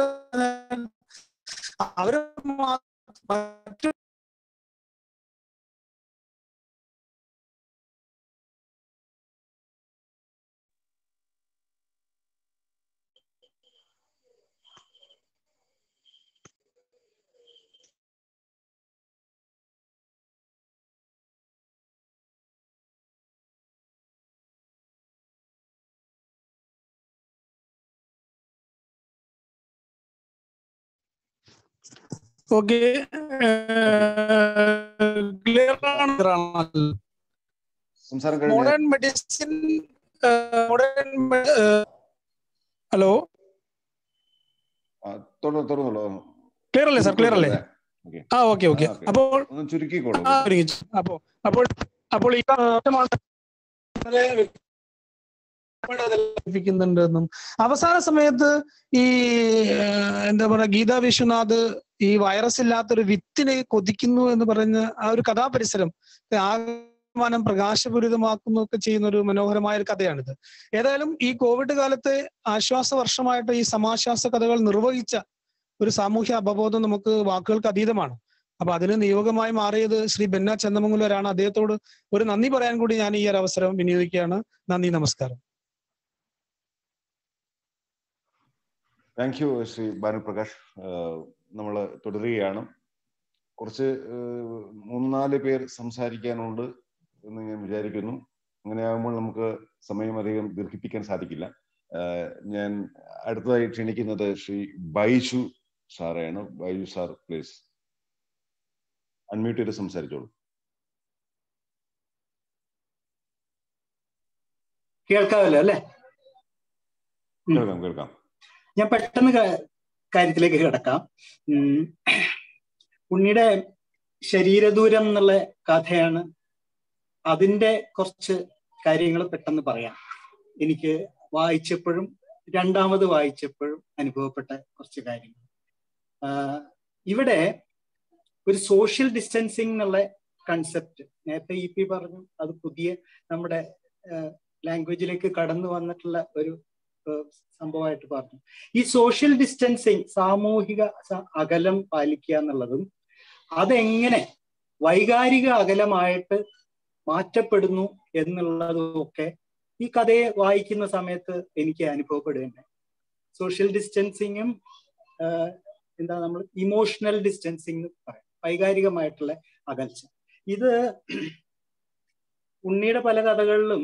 Speaker 5: അവര് മറ്റു ഓക്കെ ക്ലിയർ ആണ്
Speaker 1: സംസാരം
Speaker 5: മോഡേൺ
Speaker 1: കഴിഞ്ഞ
Speaker 5: മെഡിസിൻ മോഡേൺ ഹലോ
Speaker 1: തുറന്നുള്ളൂ
Speaker 5: ക്ലിയർ അല്ലേ സാർ ക്ലിയർ അല്ലേ
Speaker 1: ഓക്കെ
Speaker 5: ആ ഓക്കെ ഓക്കെ
Speaker 1: ആ, okay.
Speaker 5: അപ്പോൾ
Speaker 1: ഒന്ന് ചുരുക്കിക്കോളൂ
Speaker 5: ആ, ഒരുമിച്ച്. അപ്പോ അപ്പോൾ അപ്പോൾ ഈ മാറ്റമാണ് വളരെ വ്യക്തമായിട്ട് അതിൽ ലഭിക്കുന്നുണ്ടെന്നും അവസാന സമയത്ത് ഈ ഏഹ്, എന്താ പറയാ ഗീതാ വിശ്വനാഥ് ഈ വൈറസ് ഇല്ലാത്തൊരു വിത്തിനെ കൊതിക്കുന്നു എന്ന് പറഞ്ഞ ആ ഒരു കഥാപരിസരം ആഗമനം പ്രകാശപൂരിതമാക്കുന്നു ഒക്കെ ചെയ്യുന്ന ഒരു മനോഹരമായ ഒരു കഥയാണിത് ഏതായാലും ഈ കോവിഡ് കാലത്തെ ആശ്വാസ വർഷമായിട്ട് ഈ സമാശ്വാസ കഥകൾ നിർവഹിച്ച ഒരു സാമൂഹ്യ അവബോധം നമുക്ക് വാക്കുകൾക്ക് അതീതമാണ് അപ്പൊ അതിന് നിയോഗമായി മാറിയത് ശ്രീ ബെന്ന ചന്ദമംഗലൂരാണ് അദ്ദേഹത്തോട് ഒരു നന്ദി പറയാൻ കൂടി ഞാൻ ഈ ഒരു അവസരം വിനിയോഗിക്കുകയാണ് നന്ദി നമസ്കാരം
Speaker 1: താങ്ക് യു ശ്രീ ഭാനുപ്രകാശ് നമ്മൾ തുടരുകയാണ് കുറച്ച് ഏഹ്, മൂന്നാല് പേർ സംസാരിക്കാനുണ്ട് എന്ന് ഞാൻ വിചാരിക്കുന്നു അങ്ങനെയാകുമ്പോൾ നമുക്ക് സമയം അധികം ദീർഘിപ്പിക്കാൻ സാധിക്കില്ല ഏഹ്, ഞാൻ അടുത്തതായി ക്ഷണിക്കുന്നത് ശ്രീ ബൈജു സാറെയാണ് ബൈജു സാർ പ്ലീസ് അൺമ്യൂട്ട് ചെയ്ത് സംസാരിച്ചോളൂ
Speaker 4: കേൾക്കാമല്ലോ അല്ലെ ഉം.
Speaker 1: കേൾക്കാം കേൾക്കാം
Speaker 4: ഞാൻ പെട്ടെന്ന് ക- കാര്യത്തിലേക്ക് കിടക്കാം ഉം. ഉണ്ണിയുടെ ശരീരദൂരം എന്നുള്ള കഥയാണ് അതിന്റെ കുറച്ച് കാര്യങ്ങൾ പെട്ടെന്ന് പറയാം എനിക്ക് വായിച്ചപ്പോഴും രണ്ടാമത് വായിച്ചപ്പോഴും അനുഭവപ്പെട്ട കുറച്ച് കാര്യങ്ങൾ ആഹ് ഇവിടെ ഒരു സോഷ്യൽ ഡിസ്റ്റൻസിങ് എന്നുള്ള കൺസെപ്റ്റ് നേരത്തെ ഇ പി പറഞ്ഞു അത് പുതിയ നമ്മുടെ ലാംഗ്വേജിലേക്ക് കടന്നു വന്നിട്ടുള്ള ഒരു ഏഹ് സംഭവമായിട്ട് പറഞ്ഞു ഈ സോഷ്യൽ ഡിസ്റ്റൻസിങ് സാമൂഹിക സ- അകലം പാലിക്കുക എന്നുള്ളതും അതെങ്ങനെ വൈകാരിക അകലമായിട്ട് മാറ്റപ്പെടുന്നു എന്നുള്ളതും ഒക്കെ ഈ കഥയെ വായിക്കുന്ന സമയത്ത് എനിക്ക് അനുഭവപ്പെടുകയുണ്ടായി സോഷ്യൽ ഡിസ്റ്റൻസിങ്ങും എന്താ നമ്മൾ ഇമോഷണൽ ഡിസ്റ്റൻസിങ് എന്ന് പറയാം വൈകാരികമായിട്ടുള്ള അകൽച്ച ഇത് ഉണ്ണിയുടെ പല കഥകളിലും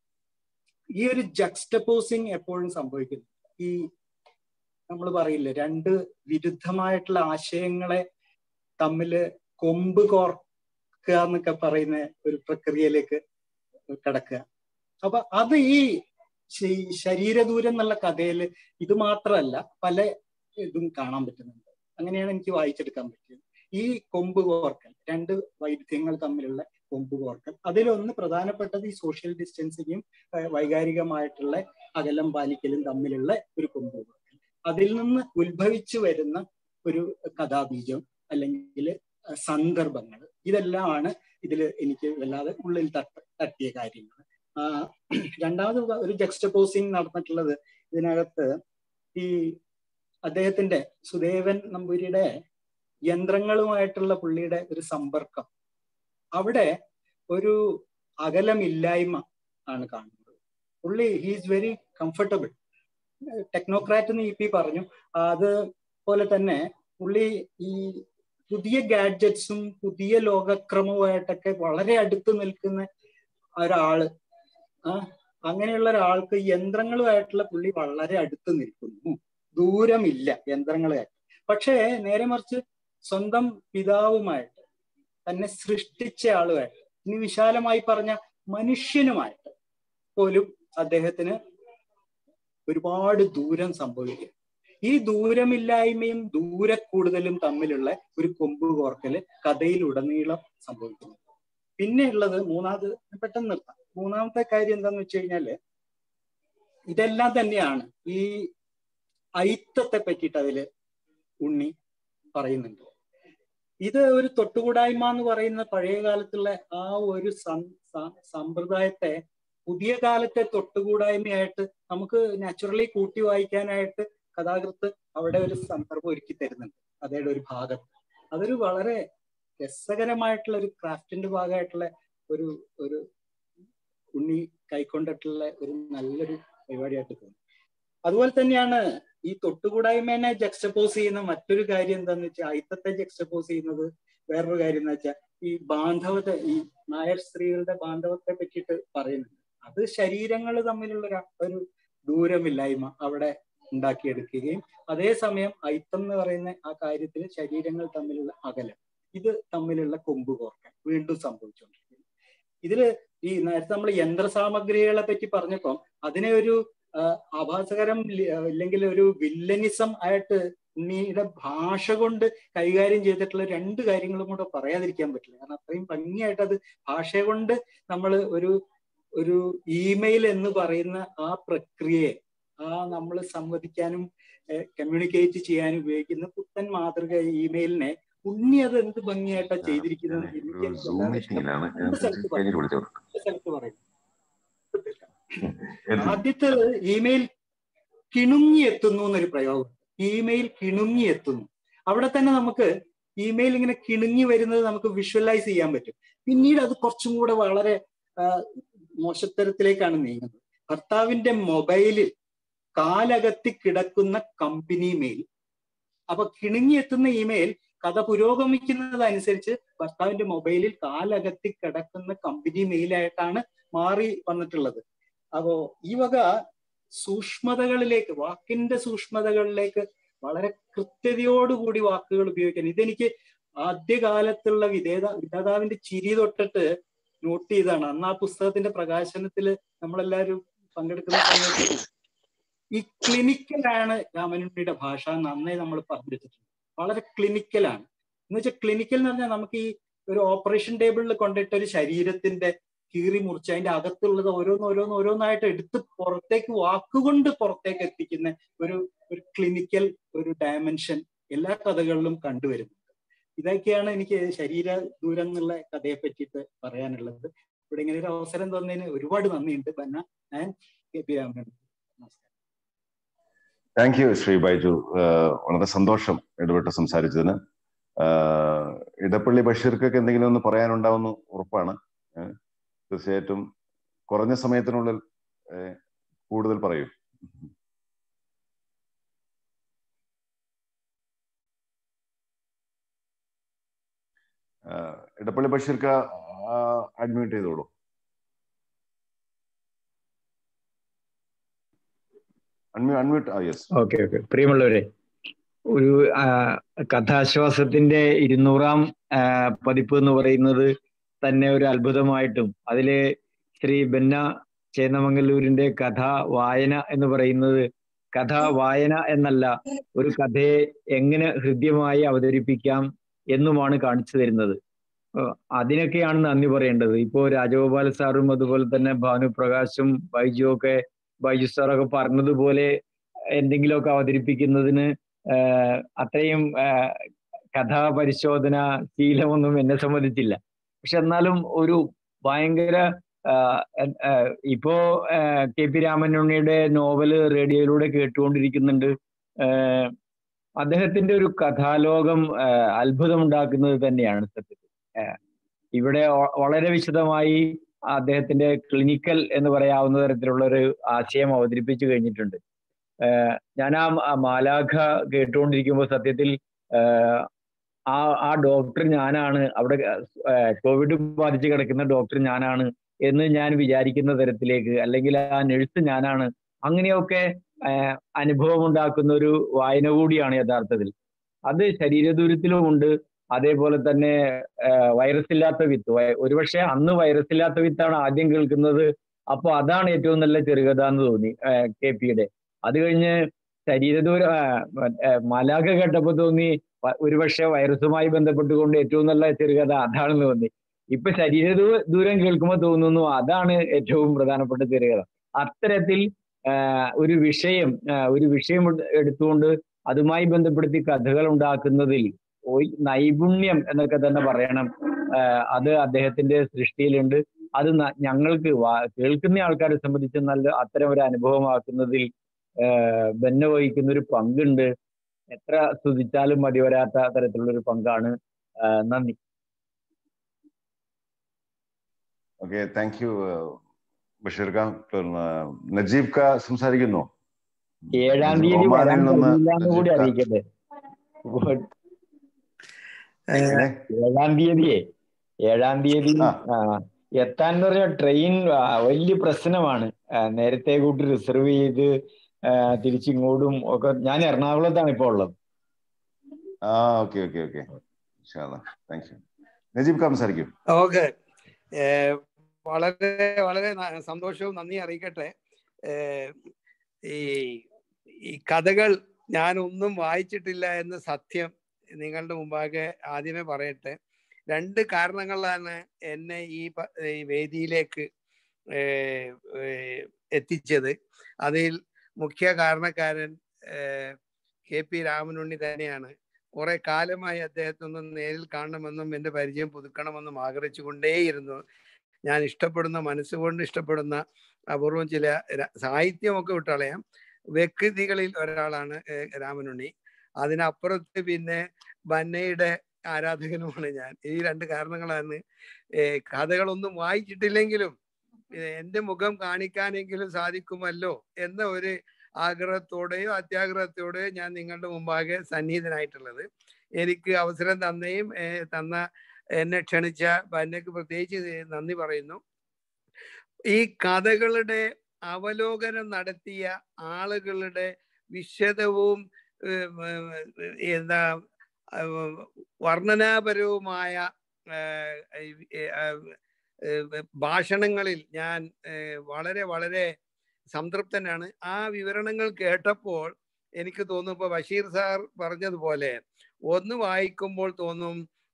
Speaker 4: ഈ ഒരു ജക്സ്റ്റപ്പോസിങ് എപ്പോഴും സംഭവിക്കുന്നു ഈ നമ്മൾ പറയില്ലേ രണ്ട് വിരുദ്ധമായിട്ടുള്ള ആശയങ്ങളെ തമ്മില് കൊമ്പ് കോർക്കുക എന്നൊക്കെ പറയുന്ന ഒരു പ്രക്രിയയിലേക്ക് കിടക്കുക അപ്പൊ അത് ഈ ശ- ശരീരദൂരം എന്നുള്ള കഥയിൽ ഇത് മാത്രമല്ല പല ഇതും കാണാൻ പറ്റുന്നുണ്ട് അങ്ങനെയാണ് എനിക്ക് വായിച്ചെടുക്കാൻ പറ്റിയത് ഈ കൊമ്പ് കോർക്കൽ രണ്ട് വൈരുദ്ധ്യങ്ങൾ തമ്മിലുള്ള കൊമ്പ് കോർക്കൽ അതിലൊന്ന് പ്രധാനപ്പെട്ടത് ഈ സോഷ്യൽ ഡിസ്റ്റൻസിങ്ങും ഏഹ് വൈകാരികമായിട്ടുള്ള അകലം പാലിക്കലും തമ്മിലുള്ള ഒരു കൊമ്പ് കോർക്കൽ അതിൽ നിന്ന് ഉത്ഭവിച്ചു വരുന്ന ഒരു കഥാബീജം അല്ലെങ്കിൽ സന്ദർഭങ്ങൾ ഇതെല്ലാമാണ് ഇതിൽ എനിക്ക് വല്ലാതെ ഉള്ളിൽ തട്ട തട്ടിയ കാര്യങ്ങൾ ആ, രണ്ടാമത് ഒരു ജക്സ്റ്റപ്പോസിങ് നടന്നിട്ടുള്ളത് ഇതിനകത്ത് ഈ അദ്ദേഹത്തിന്റെ സുദേവൻ നമ്പൂരിയുടെ യന്ത്രങ്ങളുമായിട്ടുള്ള പുള്ളിയുടെ ഒരു സമ്പർക്കം അവിടെ ഒരു അകലമില്ലായ്മ ആണ് കാണുന്നത് പുള്ളി ഹീസ് വെരി കംഫർട്ടബിൾ ടെക്നോക്രാറ്റ് എന്ന് ഇ പി പറഞ്ഞു അതുപോലെ തന്നെ പുള്ളി ഈ പുതിയ ഗാഡ്ജറ്റ്സും പുതിയ ലോകക്രമവുമായിട്ടൊക്കെ വളരെ അടുത്ത് നിൽക്കുന്ന ഒരാള് ആ അങ്ങനെയുള്ള ഒരാൾക്ക് യന്ത്രങ്ങളുമായിട്ടുള്ള പുള്ളി വളരെ അടുത്ത് നിൽക്കുന്നു ദൂരമില്ല യന്ത്രങ്ങളുമായിട്ട് പക്ഷേ നേരെ മറിച്ച് സ്വന്തം പിതാവുമായിട്ട് തന്നെ സൃഷ്ടിച്ച ആളുമായിട്ട് ഇനി വിശാലമായി പറഞ്ഞ മനുഷ്യനുമായിട്ട് പോലും അദ്ദേഹത്തിന് ഒരുപാട് ദൂരം സംഭവിക്കും ഈ ദൂരമില്ലായ്മയും ദൂരക്കൂടുതലും തമ്മിലുള്ള ഒരു കൊമ്പ് കോർക്കല് കഥയിലുടനീളം സംഭവിക്കുന്നു പിന്നെ ഉള്ളത് മൂന്നാമത് പെട്ടെന്ന് നിർത്താം മൂന്നാമത്തെ കാര്യം എന്താന്ന് വെച്ച് കഴിഞ്ഞാല് ഇതെല്ലാം തന്നെയാണ് ഈ ഐത്തത്തെ പറ്റിയിട്ട് അതില് ഉണ്ണി പറയുന്നുണ്ട് ഇത് ഒരു തൊട്ടുകൂടായ്മ എന്ന് പറയുന്ന പഴയ കാലത്തുള്ള ആ ഒരു സം- സ- സമ്പ്രദായത്തെ പുതിയ കാലത്തെ തൊട്ടുകൂടായ്മയായിട്ട് നമുക്ക് നാച്ചുറലി കൂട്ടി വായിക്കാനായിട്ട് കഥാകൃത്ത് അവിടെ ഒരു സന്ദർഭം ഒരുക്കി തരുന്നുണ്ട് കഥയുടെ ഒരു ഭാഗത്ത് അതൊരു വളരെ രസകരമായിട്ടുള്ള ഒരു ക്രാഫ്റ്റിന്റെ ഭാഗമായിട്ടുള്ള ഒരു ഒരു ഉണ്ണി കൈക്കൊണ്ടിട്ടുള്ള ഒരു നല്ലൊരു പരിപാടിയായിട്ട് തോന്നി അതുപോലെ തന്നെയാണ് ഈ തൊട്ടുകൂടായ്മേനെ ജക്സ്റ്റപ്പോസ് ചെയ്യുന്ന മറ്റൊരു കാര്യം എന്താന്ന് വെച്ചാൽ അയിത്തത്തെ ജക്സ്റ്റപ്പോസ് ചെയ്യുന്നത് വേറൊരു കാര്യം എന്ന് വെച്ചാൽ ഈ ബാന്ധവത്തെ ഈ നായർ സ്ത്രീകളുടെ ബാന്ധവത്തെ പറ്റിയിട്ട് പറയുന്നുണ്ട് അത് ശരീരങ്ങൾ തമ്മിലുള്ള ഒരു ഒരു ദൂരമില്ലായ്മ അവിടെ ഉണ്ടാക്കിയെടുക്കുകയും അതേസമയം അയിത്തം എന്ന് പറയുന്ന ആ കാര്യത്തിൽ ശരീരങ്ങൾ തമ്മിലുള്ള അകലം ഇത് തമ്മിലുള്ള കൊമ്പ് കോർക്കൽ വീണ്ടും സംഭവിച്ചുകൊണ്ടിരിക്കുന്നു ഇതില് ഈ നേരത്തെ നമ്മൾ യന്ത്രസാമഗ്രികളെ പറ്റി പറഞ്ഞപ്പം അതിനെ ഒരു ആ, ആഭാസകരം ലി- ഇല്ലെങ്കിൽ ഒരു വില്ലനിസം ആയിട്ട് ഉണ്ണിയുടെ ഭാഷ കൊണ്ട് കൈകാര്യം ചെയ്തിട്ടുള്ള രണ്ട് കാര്യങ്ങളും കൂടെ പറയാതിരിക്കാൻ പറ്റില്ല കാരണം അത്രയും ഭംഗിയായിട്ട് അത് ഭാഷ കൊണ്ട് നമ്മൾ ഒരു ഒരു ഇമെയിൽ എന്ന് പറയുന്ന ആ പ്രക്രിയയെ ആ നമ്മൾ സംവദിക്കാനും കമ്മ്യൂണിക്കേറ്റ് ചെയ്യാനും ഉപയോഗിക്കുന്ന പുത്തൻ മാതൃക ഇമെയിലിനെ ഉണ്ണി അത് എന്ത് ഭംഗിയായിട്ടാ ചെയ്തിരിക്കുന്നത് എനിക്ക്
Speaker 6: ഒരു സൂം
Speaker 4: വല്ലാതെ
Speaker 6: മീറ്റിംഗിലാണ് ഞാൻ
Speaker 4: രണ്ട് സ്ഥലത്ത്
Speaker 6: കഴിഞ്ഞിട്ട് വിളിച്ചോളൂ
Speaker 4: ഒരു സ്ഥലത്ത് പറയും
Speaker 6: എന്ത്?
Speaker 4: ആദ്യത്തെ ഇമെയിൽ കിണുങ്ങി എത്തുന്നു എന്നൊരു പ്രയോഗം ഇമെയിൽ കിണുങ്ങി എത്തുന്നു അവിടെ തന്നെ നമുക്ക് ഇമെയിൽ ഇങ്ങനെ കിണുങ്ങി വരുന്നത് നമുക്ക് വിഷ്വലൈസ് ചെയ്യാൻ പറ്റും പിന്നീട് അത് കുറച്ചും കൂടെ വളരെ ആ, മോശത്തരത്തിലേക്കാണ് നീങ്ങുന്നത് ഭർത്താവിന്റെ മൊബൈലിൽ കാലകത്തി കിടക്കുന്ന കമ്പനി മെയിൽ അപ്പൊ കിണുങ്ങി എത്തുന്ന ഇമെയിൽ കഥ പുരോഗമിക്കുന്നതനുസരിച്ച് ഭർത്താവിന്റെ മൊബൈലിൽ കാലകത്തി കിടക്കുന്ന കമ്പനി മെയിലായിട്ടാണ് മാറി വന്നിട്ടുള്ളത് അപ്പോ ഈ വക സൂക്ഷ്മതകളിലേക്ക് വാക്കിന്റെ സൂക്ഷ്മതകളിലേക്ക് വളരെ കൃത്യതയോടുകൂടി വാക്കുകൾ ഉപയോഗിക്കാൻ ഇതെനിക്ക് ആദ്യകാലത്തുള്ള വിധേത വിധാതാവിന്റെ ചിരി തൊട്ടിട്ട് നോട്ട് ചെയ്താണ് അന്ന് ആ പുസ്തകത്തിന്റെ പ്രകാശനത്തിൽ നമ്മളെല്ലാവരും പങ്കെടുക്കുന്ന സമയത്ത് ഈ ക്ലിനിക്കലാണ് രാമനുണ്ണിയുടെ ഭാഷ നന്നേ നമ്മൾ പറഞ്ഞെടുത്തിട്ടുണ്ട് വളരെ ക്ലിനിക്കലാണ് എന്ന് വെച്ചാൽ ക്ലിനിക്കൽ എന്ന് പറഞ്ഞാൽ നമുക്ക് ഈ ഒരു ഓപ്പറേഷൻ ടേബിളിൽ കൊണ്ടിട്ട് ഒരു ശരീരത്തിന്റെ കീറി മുറിച്ച് അതിന്റെ അകത്തുള്ളത് ഓരോന്ന് ഓരോന്ന് ഓരോന്നായിട്ട് എടുത്ത് പുറത്തേക്ക് വാക്കുകൊണ്ട് പുറത്തേക്ക് എത്തിക്കുന്ന ഒരു ഒരു ക്ലിനിക്കൽ ഒരു ഡയമെൻഷൻ എല്ലാ കഥകളിലും കണ്ടുവരുന്നുണ്ട് ഇതൊക്കെയാണ് എനിക്ക് ശരീര ദൂരം എന്നുള്ള കഥയെ പറ്റിയിട്ട് പറയാനുള്ളത് ഇവിടെ ഇങ്ങനെ ഒരു അവസരം തന്നതിന് ഒരുപാട് നന്ദിയുണ്ട് ബന്ന ഞാൻ കെ പി രാമൻ നമസ്കാരം
Speaker 1: താങ്ക് യു ശ്രീ ബൈജു ആഹ് വളരെ സന്തോഷം ഇടപെട്ട് സംസാരിച്ചതിന് ആഹ് ഇടപ്പള്ളി ബഷീർക്കൊക്കെ എന്തെങ്കിലും ഒന്ന് പറയാനുണ്ടാവുമെന്ന് ഉറപ്പാണ് ഏഹ് തീർച്ചയായിട്ടും കുറഞ്ഞ സമയത്തിനുള്ളിൽ ഏഹ് കൂടുതൽ പറയൂ ആഹ് ഇടപ്പള്ളി ബഷീർക്ക് അഡ്മിറ്റ് ചെയ്തോളൂ അൺമ്യൂ അൺമ്യൂട്ട് ആ യെസ്
Speaker 6: ഓക്കെ ഓക്കെ പ്രിയമുള്ളവരെ ഒരു ആ, കഥാശ്വാസത്തിന്റെ ഇരുന്നൂറാം ആ, പതിപ്പ് എന്ന് പറയുന്നത് തന്നെ ഒരു അത്ഭുതമായിട്ടും അതില് ശ്രീ ബെന്ന ചേന്നമംഗലൂരിന്റെ കഥ വായന എന്ന് പറയുന്നത് കഥ വായന എന്നല്ല ഒരു കഥയെ എങ്ങനെ ഹൃദ്യമായി അവതരിപ്പിക്കാം എന്നുമാണ് കാണിച്ചു തരുന്നത് ഏഹ് അതിനൊക്കെയാണ് നന്ദി പറയേണ്ടത് ഇപ്പോ രാജഗോപാൽ സാറും അതുപോലെ തന്നെ ഭാനുപ്രകാശും ബൈജു ഒക്കെ ബൈജു സാറൊക്കെ പറഞ്ഞതുപോലെ എന്തെങ്കിലുമൊക്കെ അവതരിപ്പിക്കുന്നതിന് ആഹ് അത്രയും ആഹ് കഥാപരിശോധന ശീലമൊന്നും എന്നെ സംബന്ധിച്ചില്ല പക്ഷെ എന്നാലും ഒരു ഭയങ്കര ആഹ് എൻ- ആഹ് ഇപ്പോ ആഹ് കെ പി രാമനുണ്ണിയുടെ നോവല് റേഡിയോയിലൂടെ കേട്ടുകൊണ്ടിരിക്കുന്നുണ്ട് ആഹ് അദ്ദേഹത്തിന്റെ ഒരു കഥാലോകം ആഹ് അത്ഭുതമുണ്ടാക്കുന്നത് തന്നെയാണ് സത്യത്തിൽ ആഹ് ഇവിടെ വ- വളരെ വിശദമായി അദ്ദേഹത്തിന്റെ ക്ലിനിക്കൽ എന്ന് പറയാവുന്ന തരത്തിലുള്ള ഒരു ആശയം അവതരിപ്പിച്ചു കഴിഞ്ഞിട്ടുണ്ട് ആഹ് ഞാൻ ആ മ- ആ മാലാഖ കേട്ടുകൊണ്ടിരിക്കുമ്പോൾ സത്യത്തിൽ ആഹ് ആ ആ ഡോക്ടർ ഞാനാണ് അവിടെ ആഹ് കോവിഡ് ബാധിച്ച് കിടക്കുന്ന ഡോക്ടർ ഞാനാണ് എന്ന് ഞാൻ വിചാരിക്കുന്ന തരത്തിലേക്ക് അല്ലെങ്കിൽ ആ നഴ്സ് ഞാനാണ് അങ്ങനെയൊക്കെ ആഹ് അനുഭവം ഉണ്ടാക്കുന്ന ഒരു വായന കൂടിയാണ് യഥാർത്ഥത്തിൽ അത് ശരീരദൂരത്തിലും ഉണ്ട് അതേപോലെ തന്നെ ആഹ് വൈറസ് ഇല്ലാത്ത വിത്ത് വൈ- ഒരുപക്ഷെ അന്ന് വൈറസ് ഇല്ലാത്ത വിത്താണ് ആദ്യം കേൾക്കുന്നത് അപ്പൊ അതാണ് ഏറ്റവും നല്ല ചെറുകഥ എന്ന് തോന്നി കെ പിയുടെ അത് കഴിഞ്ഞ് ശരീരദൂര മലാഖ കേട്ടപ്പോ തോന്നി വ- ഒരുപക്ഷെ വൈറസുമായി ബന്ധപ്പെട്ടുകൊണ്ട് ഏറ്റവും നല്ല ചെറുകഥ അതാണെന്ന് തോന്നി ഇപ്പൊ ശരീര ദൂ- ദൂരം കേൾക്കുമ്പോൾ തോന്നുന്നു അതാണ് ഏറ്റവും പ്രധാനപ്പെട്ട ചെറുകഥ അത്തരത്തിൽ ആഹ് ഒരു വിഷയം ആഹ് ഒരു വിഷയം എടു- എടുത്തുകൊണ്ട് അതുമായി ബന്ധപ്പെടുത്തി കഥകൾ ഉണ്ടാക്കുന്നതിൽ ഒരു നൈപുണ്യം എന്നൊക്കെ തന്നെ പറയണം ആഹ് അത് അദ്ദേഹത്തിന്റെ സൃഷ്ടിയിലുണ്ട് അത് ന- ഞങ്ങൾക്ക് വാ- കേൾക്കുന്ന ആൾക്കാരെ സംബന്ധിച്ച് നല്ല അത്തരം ഒരു അനുഭവമാക്കുന്നതിൽ ആഹ് ബെന്ന വഹിക്കുന്ന ഒരു പങ്കുണ്ട് എത്ര സ്തുതിച്ചാലും മതി വരാത്ത തരത്തിലുള്ള ഒരു പങ്കാണ് ആഹ് നന്ദി
Speaker 1: okay thank you Basheer Khan Najeeb ഖാ സംസാരിക്കുന്നു
Speaker 6: ഏഴാം തീയതി
Speaker 1: ഒമാനിൽ
Speaker 6: വരാൻ
Speaker 1: നിന്ന്
Speaker 6: കഴിയില്ല എന്ന് കൂടി
Speaker 1: നജീബ് ഖാൻ.
Speaker 6: അറിയിക്കട്ടെ
Speaker 1: എങ്ങനെ?
Speaker 6: ഏഴാം തീയതിയെ ഏഴാം തീയതി
Speaker 1: ആ.
Speaker 6: ആ, എത്താൻ എന്ന് പറഞ്ഞ ട്രെയിൻ ആ, വലിയ പ്രശ്നമാണ് ആ, നേരത്തെ കൂട്ടി റിസർവ് ചെയ്ത് ആ, തിരിച്ചിങ്ങോട്ടും ഒക്കെ ഞാൻ എറണാകുളത്താണ് ഇപ്പോൾ ഉള്ളത്
Speaker 1: ആ okay okay okay thank you Najeeb Khan സംസാരിക്കും
Speaker 7: ഓക്കെ വളരെ വളരെ ന- സന്തോഷവും നന്ദി അറിയിക്കട്ടെ ഏഹ് ഈ ഈ കഥകൾ ഞാൻ ഒന്നും വായിച്ചിട്ടില്ല എന്ന് സത്യം നിങ്ങളുടെ മുമ്പാകെ ആദ്യമേ പറയട്ടെ രണ്ട് കാരണങ്ങളാണ് എന്നെ ഈ പ- ഈ വേദിയിലേക്ക് ഏഹ് ഏഹ് എത്തിച്ചത് അതിൽ മുഖ്യ കാരണക്കാരൻ ഏഹ് കെ പി രാമനുണ്ണി തന്നെയാണ് കുറെ കാലമായി അദ്ദേഹത്തെ ഒന്ന് നേരിൽ കാണണമെന്നും എൻ്റെ പരിചയം പുതുക്കണമെന്നും ആഗ്രഹിച്ചുകൊണ്ടേയിരുന്നു ഞാൻ ഇഷ്ടപ്പെടുന്ന മനസ്സുകൊണ്ട് ഇഷ്ടപ്പെടുന്ന അപൂർവം ചില ര- സാഹിത്യമൊക്കെ വിട്ടളയാം വ്യക്തികളിൽ ഒരാളാണ് ഏഹ് രാമനുണ്ണി അതിനപ്പുറത്ത് പിന്നെ ബന്നയുടെ ആരാധകനുമാണ് ഞാൻ ഈ രണ്ട് കാരണങ്ങളാണ് ഏഹ് കഥകളൊന്നും വായിച്ചിട്ടില്ലെങ്കിലും ഏഹ് എൻ്റെ മുഖം കാണിക്കാനെങ്കിലും സാധിക്കുമല്ലോ എന്ന ഒരു ആഗ്രഹത്തോടെയോ അത്യാഗ്രഹത്തോടെയോ ഞാൻ നിങ്ങളുടെ മുമ്പാകെ സന്നിഹിതനായിട്ടുള്ളത് എനിക്ക് അവസരം തന്നെയും ഏഹ് തന്ന എന്നെ ക്ഷണിച്ച ബന്നയ്ക്ക് പ്രത്യേകിച്ച് നന്ദി പറയുന്നു ഈ കഥകളുടെ അവലോകനം നടത്തിയ ആളുകളുടെ വിശദവും ഏം, ഏം, എന്താ ഏം, വർണ്ണനാപരവുമായ ഏഹ്, ഏഹ്, ഏഹ്, ഏഹ്, ഭാഷണങ്ങളിൽ ഞാൻ ഏഹ്, വളരെ വളരെ സംതൃപ്തനാണ് ആ വിവരണങ്ങൾ കേട്ടപ്പോൾ എനിക്ക് തോന്നുന്നു ഇപ്പൊ ബഷീർ സാർ പറഞ്ഞതുപോലെ ഒന്ന് വായിക്കുമ്പോൾ തോന്നും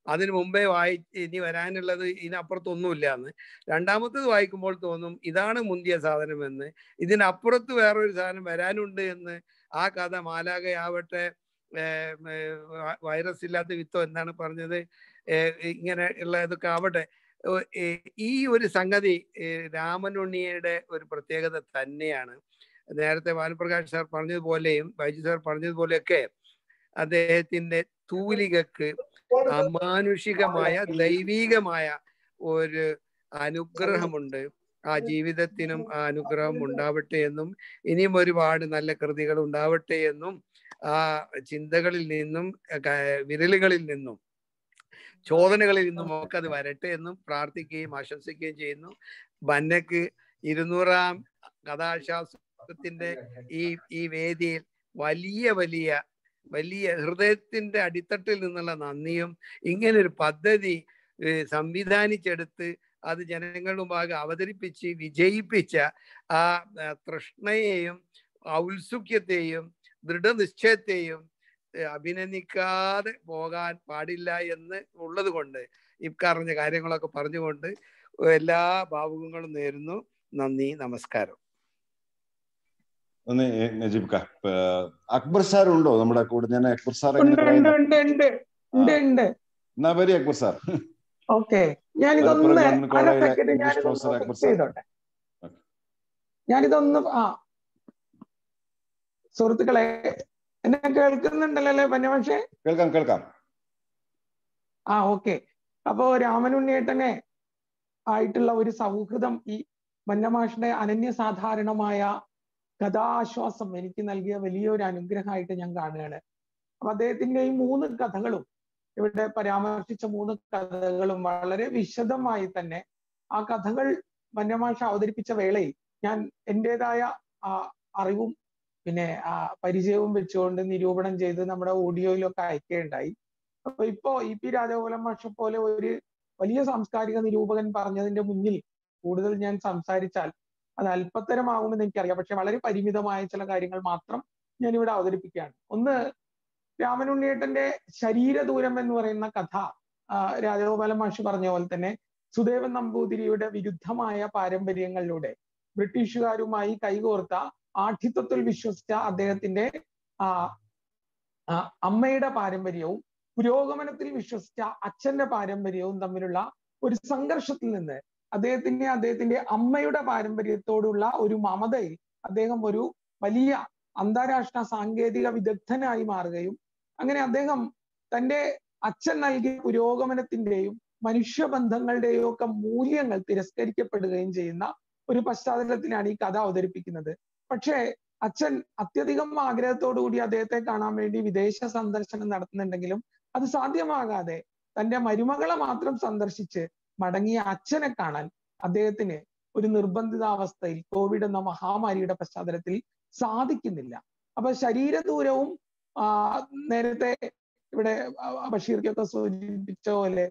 Speaker 7: അതിനു മുമ്പേ വായി ഇനി വരാനുള്ളത് ഇതിനപ്പുറത്തൊന്നുമില്ല എന്ന് രണ്ടാമത്തത് വായിക്കുമ്പോൾ തോന്നും ഇതാണ് മുന്തിയ സാധനമെന്ന് ഇതിനപ്പുറത്ത് വേറൊരു സാധനം വരാനുണ്ട് എന്ന് ആ കഥ മാലാകയാവട്ടെ ഏർ, ഏർ, വ- വൈറസ് ഇല്ലാത്ത വിത്തോ എന്താണ് പറഞ്ഞത് ഏർ, ഇങ്ങനെ ഉള്ള ഇതൊക്കെ ആവട്ടെ ഓ, ഏ, ഈ ഒരു സംഗതി ഏ, രാമനുണ്ണിയുടെ ഒരു പ്രത്യേകത തന്നെയാണ് നേരത്തെ ഭാനുപ്രകാശ് സാർ പറഞ്ഞതുപോലെയും ബൈജു സാർ പറഞ്ഞതുപോലെയൊക്കെ അദ്ദേഹത്തിന്റെ തൂലികക്ക് അമാനുഷികമായ ദൈവീകമായ ഒരു അനുഗ്രഹമുണ്ട് ആ ജീവിതത്തിനും ആ അനുഗ്രഹം ഉണ്ടാവട്ടെ എന്നും ഇനിയും ഒരുപാട് നല്ല കൃതികൾ ഉണ്ടാവട്ടെ എന്നും ആ ചിന്തകളിൽ നിന്നും ക- വിരലുകളിൽ നിന്നും ചോദനകളിൽ നിന്നും ഒക്കെ അത് വരട്ടെ എന്നും പ്രാർത്ഥിക്കുകയും ആശംസിക്കുകയും ചെയ്യുന്നു ബന്നക്ക് ഇരുന്നൂറാം കഥാശാസ്ത്രത്തിന്റെ ഈ ഈ വേദിയിൽ വലിയ വലിയ വലിയ ഹൃദയത്തിന്റെ അടിത്തട്ടിൽ നിന്നുള്ള നന്ദിയും ഇങ്ങനെ ഒരു പദ്ധതി ഏഹ് സംവിധാനിച്ചെടുത്ത് അത് ജനങ്ങളുടെ മുമ്പാകെ അവതരിപ്പിച്ച് വിജയിപ്പിച്ച ആ ആ, തൃഷ്ണയെയും ഔത്സുക്യത്തെയും ദൃഢനിശ്ചയത്തെയും ഏഹ് അഭിനന്ദിക്കാതെ പോകാൻ പാടില്ല എന്ന് ഉള്ളത് കൊണ്ട് ഇക്കറിഞ്ഞ കാര്യങ്ങളൊക്കെ പറഞ്ഞുകൊണ്ട് എല്ലാ ഭാവുകങ്ങളും നേരുന്നു നന്ദി നമസ്കാരം
Speaker 1: ഒന്ന് നജീബ് ക അക്ബർ സാർ ഉണ്ടോ നമ്മുടെ കൂടെ ഞാൻ അക്ബർ സാർ
Speaker 8: ഉണ്ട്
Speaker 1: എങ്ങനെ
Speaker 8: ഉണ്ട് ഉണ്ട് ഉണ്ട് ഉണ്ട് ഉണ്ട്
Speaker 1: എന്നാ വരി അക്ബർ സാർ
Speaker 8: ഓക്കെ ഞാനിതൊന്ന്
Speaker 1: മലപ്പുറം ഗവൺമെന്റ്
Speaker 8: അര
Speaker 1: കോളേജിലെ
Speaker 8: സെക്കൻഡ്
Speaker 1: ഇംഗ്ലീഷ് പ്രൊഫസർ
Speaker 8: ഞാനിതൊന്ന്
Speaker 1: അക്ബർ
Speaker 8: ഫിക്സ്
Speaker 1: സാർ
Speaker 8: ചെയ്തോട്ടെ ഞാനിതൊന്ന് ആ സുഹൃത്തുക്കളെ എന്നെ കേൾക്കുന്നുണ്ടല്ലോ അല്ലേ പന്നമാഷേ
Speaker 1: കേൾക്കാം കേൾക്കാം
Speaker 8: ആ ഓക്കെ അപ്പോ രാമനുണ്ണിയേട്ടനെ ആയിട്ടുള്ള ഒരു സൗഹൃദം ഈ വന്നമാഷിന്റെ അനന്യസാധാരണമായ കഥാശ്വാസം എനിക്ക് നൽകിയ വലിയൊരു അനുഗ്രഹമായിട്ട് ഞാൻ കാണുകയാണ് അപ്പൊ അദ്ദേഹത്തിന്റെ ഈ മൂന്ന് കഥകളും ഇവിടെ പരാമർശിച്ച മൂന്ന് കഥകളും വളരെ വിശദമായി തന്നെ ആ കഥകൾ വന്യമാഷ അവതരിപ്പിച്ച വേളയിൽ ഞാൻ എന്റേതായ ആ അറിവും പിന്നെ ആ പരിചയവും വെച്ചുകൊണ്ട് നിരൂപണം ചെയ്ത് നമ്മുടെ ഓഡിയോയിലൊക്കെ അയക്കുകയുണ്ടായി അപ്പൊ ഇപ്പോ ഇ പി രാജഗോപാലൻ മാഷ പോലെ ഒരു വലിയ സാംസ്കാരിക നിരൂപകൻ പറഞ്ഞതിന്റെ മുന്നിൽ കൂടുതൽ ഞാൻ സംസാരിച്ചാൽ അത് അല്പത്തരമാകുമെന്ന് എനിക്കറിയാം പക്ഷെ വളരെ പരിമിതമായ ചില കാര്യങ്ങൾ മാത്രം ഞാൻ ഇവിടെ അവതരിപ്പിക്കുകയാണ് ഒന്ന് രാമനുണ്ണിയേട്ടന്റെ ശരീരദൂരം എന്ന് പറയുന്ന കഥ ആ, രാജഗോപാലൻ മാഷ് പറഞ്ഞ പോലെ തന്നെ സുദേവൻ നമ്പൂതിരിയുടെ വിരുദ്ധമായ പാരമ്പര്യങ്ങളിലൂടെ ബ്രിട്ടീഷുകാരുമായി കൈകോർത്ത ആഠിത്വത്തിൽ വിശ്വസിച്ച അദ്ദേഹത്തിന്റെ ആ ആ, അമ്മയുടെ പാരമ്പര്യവും പുരോഗമനത്തിൽ വിശ്വസിച്ച അച്ഛന്റെ പാരമ്പര്യവും തമ്മിലുള്ള ഒരു സംഘർഷത്തിൽ നിന്ന് അദ്ദേഹത്തിന്റെ അദ്ദേഹത്തിന്റെ അമ്മയുടെ പാരമ്പര്യത്തോടുള്ള ഒരു മമതയിൽ അദ്ദേഹം ഒരു വലിയ അന്താരാഷ്ട്ര സാങ്കേതിക വിദഗ്ധനായി മാറുകയും അങ്ങനെ അദ്ദേഹം തന്റെ അച്ഛൻ നൽകിയ പുരോഗമനത്തിന്റെയും മനുഷ്യബന്ധങ്ങളുടെയും ഒക്കെ മൂല്യങ്ങൾ തിരസ്കരിക്കപ്പെടുകയും ചെയ്യുന്ന ഒരു പശ്ചാത്തലത്തിലാണ് ഈ കഥ അവതരിപ്പിക്കുന്നത് പക്ഷേ അച്ഛൻ അത്യധികം ആഗ്രഹത്തോടു കൂടി അദ്ദേഹത്തെ കാണാൻ വേണ്ടി വിദേശ സന്ദർശനം നടത്തുന്നുണ്ടെങ്കിലും അത് സാധ്യമാകാതെ തന്റെ മരുമകളെ മാത്രം സന്ദർശിച്ച് മടങ്ങിയ അച്ഛനെ കാണാൻ അദ്ദേഹത്തിന് ഒരു നിർബന്ധിതാവസ്ഥയിൽ കോവിഡ് എന്ന മഹാമാരിയുടെ പശ്ചാത്തലത്തിൽ സാധിക്കുന്നില്ല അപ്പൊ ശരീരദൂരവും ആ നേരത്തെ ഇവിടെ ബഷീർക്കൊക്കെ സൂചിപ്പിച്ച പോലെ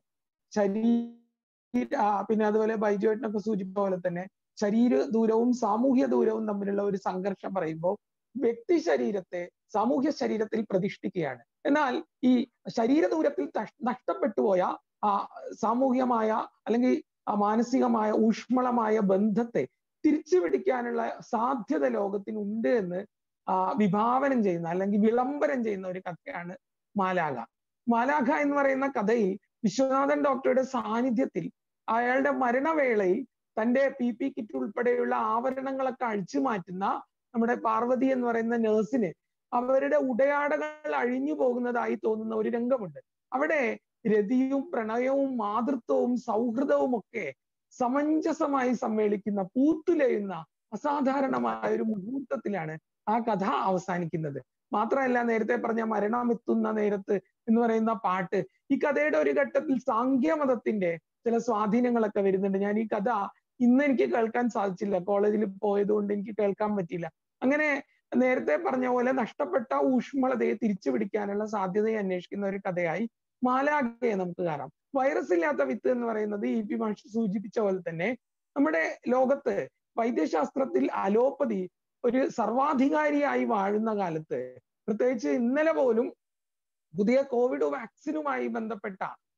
Speaker 8: ശരീര ആ, പിന്നെ അതുപോലെ ബൈജുവേട്ടനൊക്കെ സൂചിപ്പിച്ച പോലെ തന്നെ ശരീര ദൂരവും സാമൂഹ്യ ദൂരവും തമ്മിലുള്ള ഒരു സംഘർഷം പറയുമ്പോൾ വ്യക്തി ശരീരത്തെ സാമൂഹ്യ ശരീരത്തിൽ പ്രതിഷ്ഠിക്കുകയാണ് എന്നാൽ ഈ ശരീര ദൂരത്തിൽ തഷ്- നഷ്ടപ്പെട്ടു പോയ ആ സാമൂഹ്യമായ അല്ലെങ്കിൽ ആ മാനസികമായ ഊഷ്മളമായ ബന്ധത്തെ തിരിച്ചു പിടിക്കാനുള്ള സാധ്യത ലോകത്തിനുണ്ട് എന്ന് ആ വിഭാവനം ചെയ്യുന്ന അല്ലെങ്കിൽ വിളംബരം ചെയ്യുന്ന ഒരു കഥയാണ് മാലാഖ മാലാഖ എന്ന് പറയുന്ന കഥയിൽ വിശ്വനാഥൻ ഡോക്ടറുടെ സാന്നിധ്യത്തിൽ അയാളുടെ മരണവേളയിൽ തന്റെ പി പി കിറ്റ് ഉൾപ്പെടെയുള്ള ആവരണങ്ങളൊക്കെ അഴിച്ചു മാറ്റുന്ന നമ്മുടെ പാർവതി എന്ന് പറയുന്ന നഴ്സിന് അവരുടെ ഉടയാടകൾ അഴിഞ്ഞു പോകുന്നതായി തോന്നുന്ന ഒരു രംഗമുണ്ട് അവിടെ രതിയും പ്രണയവും മാതൃത്വവും സൗഹൃദവും ഒക്കെ സമഞ്ജസമായി സമ്മേളിക്കുന്ന പൂത്തുലയുന്ന അസാധാരണമായ ഒരു മുഹൂർത്തത്തിലാണ് ആ കഥ അവസാനിക്കുന്നത് മാത്രമല്ല നേരത്തെ പറഞ്ഞ മരണം എത്തുന്ന നേരത്ത് എന്ന് പറയുന്ന പാട്ട് ഈ കഥയുടെ ഒരു ഘട്ടത്തിൽ സാങ്ക്യമതത്തിന്റെ ചില സ്വാധീനങ്ങളൊക്കെ വരുന്നുണ്ട് ഞാൻ ഈ കഥ ഇന്ന് എനിക്ക് കേൾക്കാൻ സാധിച്ചില്ല കോളേജിൽ പോയത് കൊണ്ട് എനിക്ക് കേൾക്കാൻ പറ്റിയില്ല അങ്ങനെ നേരത്തെ പറഞ്ഞ പോലെ നഷ്ടപ്പെട്ട ഊഷ്മളതയെ തിരിച്ചു പിടിക്കാനുള്ള സാധ്യതയെ അന്വേഷിക്കുന്ന ഒരു കഥയായി മാലാഖയെ നമുക്ക് കാണാം വൈറസ് ഇല്ലാത്ത വിത്ത് എന്ന് പറയുന്നത് ഇ പി മാഷ് സൂചിപ്പിച്ച പോലെ തന്നെ നമ്മുടെ ലോകത്ത് വൈദ്യശാസ്ത്രത്തിൽ അലോപ്പതി ഒരു സർവാധികാരിയായി വാഴുന്ന കാലത്ത് പ്രത്യേകിച്ച് ഇന്നലെ പോലും പുതിയ കോവിഡ് വാക്സിനുമായി ബന്ധപ്പെട്ട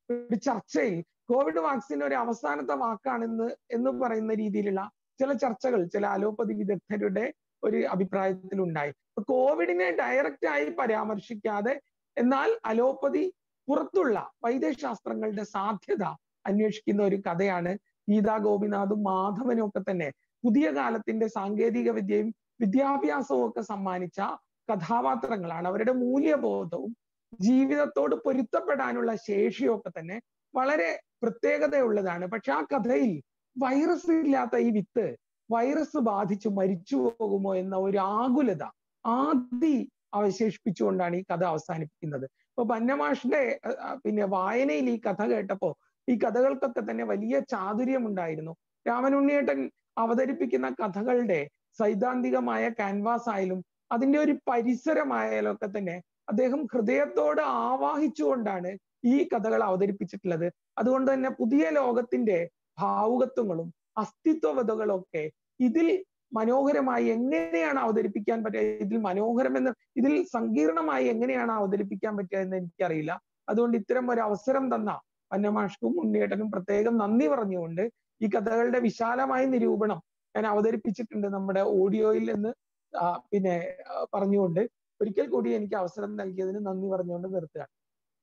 Speaker 8: ഒരു ചർച്ചയിൽ കോവിഡ് വാക്സിൻ ഒരു അവസാനത്തെ വാക്കാണെന്ന് എന്ന് പറയുന്ന രീതിയിലുള്ള ചില ചർച്ചകൾ ചില അലോപ്പതി വിദഗ്ധരുടെ ഒരു അഭിപ്രായത്തിൽ ഉണ്ടായി കോവിഡിനെ ഡയറക്റ്റ് ആയി പരാമർശിക്കാതെ എന്നാൽ അലോപ്പതി പുറത്തുള്ള വൈദ്യശാസ്ത്രങ്ങളുടെ സാധ്യത അന്വേഷിക്കുന്ന ഒരു കഥയാണ് ഗീതാ ഗോപിനാഥും മാധവനും ഒക്കെ തന്നെ പുതിയ കാലത്തിന്റെ സാങ്കേതിക വിദ്യയും വിദ്യാഭ്യാസവും ഒക്കെ സമ്മാനിച്ച കഥാപാത്രങ്ങളാണ് അവരുടെ മൂല്യബോധവും ജീവിതത്തോട് പൊരുത്തപ്പെടാനുള്ള ശേഷിയും ഒക്കെ തന്നെ വളരെ പ്രത്യേകതയുള്ളതാണ് പക്ഷെ ആ കഥയിൽ വൈറസ് ഇല്ലാത്ത ഈ വിത്ത് വൈറസ് ബാധിച്ചു മരിച്ചു പോകുമോ എന്ന ഒരു ആകുലത ആദി അവശേഷിപ്പിച്ചുകൊണ്ടാണ് ഈ കഥ അവസാനിപ്പിക്കുന്നത് ഇപ്പൊ ബന്നമാഷിന്റെ പിന്നെ വായനയിൽ ഈ കഥ കേട്ടപ്പോ ഈ കഥകൾക്കൊക്കെ തന്നെ വലിയ ചാതുര്യം ഉണ്ടായിരുന്നു രാമനുണ്ണിയേട്ടൻ അവതരിപ്പിക്കുന്ന കഥകളുടെ സൈദ്ധാന്തികമായ ക്യാൻവാസ് ആയാലും അതിന്റെ ഒരു പരിസരമായാലും ഒക്കെ തന്നെ അദ്ദേഹം ഹൃദയത്തോട് ആവാഹിച്ചുകൊണ്ടാണ് ഈ കഥകൾ അവതരിപ്പിച്ചിട്ടുള്ളത് അതുകൊണ്ട് തന്നെ പുതിയ ലോകത്തിന്റെ ഭാവുകത്വങ്ങളും അസ്തിത്വവതകളും ഒക്കെ ഇതിൽ മനോഹരമായി എങ്ങനെയാണ് അവതരിപ്പിക്കാൻ പറ്റുക ഇതിൽ മനോഹരം എന്ന് ഇതിൽ സങ്കീർണമായി എങ്ങനെയാണ് അവതരിപ്പിക്കാൻ പറ്റുക എന്ന് എനിക്കറിയില്ല അതുകൊണ്ട് ഇത്തരം ഒരു അവസരം തന്ന വന്യമാഷ്ക്കും ഉണ്ണിയേട്ടനും പ്രത്യേകം നന്ദി പറഞ്ഞുകൊണ്ട് ഈ കഥകളുടെ വിശാലമായ നിരൂപണം ഞാൻ അവതരിപ്പിച്ചിട്ടുണ്ട് നമ്മുടെ ഓഡിയോയിൽ നിന്ന് പിന്നെ പറഞ്ഞുകൊണ്ട് ഒരിക്കൽ കൂടി എനിക്ക് അവസരം നൽകിയതിന് നന്ദി പറഞ്ഞുകൊണ്ട് നിർത്തുകയാണ്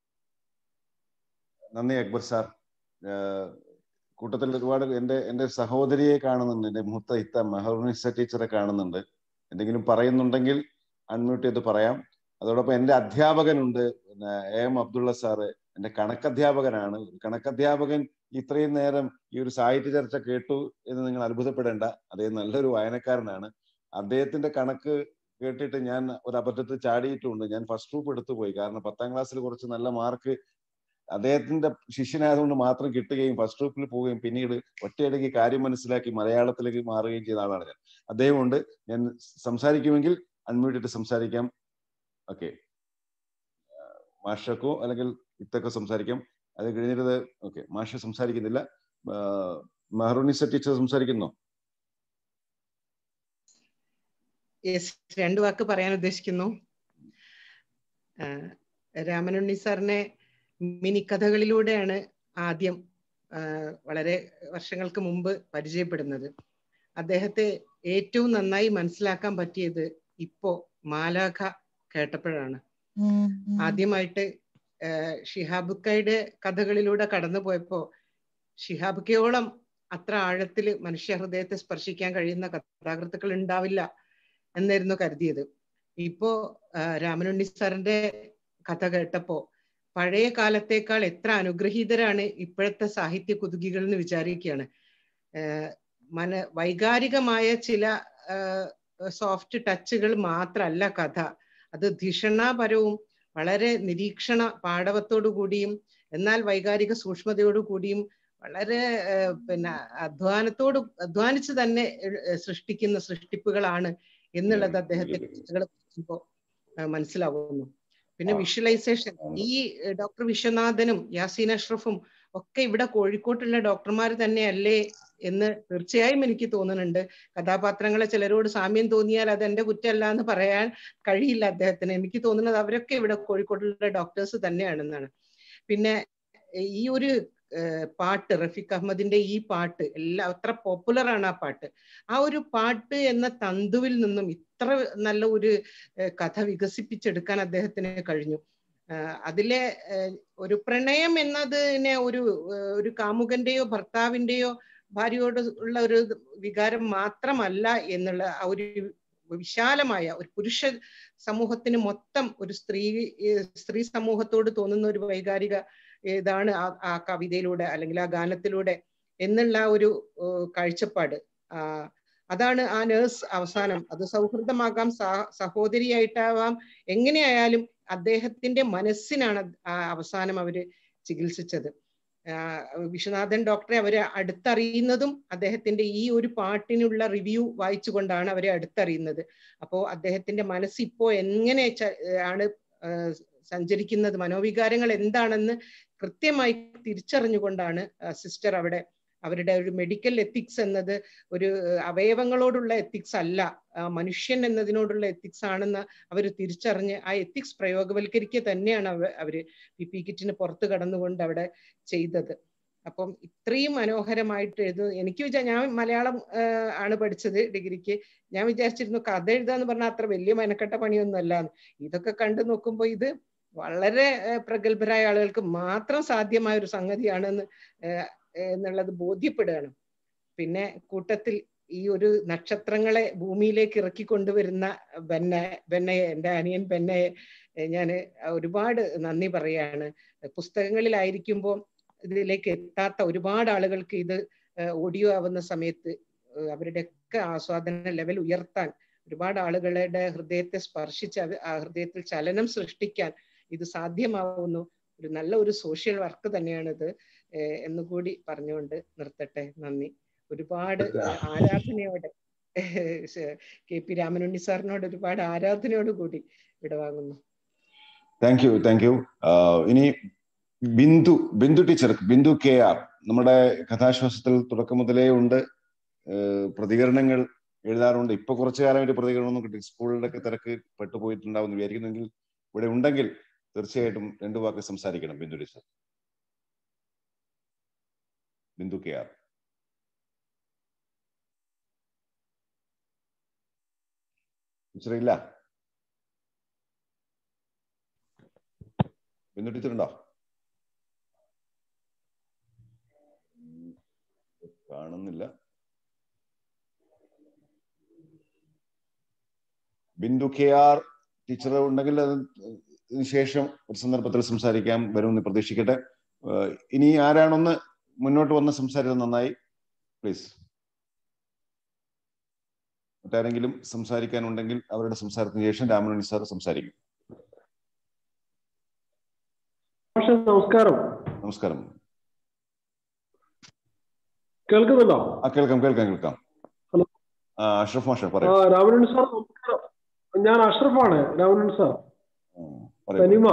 Speaker 1: നന്ദി അക്ബർ സാർ കൂട്ടത്തിൽ ഒരുപാട് എൻ്റെ എൻ്റെ സഹോദരിയെ കാണുന്നുണ്ട് എൻ്റെ മൂത്ത ഇത്ത മെഹറുനിസ ടീച്ചറെ കാണുന്നുണ്ട് എന്തെങ്കിലും പറയുന്നുണ്ടെങ്കിൽ അൺമ്യൂട്ട് ചെയ്ത് പറയാം അതോടൊപ്പം എൻ്റെ അധ്യാപകനുണ്ട് പിന്നെ എ എം അബ്ദുള്ള സാറ് എൻ്റെ കണക്കധ്യാപകനാണ് കണക്കധ്യാപകൻ ഇത്രയും നേരം ഈ ഒരു സാഹിത്യ ചർച്ച കേട്ടു എന്ന് നിങ്ങൾ അത്ഭുതപ്പെടേണ്ട അദ്ദേഹം നല്ലൊരു വായനക്കാരനാണ് അദ്ദേഹത്തിന്റെ കണക്ക് കേട്ടിട്ട് ഞാൻ ഒരു അബദ്ധത്തിൽ ചാടിയിട്ടുണ്ട് ഞാൻ ഫസ്റ്റ് ഗ്രൂപ്പ് എടുത്തു പോയി കാരണം പത്താം ക്ലാസ്സിൽ കുറച്ച് നല്ല മാർക്ക് അദ്ദേഹത്തിന്റെ ശിഷ്യനായതുകൊണ്ട് മാത്രം കിട്ടുകയും ഫസ്റ്റ് ഗ്രൂപ്പിൽ പോവുകയും പിന്നീട് ഒറ്റയടിക്ക് കാര്യം മനസ്സിലാക്കി മലയാളത്തിലേക്ക് മാറുകയും ചെയ്ത ആളാണ് ഞാൻ അദ്ദേഹം ഉണ്ട് ഞാൻ സംസാരിക്കുമെങ്കിൽ അൺമ്യൂട്ട് ചെയ്ത് സംസാരിക്കാം ഓക്കെ മാഷക്കോ അല്ലെങ്കിൽ ഇത്തൊക്കെ സംസാരിക്കാം അത് കഴിഞ്ഞിട്ട് ഓക്കെ മാഷ സംസാരിക്കുന്നില്ല മെഹറുനിസ ടീച്ചർ സംസാരിക്കുന്നോ
Speaker 9: യെസ് രണ്ടു വാക്ക് പറയാൻ ഉദ്ദേശിക്കുന്നു രാമനുണ്ണി സാറിനെ മിനി കഥകളിലൂടെയാണ് ആദ്യം വളരെ വർഷങ്ങൾക്ക് മുമ്പ് പരിചയപ്പെടുന്നത് അദ്ദേഹത്തെ ഏറ്റവും നന്നായി മനസ്സിലാക്കാൻ പറ്റിയത് ഇപ്പോ മാലാഖ കേട്ടപ്പോഴാണ് ആദ്യമായിട്ട് ഷിഹാബുക്കയുടെ കഥകളിലൂടെ കടന്നു പോയപ്പോ ഷിഹാബുക്കയോളം അത്ര ആഴത്തിൽ മനുഷ്യ ഹൃദയത്തെ സ്പർശിക്കാൻ കഴിയുന്ന കഥാകൃത്തുക്കൾ ഉണ്ടാവില്ല എന്നായിരുന്നു കരുതിയത് ഇപ്പോ രാമനുണ്ണി സാറിന്റെ കഥ കേട്ടപ്പോ പഴയ കാലത്തേക്കാൾ എത്ര അനുഗ്രഹീതരാണ് ഇപ്പോഴത്തെ സാഹിത്യ കുതുകികൾ എന്ന് വിചാരിക്കുകയാണ് മന വൈകാരികമായ ചില സോഫ്റ്റ് ടച്ചുകൾ മാത്രമല്ല കഥ അത് ധിഷണാപരവും വളരെ നിരീക്ഷണ പാടവത്തോടു കൂടിയും എന്നാൽ വൈകാരിക സൂക്ഷ്മതയോടു കൂടിയും വളരെ പിന്നെ അധ്വാനത്തോട് അധ്വാനിച്ച് തന്നെ സൃഷ്ടിക്കുന്ന സൃഷ്ടിപ്പുകളാണ് എന്നുള്ളത് അദ്ദേഹത്തിന്റെ കഥകൾ മനസ്സിലാവുന്നു പിന്നെ വിഷ്വലൈസേഷൻ ഈ ഡോക്ടർ വിശ്വനാഥനും യാസീൻ അഷ്റഫും ഒക്കെ ഇവിടെ കോഴിക്കോട്ടുള്ള ഡോക്ടർമാർ തന്നെയല്ലേ എന്ന് തീർച്ചയായും എനിക്ക് തോന്നുന്നുണ്ട് കഥാപാത്രങ്ങളെ ചിലരോട് സാമ്യം തോന്നിയാൽ അത് എന്റെ കുറ്റമല്ല എന്ന് പറയാൻ കഴിയില്ല അദ്ദേഹത്തിന് എനിക്ക് തോന്നുന്നത് അവരൊക്കെ ഇവിടെ കോഴിക്കോട്ടുള്ള ഡോക്ടേഴ്സ് തന്നെയാണെന്നാണ് പിന്നെ ഈ ഒരു പാട്ട് റഫീഖ് അഹമ്മദിന്റെ ഈ പാട്ട് എല്ലാ അത്ര പോപ്പുലർ ആണ് ആ പാട്ട് ആ ഒരു പാട്ട് എന്ന തന്തുവിൽ നിന്നും ഇത്ര നല്ല ഒരു കഥ വികസിപ്പിച്ചെടുക്കാൻ അദ്ദേഹത്തിന് കഴിഞ്ഞു അതിലെ ഒരു പ്രണയം എന്നതിനെ ഒരു ഒരു കാമുകന്റെയോ ഭർത്താവിന്റെയോ ഭാര്യയോട് ഉള്ള ഒരു വികാരം മാത്രമല്ല എന്നുള്ള ആ ഒരു വിശാലമായ ഒരു പുരുഷ സമൂഹത്തിന് മൊത്തം ഒരു സ്ത്രീ സ്ത്രീ സമൂഹത്തോട് തോന്നുന്ന ഒരു വൈകാരിക ഇതാണ് ആ ആ കവിതയിലൂടെ അല്ലെങ്കിൽ ആ ഗാനത്തിലൂടെ എന്നുള്ള ഒരു കാഴ്ചപ്പാട് അതാണ് ആ നേഴ്സ് അവസാനം അത് സൗഹൃദമാകാം സഹോദരിയായിട്ടാവാം എങ്ങനെയായാലും അദ്ദേഹത്തിന്റെ മനസ്സിനാണ് ആ അവസാനം അവര് ചികിത്സിച്ചത് വിശ്വനാഥൻ ഡോക്ടറെ അവരെ അടുത്തറിയുന്നതും അദ്ദേഹത്തിന്റെ ഈ ഒരു പാട്ടിനുള്ള റിവ്യൂ വായിച്ചുകൊണ്ടാണ് അവരെ അടുത്തറിയുന്നത് അപ്പോ അദ്ദേഹത്തിന്റെ മനസ്സ് ഇപ്പോ എങ്ങനെ ആണ് സഞ്ചരിക്കുന്നത് മനോവികാരങ്ങൾ എന്താണെന്ന് കൃത്യമായി തിരിച്ചറിഞ്ഞുകൊണ്ടാണ് സിസ്റ്റർ അവിടെ അവരുടെ ഒരു മെഡിക്കൽ എത്തിക്സ് എന്നത് ഒരു ഏഹ്, അവയവങ്ങളോടുള്ള എത്തിക്സ് അല്ല ആ, മനുഷ്യൻ എന്നതിനോടുള്ള എത്തിക്സ് ആണെന്ന് അവർ തിരിച്ചറിഞ്ഞ് ആ എത്തിക്സ് പ്രയോഗവൽക്കരിക്കുക തന്നെയാണ് അവ അവര് പി പി കിറ്റിന് പുറത്ത് കടന്നുകൊണ്ട് അവിടെ ചെയ്തത് അപ്പം ഇത്രയും മനോഹരമായിട്ട് എഴുതു എനിക്ക് വിചാ ഞാൻ മലയാളം ആഹ്, ആണ് പഠിച്ചത് ഡിഗ്രിക്ക് ഞാൻ വിചാരിച്ചിരുന്നു കഥ എഴുതാന്ന് പറഞ്ഞാൽ അത്ര വലിയ മെനക്കെട്ട പണിയൊന്നും അല്ല ഇതൊക്കെ കണ്ടു നോക്കുമ്പോൾ ഇത് വളരെ ഏഹ്, പ്രഗത്ഭരായ ആളുകൾക്ക് മാത്രം സാധ്യമായ ഒരു സംഗതിയാണെന്ന് ഏഹ്, എന്നുള്ളത് ബോധ്യപ്പെടുകയാണ് പിന്നെ കൂട്ടത്തിൽ ഈ ഒരു നക്ഷത്രങ്ങളെ ഭൂമിയിലേക്ക് ഇറക്കി കൊണ്ടുവരുന്ന ബെന്ന ബെന്നയെ എൻ്റെ അനിയൻ ബെന്നയെ ഞാൻ ഒരുപാട് നന്ദി പറയാണ് പുസ്തകങ്ങളിലായിരിക്കുമ്പോൾ ഇതിലേക്ക് എത്താത്ത ഒരുപാട് ആളുകൾക്ക് ഇത് ഓഡിയോ ആവുന്ന സമയത്ത് ഏഹ് അവരുടെയൊക്കെ ആസ്വാദന ലെവൽ ഉയർത്താൻ ഒരുപാട് ആളുകളുടെ ഹൃദയത്തെ സ്പർശിച്ച് അത് ആ ഹൃദയത്തിൽ ചലനം സൃഷ്ടിക്കാൻ ഇത് സാധ്യമാവുന്നു ഒരു നല്ല ഒരു സോഷ്യൽ വർക്ക് തന്നെയാണിത് ഏഹ് എന്നുകൂടി പറഞ്ഞുകൊണ്ട് നിർത്തട്ടെ നന്ദി ഒരുപാട് ഏഹ് ആരാധനയോടെ ഏഹ് കെ പി രാമനുണ്ണി സാറിനോട് ഒരുപാട് ആരാധനയോട് കൂടി വിടവാങ്ങുന്നു
Speaker 1: താങ്ക് യു താങ്ക് യു ഇനി Bindu Bindu teacher Bindu K R നമ്മുടെ കഥാശ്വാസത്തിൽ തുടക്കം മുതലേ ഉണ്ട് ഏഹ് പ്രതികരണങ്ങൾ എഴുതാറുണ്ട് ഇപ്പൊ കുറച്ചു കാലമായിട്ട് പ്രതികരണമൊന്നും കിട്ടി സ്കൂളിന്റെ ഒക്കെ തിരക്ക് പെട്ടുപോയിട്ടുണ്ടാവും എന്ന് വിചാരിക്കുന്നെങ്കിൽ ഇവിടെ ഉണ്ടെങ്കിൽ തീർച്ചയായിട്ടും രണ്ടു വാക്ക് സംസാരിക്കണം Bindu teacher Bindu K R teacher ഇല്ല ബിന്ദു ടീച്ചർ ഉണ്ടോ ഉം, കാണുന്നില്ല ബിന്ദു കെ ആർ ടീച്ചർ ഉണ്ടെങ്കിൽ അത് ഇതിന് ശേഷം ഒരു സന്ദർഭത്തിൽ സംസാരിക്കാം വരുമെന്ന് പ്രതീക്ഷിക്കട്ടെ ഏഹ് ഇനി ആരാണൊന്ന് മുന്നോട്ട് വന്ന് സംസാരിച്ചത് നന്നായി പ്ലീസ് മറ്റാരെങ്കിലും സംസാരിക്കാനുണ്ടെങ്കിൽ അവരുടെ സംസാരത്തിന് ശേഷം രാമനുണ്ണി സാർ സംസാരിക്കും
Speaker 10: മാഷെ നമസ്കാരം
Speaker 1: നമസ്കാരം
Speaker 10: കേൾക്കുന്നുണ്ടോ
Speaker 1: ആ കേൾക്കാം കേൾക്കാം കേൾക്കാം
Speaker 10: ഹലോ.
Speaker 1: ആ അഷ്റഫ് മാഷ
Speaker 10: ആ
Speaker 1: പറയൂ
Speaker 10: രാമനുണ്ണി സാർ നമസ്കാരം ഞാൻ അഷ്റഫാണ് രാമനുണ്ണി സാർ
Speaker 1: ഉം, പറയൂ
Speaker 10: സനിമ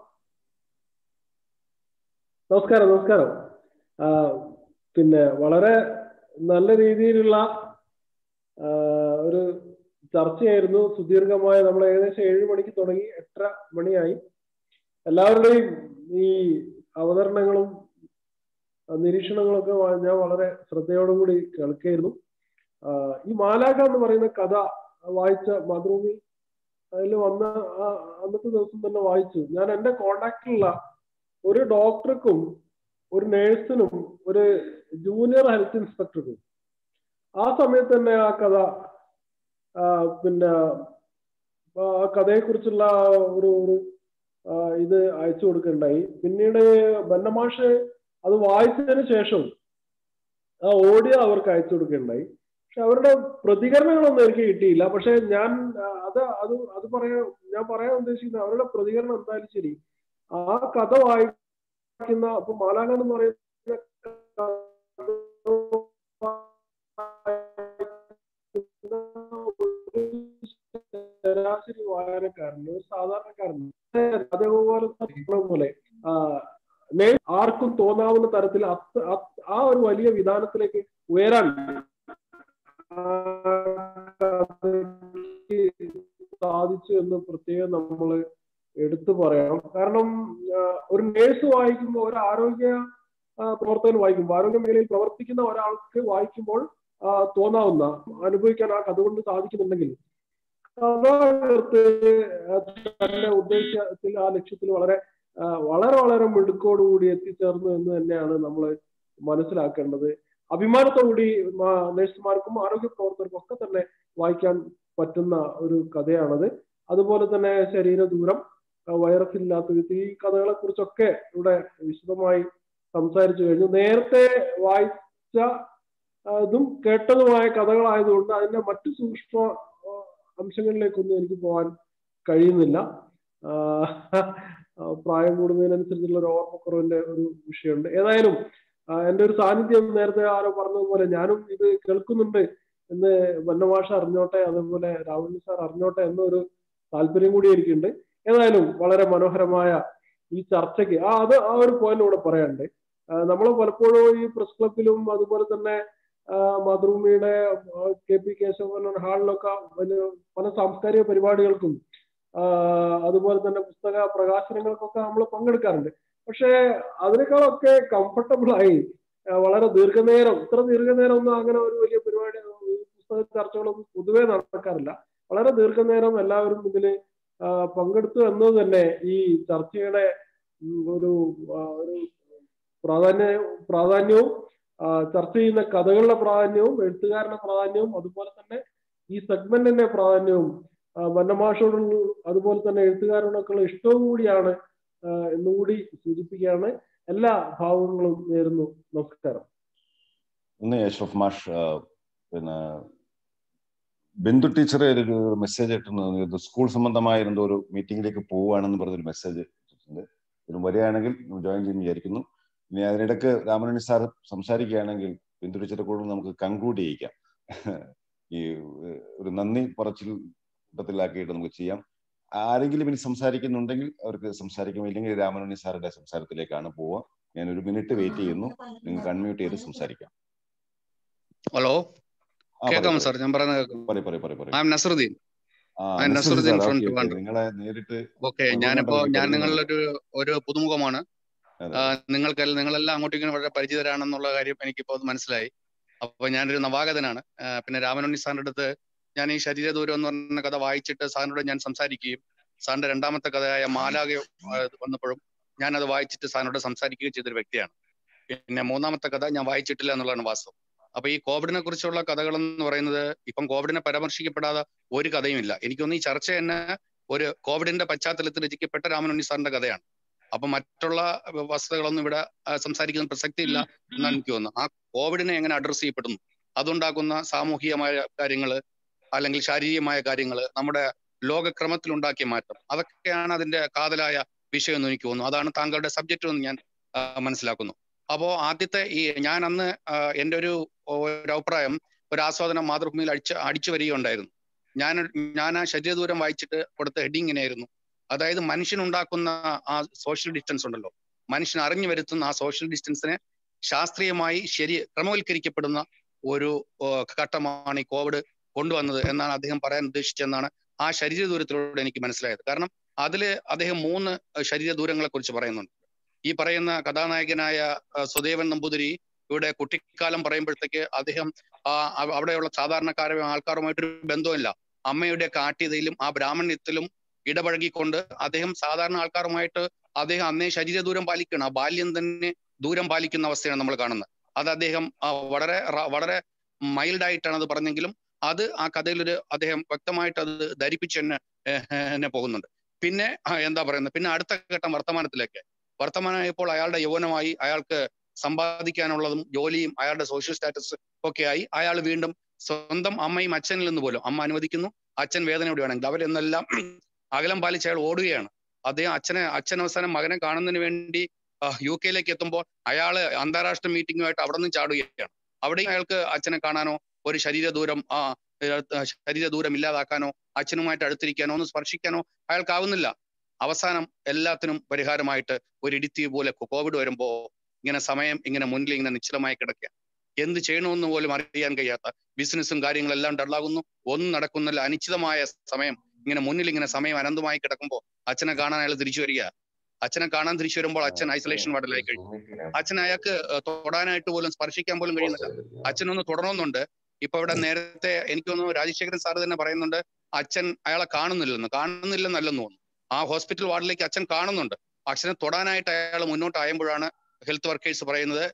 Speaker 10: നമസ്കാരം നമസ്കാരം ആ, പിന്നെ വളരെ നല്ല രീതിയിലുള്ള ആ, ഒരു ചർച്ചയായിരുന്നു സുദീർഘമായ നമ്മൾ ഏകദേശം ഏഴ് മണിക്ക് തുടങ്ങി എട്ടര മണിയായി എല്ലാവരുടെയും ഈ അവതരണങ്ങളും ആ, നിരീക്ഷണങ്ങളൊക്കെ വ- ഞാൻ വളരെ ശ്രദ്ധയോടുകൂടി കേൾക്കുകയായിരുന്നു ആ, ഈ മാലാഖ എന്ന് പറയുന്ന കഥ വായിച്ച മാതൃഭൂമി അതിൽ വന്ന ആ അന്നത്തെ ദിവസം തന്നെ വായിച്ചു ഞാൻ എന്റെ കോണ്ടാക്റ്റിലുള്ള ഒരു ഡോക്ടർക്കും ഒരു നേഴ്സിനും ഒരു ജൂനിയർ ഹെൽത്ത് ഇൻസ്പെക്ടർക്കും ആ സമയത്ത് തന്നെ ആ കഥ ആ, പിന്നെ ആ കഥയെക്കുറിച്ചുള്ള ഒരു ഒരു ആ, ഇത് അയച്ചു കൊടുക്കുകയുണ്ടായി പിന്നീട് ബന്നമാഷ് അത് വായിച്ചതിന് ശേഷം ആ ഓഡിയോ അവർക്ക് അയച്ചു കൊടുക്കുകയുണ്ടായി പക്ഷെ അവരുടെ പ്രതികരണങ്ങളൊന്നും എനിക്ക് കിട്ടിയില്ല പക്ഷെ ഞാൻ ആ, അത് അത് അത് പറയാൻ ഞാൻ പറയാൻ ഉദ്ദേശിക്കുന്നത് അവരുടെ പ്രതികരണം എന്തായാലും ശരി ആ കഥ വായിക്കുന്ന ഇപ്പൊ മാലാഖ എന്ന് പറയുന്ന ശരാശരി വായനക്കാരന് ഒരു സാധാരണക്കാരന് രാജഗോപാല പോലെ ആ, നേ- ആർക്കും തോന്നാവുന്ന തരത്തിൽ അത് അത് ആ ഒരു വലിയ വിധാനത്തിലേക്ക് ഉയരാൻ ആ, കഥയ്ക്ക് സാധിച്ചു എന്ന് പ്രത്യേകം നമ്മൾ എടുത്തു പറയണം കാരണം ആ, ഒരു നേഴ്സ് വായിക്കുമ്പോൾ ഒരു ആരോഗ്യ ആ, പ്രവർത്തകൻ വായിക്കുമ്പോൾ ആരോഗ്യ മേഖലയിൽ പ്രവർത്തിക്കുന്ന ഒരാൾക്ക് വായിക്കുമ്പോൾ ആ, തോന്നാവുന്ന അനുഭവിക്കാൻ ആ കഥ കൊണ്ട് സാധിക്കുന്നുണ്ടെങ്കിൽ കഥാകൃത്ത് തന്റെ ഉദ്ദേശത്തിൽ ആ ലക്ഷ്യത്തിൽ വളരെ ആ, വളരെ വളരെ മിടുക്കോടുകൂടി എത്തിച്ചേർന്നു എന്ന് തന്നെയാണ് നമ്മൾ മനസ്സിലാക്കേണ്ടത് അഭിമാനത്തോടുകൂടി മാ- നഴ്സുമാർക്കും ആരോഗ്യ പ്രവർത്തകർക്കും ഒക്കെ തന്നെ വായിക്കാൻ പറ്റുന്ന ഒരു കഥയാണത് അതുപോലെ തന്നെ ശരീര ദൂരം വൈറസ് ഇല്ലാത്ത വിധത്തിൽ ഈ കഥകളെ കുറിച്ചൊക്കെ ഇവിടെ വിശദമായി സംസാരിച്ചു കഴിഞ്ഞു നേരത്തെ വായിച്ച ആ, ഇതും കേട്ടതുമായ കഥകളായതുകൊണ്ട് അതിന്റെ മറ്റു സൂക്ഷ്മ ആ, അംശങ്ങളിലേക്കൊന്നും എനിക്ക് പോകാൻ കഴിയുന്നില്ല ആ, ആ, പ്രായം കൂടുന്നതിനനുസരിച്ചുള്ള ഒരു ഓർമ്മക്കുറവിന്റെ ഒരു വിഷയമുണ്ട് ഏതായാലും ആ, എന്റെ ഒരു സാന്നിധ്യം നേരത്തെ ആരോ പറഞ്ഞതുപോലെ ഞാനും ഇത് കേൾക്കുന്നുണ്ട് എന്ന് വന്നമാഷ അറിഞ്ഞോട്ടെ അതേപോലെ രാഹുൽ സാർ അറിഞ്ഞോട്ടെ എന്നൊരു താല്പര്യം കൂടി എനിക്കുണ്ട് ഏതായാലും വളരെ മനോഹരമായ ഈ ചർച്ചയ്ക്ക് ആ അത് ആ ഒരു പോയിന്റ് കൂടെ പറയാനുണ്ട് നമ്മൾ പലപ്പോഴും ഈ പ്രസ് ക്ലബിലും അതുപോലെ തന്നെ ആ, മാതൃഭൂമിയുടെ കെ പി കേശവൻ ഹാളിലൊക്കെ വലിയ പല സാംസ്കാരിക പരിപാടികൾക്കും ആ, അതുപോലെ തന്നെ പുസ്തക പ്രകാശനങ്ങൾക്കൊക്കെ നമ്മൾ പങ്കെടുക്കാറുണ്ട് പക്ഷേ അതിനേക്കാളൊക്കെ കംഫർട്ടബിൾ ആയി ആ, വളരെ ദീർഘനേരം ഇത്ര ദീർഘനേരം ഒന്നും അങ്ങനെ ഒരു വലിയ പരിപാടി ഈ പുസ്തക ചർച്ചകളൊന്നും പൊതുവെ നടക്കാറില്ല വളരെ ദീർഘനേരം എല്ലാവരും ഇതിൽ പങ്കെടുത്തു എന്നത് തന്നെ ഈ ചർച്ചയുടെ ഉം, ഒരു ആ, ഒരു പ്രാധാന്യ പ്രാധാന്യവും ആ, ചർച്ച ചെയ്യുന്ന കഥകളുടെ പ്രാധാന്യവും എഴുത്തുകാരുടെ പ്രാധാന്യവും അതുപോലെ തന്നെ ഈ സെഗ്മെന്റിന്റെ പ്രാധാന്യവും ആ, വന്നമാഷോടുള്ള അതുപോലെ തന്നെ എഴുത്തുകാരോടൊക്കെയുള്ള ഇഷ്ടവും കൂടിയാണ് ആ, എന്നുകൂടി സൂചിപ്പിക്കുകയാണ് എല്ലാ ഭാവങ്ങളും നേരുന്നു നമസ്കാരം
Speaker 1: ഒന്ന് അഷ്റഫ് മാഷ് ആ, പിന്നെ ബിന്ദു ടീച്ചർ ഒരു മെസ്സേജ് ഇട്ടിട്ടുണ്ട് സ്കൂൾ സംബന്ധമായ എന്തോ ഒരു മീറ്റിംഗിലേക്ക് പോവുകയാണെന്ന് പറഞ്ഞൊരു മെസ്സേജ് ഇട്ടിട്ടുണ്ട് ഇതിന് വരികയാണെങ്കിൽ ജോയിൻ ചെയ്യും വിചാരിക്കുന്നു ഇനി അതിനിടയ്ക്ക് രാമനണി സാർ സംസാരിക്കുകയാണെങ്കിൽ ബിന്ദു ടീച്ചറെ കൂടെ നമുക്ക് കൺക്ലൂഡ് ചെയ്യിക്കാം ഈ ഏഹ്, ഒരു നന്ദി പറച്ചിൽ കൂട്ടത്തിലാക്കിയിട്ട് നമുക്ക് ചെയ്യാം ആരെങ്കിലും ഇനി സംസാരിക്കുന്നുണ്ടെങ്കിൽ അവർക്ക് സംസാരിക്കാം ഇല്ലെങ്കിൽ രാമനണി സാറുടെ സംസാരത്തിലേക്കാണ് പോവുക ഞാൻ ഒരു മിനിറ്റ് വെയിറ്റ് ചെയ്യുന്നു നിങ്ങൾക്ക് അൺമ്യൂട്ട് ചെയ്ത് സംസാരിക്കാം
Speaker 11: ഹലോ
Speaker 1: ആ,
Speaker 11: കേൾക്കാമോ
Speaker 1: പറയൂ,
Speaker 11: സാർ ഞാൻ പറയുന്നത് കേൾക്കാം
Speaker 1: പറയൂ പറയൂ പറയൂ പറയൂ
Speaker 11: ഐ എം നസറുദ്ദീൻ
Speaker 1: ആ
Speaker 11: I M
Speaker 1: Nasaruddin
Speaker 11: Nasaruddin
Speaker 1: sir
Speaker 11: from
Speaker 1: okay okay
Speaker 11: Trivandrum
Speaker 1: നിങ്ങളെ നേരിട്ട്
Speaker 11: ഓക്കെ
Speaker 1: ഒരു
Speaker 11: ഞാനിപ്പോ
Speaker 1: മണ്ഡലത്തിൽ
Speaker 11: ഞാൻ
Speaker 1: പരിചയമുണ്ട്
Speaker 11: നിങ്ങളിലൊരു ഒരു പുതുമുഖമാണ്
Speaker 1: അതെ
Speaker 11: ആ, നിങ്ങൾക്ക് നിങ്ങളെല്ലാം അങ്ങോട്ടും ഇങ്ങനെ വളരെ പരിചിതരാണെന്നുള്ള കാര്യം എനിക്കിപ്പോൾ അത് മനസ്സിലായി അപ്പൊ ഞാനൊരു നവാഗതനാണ് ആ, പിന്നെ രാമനുണ്ണി സാറിന്റെ അടുത്ത് ഞാൻ ഈ ശരീരദൂരം എന്ന് പറഞ്ഞ കഥ വായിച്ചിട്ട് സാറിനോട് ഞാൻ സംസാരിക്കുകയും സാറിന്റെ രണ്ടാമത്തെ കഥയായ മാലാക ആ, വന്നപ്പോഴും ഞാൻ അത് വായിച്ചിട്ട് സാറിനോട് സംസാരിക്കുകയും ചെയ്തൊരു വ്യക്തിയാണ് പിന്നെ മൂന്നാമത്തെ കഥ ഞാൻ വായിച്ചിട്ടില്ല എന്നുള്ളതാണ് വാസ്തവം അപ്പൊ ഈ കോവിഡിനെ കുറിച്ചുള്ള കഥകൾ എന്ന് പറയുന്നത് ഇപ്പം കോവിഡിനെ പരാമർശിക്കപ്പെടാതെ ഒരു കഥയും ഇല്ല എനിക്കൊന്ന് ഈ ചർച്ച തന്നെ ഒരു കോവിഡിന്റെ പശ്ചാത്തലത്തിൽ രചിക്കപ്പെട്ട രാമനുണ്ണി സാറിന്റെ കഥയാണ് അപ്പൊ മറ്റുള്ള വസ്തുതകളൊന്നും ഇവിടെ ആ, സംസാരിക്കുന്ന പ്രസക്തി ഇല്ല എന്നാണ് എനിക്ക് തോന്നുന്നത് ആ കോവിഡിനെ എങ്ങനെ അഡ്രസ് ചെയ്യപ്പെടുന്നു അതുണ്ടാക്കുന്ന സാമൂഹികമായ കാര്യങ്ങള് അല്ലെങ്കിൽ ശാരീരികമായ കാര്യങ്ങള് നമ്മുടെ ലോകക്രമത്തിൽ ഉണ്ടാക്കിയ മാറ്റം അതൊക്കെയാണ് അതിന്റെ കാതലായ വിഷയം എന്ന് എനിക്ക് തോന്നുന്നു അതാണ് താങ്കളുടെ സബ്ജക്റ്റ് എന്ന് ഞാൻ ആ, മനസ്സിലാക്കുന്നു അപ്പോ ആദ്യത്തെ ഈ ഞാൻ അന്ന് ആ, എൻ്റെ ഒരു ഒരു അഭിപ്രായം ഒരു ആസ്വാദനം മാതൃഭൂമിയിൽ അടിച്ച് അടിച്ചു വരികയുണ്ടായിരുന്നു ഞാൻ ഞാൻ ആ ശരീരദൂരം വായിച്ചിട്ട് കൊടുത്ത ഹെഡിങ് ഇങ്ങനെയായിരുന്നു അതായത് മനുഷ്യനുണ്ടാക്കുന്ന ആ സോഷ്യൽ ഡിസ്റ്റൻസ് ഉണ്ടല്ലോ മനുഷ്യൻ അറിഞ്ഞു വരുത്തുന്ന ആ സോഷ്യൽ ഡിസ്റ്റൻസിനെ ശാസ്ത്രീയമായി ശരി ക്രമവൽക്കരിക്കപ്പെടുന്ന ഒരു ഓ, ഘട്ടമാണ് ഈ കോവിഡ് കൊണ്ടുവന്നത് എന്നാണ് അദ്ദേഹം പറയാൻ ഉദ്ദേശിച്ചെന്നാണ് ആ ശരീര ദൂരത്തിലൂടെ എനിക്ക് മനസ്സിലായത് കാരണം അതില് അദ്ദേഹം മൂന്ന് ശരീര ദൂരങ്ങളെ കുറിച്ച് പറയുന്നുണ്ട് ഈ പറയുന്ന കഥാനായകനായ ആ, സ്വദേവൻ നമ്പൂതിരി ഇവിടെ കുട്ടിക്കാലം പറയുമ്പോഴത്തേക്ക് അദ്ദേഹം ആ അവ- അവിടെയുള്ള സാധാരണക്കാരും ആൾക്കാരുമായിട്ടൊരു ബന്ധമില്ല അമ്മയുടെ കാട്ടിയതയിലും ആ ബ്രാഹ്മണ്യത്തിലും ഇടപഴകിക്കൊണ്ട് അദ്ദേഹം സാധാരണ ആൾക്കാരുമായിട്ട് അദ്ദേഹം അന്നേ ശരീര ദൂരം പാലിക്കണം ആ ബാല്യം തന്നെ ദൂരം പാലിക്കുന്ന അവസ്ഥയാണ് നമ്മൾ കാണുന്നത് അത് അദ്ദേഹം ആ, വളരെ റ- വളരെ മൈൽഡ് ആയിട്ടാണ് അത് പറഞ്ഞെങ്കിലും അത് ആ കഥയിലൊരു അദ്ദേഹം വ്യക്തമായിട്ട് അത് ധരിപ്പിച്ച് തന്നെ ഏഹ്, തന്നെ പോകുന്നുണ്ട് പിന്നെ ആ, എന്താ പറയുന്നത് പിന്നെ അടുത്ത ഘട്ടം വർത്തമാനത്തിലേക്ക് വർത്തമാനമായപ്പോൾ അയാളുടെ യൗവനമായി അയാൾക്ക് സമ്പാദിക്കാനുള്ളതും ജോലിയും അയാളുടെ സോഷ്യൽ സ്റ്റാറ്റസ് ഒക്കെ ആയി അയാൾ വീണ്ടും സ്വന്തം അമ്മയും അച്ഛനിൽ നിന്ന് പോലും അമ്മ അനുവദിക്കുന്നു അച്ഛൻ വേദനയോടെയാണെങ്കിൽ അവരെന്നെല്ലാം അകലം പാലിച്ച് അയാൾ ഓടുകയാണ് അദ്ദേഹം അച്ഛനെ അച്ഛൻ അവസാനം മകനെ കാണുന്നതിന് വേണ്ടി ആ, യു കെയിലേക്ക് എത്തുമ്പോൾ അയാള് അന്താരാഷ്ട്ര മീറ്റിംഗുമായിട്ട് അവിടെ നിന്ന് ചാടുകയാണ് അവിടെയും അയാൾക്ക് അച്ഛനെ കാണാനോ ഒരു ശരീര ദൂരം ആ ഏഹ്, ശരീര ദൂരം ഇല്ലാതാക്കാനോ അച്ഛനുമായിട്ട് അടുത്തിരിക്കാനോ ഒന്ന് സ്പർശിക്കാനോ അയാൾക്കാവുന്നില്ല അവസാനം എല്ലാത്തിനും പരിഹാരമായിട്ട് ഒരു ഇടിത്തി പോലെ കോവിഡ് വരുമ്പോ ഇങ്ങനെ സമയം ഇങ്ങനെ മുന്നിൽ ഇങ്ങനെ നിശ്ചലമായി കിടക്കുക എന്ത് ചെയ്യണമെന്ന് പോലും അറിയാൻ കഴിയാത്ത ബിസിനസ്സും കാര്യങ്ങളെല്ലാം ഡള്ളാകുന്നു ഒന്നും നടക്കുന്നില്ല അനിശ്ചിതമായ സമയം ഇങ്ങനെ മുന്നിൽ ഇങ്ങനെ സമയം അനന്തമായി കിടക്കുമ്പോൾ അച്ഛനെ കാണാൻ അയാൾ തിരിച്ചു വരിക അച്ഛനെ കാണാൻ തിരിച്ചു വരുമ്പോൾ അച്ഛൻ ഐസൊലേഷൻ വാർഡിലായി കഴിഞ്ഞു അച്ഛൻ അയാൾക്ക് ഏഹ്, തൊടാനായിട്ട് പോലും സ്പർശിക്കാൻ പോലും കഴിയുന്നില്ല അച്ഛനൊന്ന് തുടരണമെന്നുണ്ട് ഇപ്പൊ ഇവിടെ നേരത്തെ എനിക്ക് തോന്നുന്നു രാജശേഖരൻ സാർ തന്നെ പറയുന്നുണ്ട് അച്ഛൻ അയാളെ കാണുന്നില്ലെന്ന് കാണുന്നില്ലെന്നല്ലെന്ന് തോന്നുന്നു ആ ഹോസ്പിറ്റൽ വാർഡിലേക്ക് അച്ഛൻ കാണുന്നുണ്ട് അച്ഛനെ തൊടാനായിട്ട് അയാൾ മുന്നോട്ട് ആയുമ്പോഴാണ് ഹെൽത്ത് വർക്കേഴ്സ് പറയുന്നത്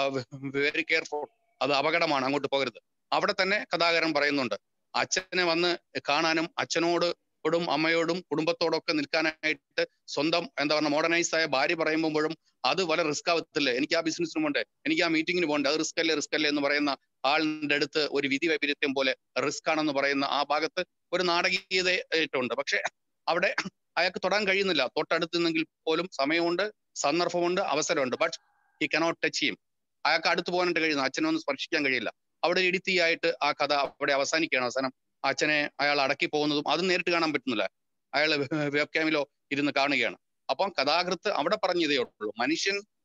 Speaker 11: വെരി കെയർഫുൾ അത് അപകടമാണ് അങ്ങോട്ട് പോകരുത് അവിടെ തന്നെ കഥാകാരൻ പറയുന്നുണ്ട് അച്ഛനെ വന്ന് കാണാനും അച്ഛനോട് ോടും അമ്മയോടും കുടുംബത്തോടൊക്കെ നിൽക്കാനായിട്ട് സ്വന്തം എന്താ പറയുക മോഡേണൈസ് ആയ ഭാര്യ പറയുമ്പോഴും അത് വളരെ റിസ്ക് ആവത്തില്ലേ എനിക്ക് ആ ബിസിനസ്സിന് പോകണ്ടേ എനിക്ക് ആ മീറ്റിങ്ങിന് പോകണ്ടേ അത് റിസ്ക് അല്ലേ റിസ്ക് അല്ലേ എന്ന് പറയുന്ന ആളിന്റെ അടുത്ത് ഒരു വിധി വൈപരീത്യം പോലെ റിസ്ക് ആണെന്ന് പറയുന്ന ആ ഭാഗത്ത് ഒരു നാടകീയതയുണ്ട് പക്ഷെ അവിടെ അയാൾക്ക് തൊടാൻ കഴിയുന്നില്ല തൊട്ടടുത്തുന്നെങ്കിൽ പോലും സമയമുണ്ട് സന്ദർഭമുണ്ട് അവസരമുണ്ട് ബട്ട് ഹി കനോട്ട് ടച്ച് ചെയ്യും അയാൾക്ക് അടുത്ത് പോകാനായിട്ട് കഴിയുന്നു അച്ഛനെ ഒന്ന് സ്പർശിക്കാൻ കഴിയില്ല അവിടെ ഒരു ഇടിത്തിയായിട്ട് ആ കഥ അവിടെ അവസാനിക്കുകയാണ് അവസാനം അച്ഛനെ അയാൾ അടക്കി പോകുന്നതും അത് നേരിട്ട് കാണാൻ പറ്റുന്നില്ല അയാൾ വെബ് ക്യാമിലോ ഇരുന്ന് കാണുകയാണ് അപ്പം കഥാകൃത്ത് അവിടെ പറഞ്ഞതേ ഉള്ളൂ മനുഷ്യൻ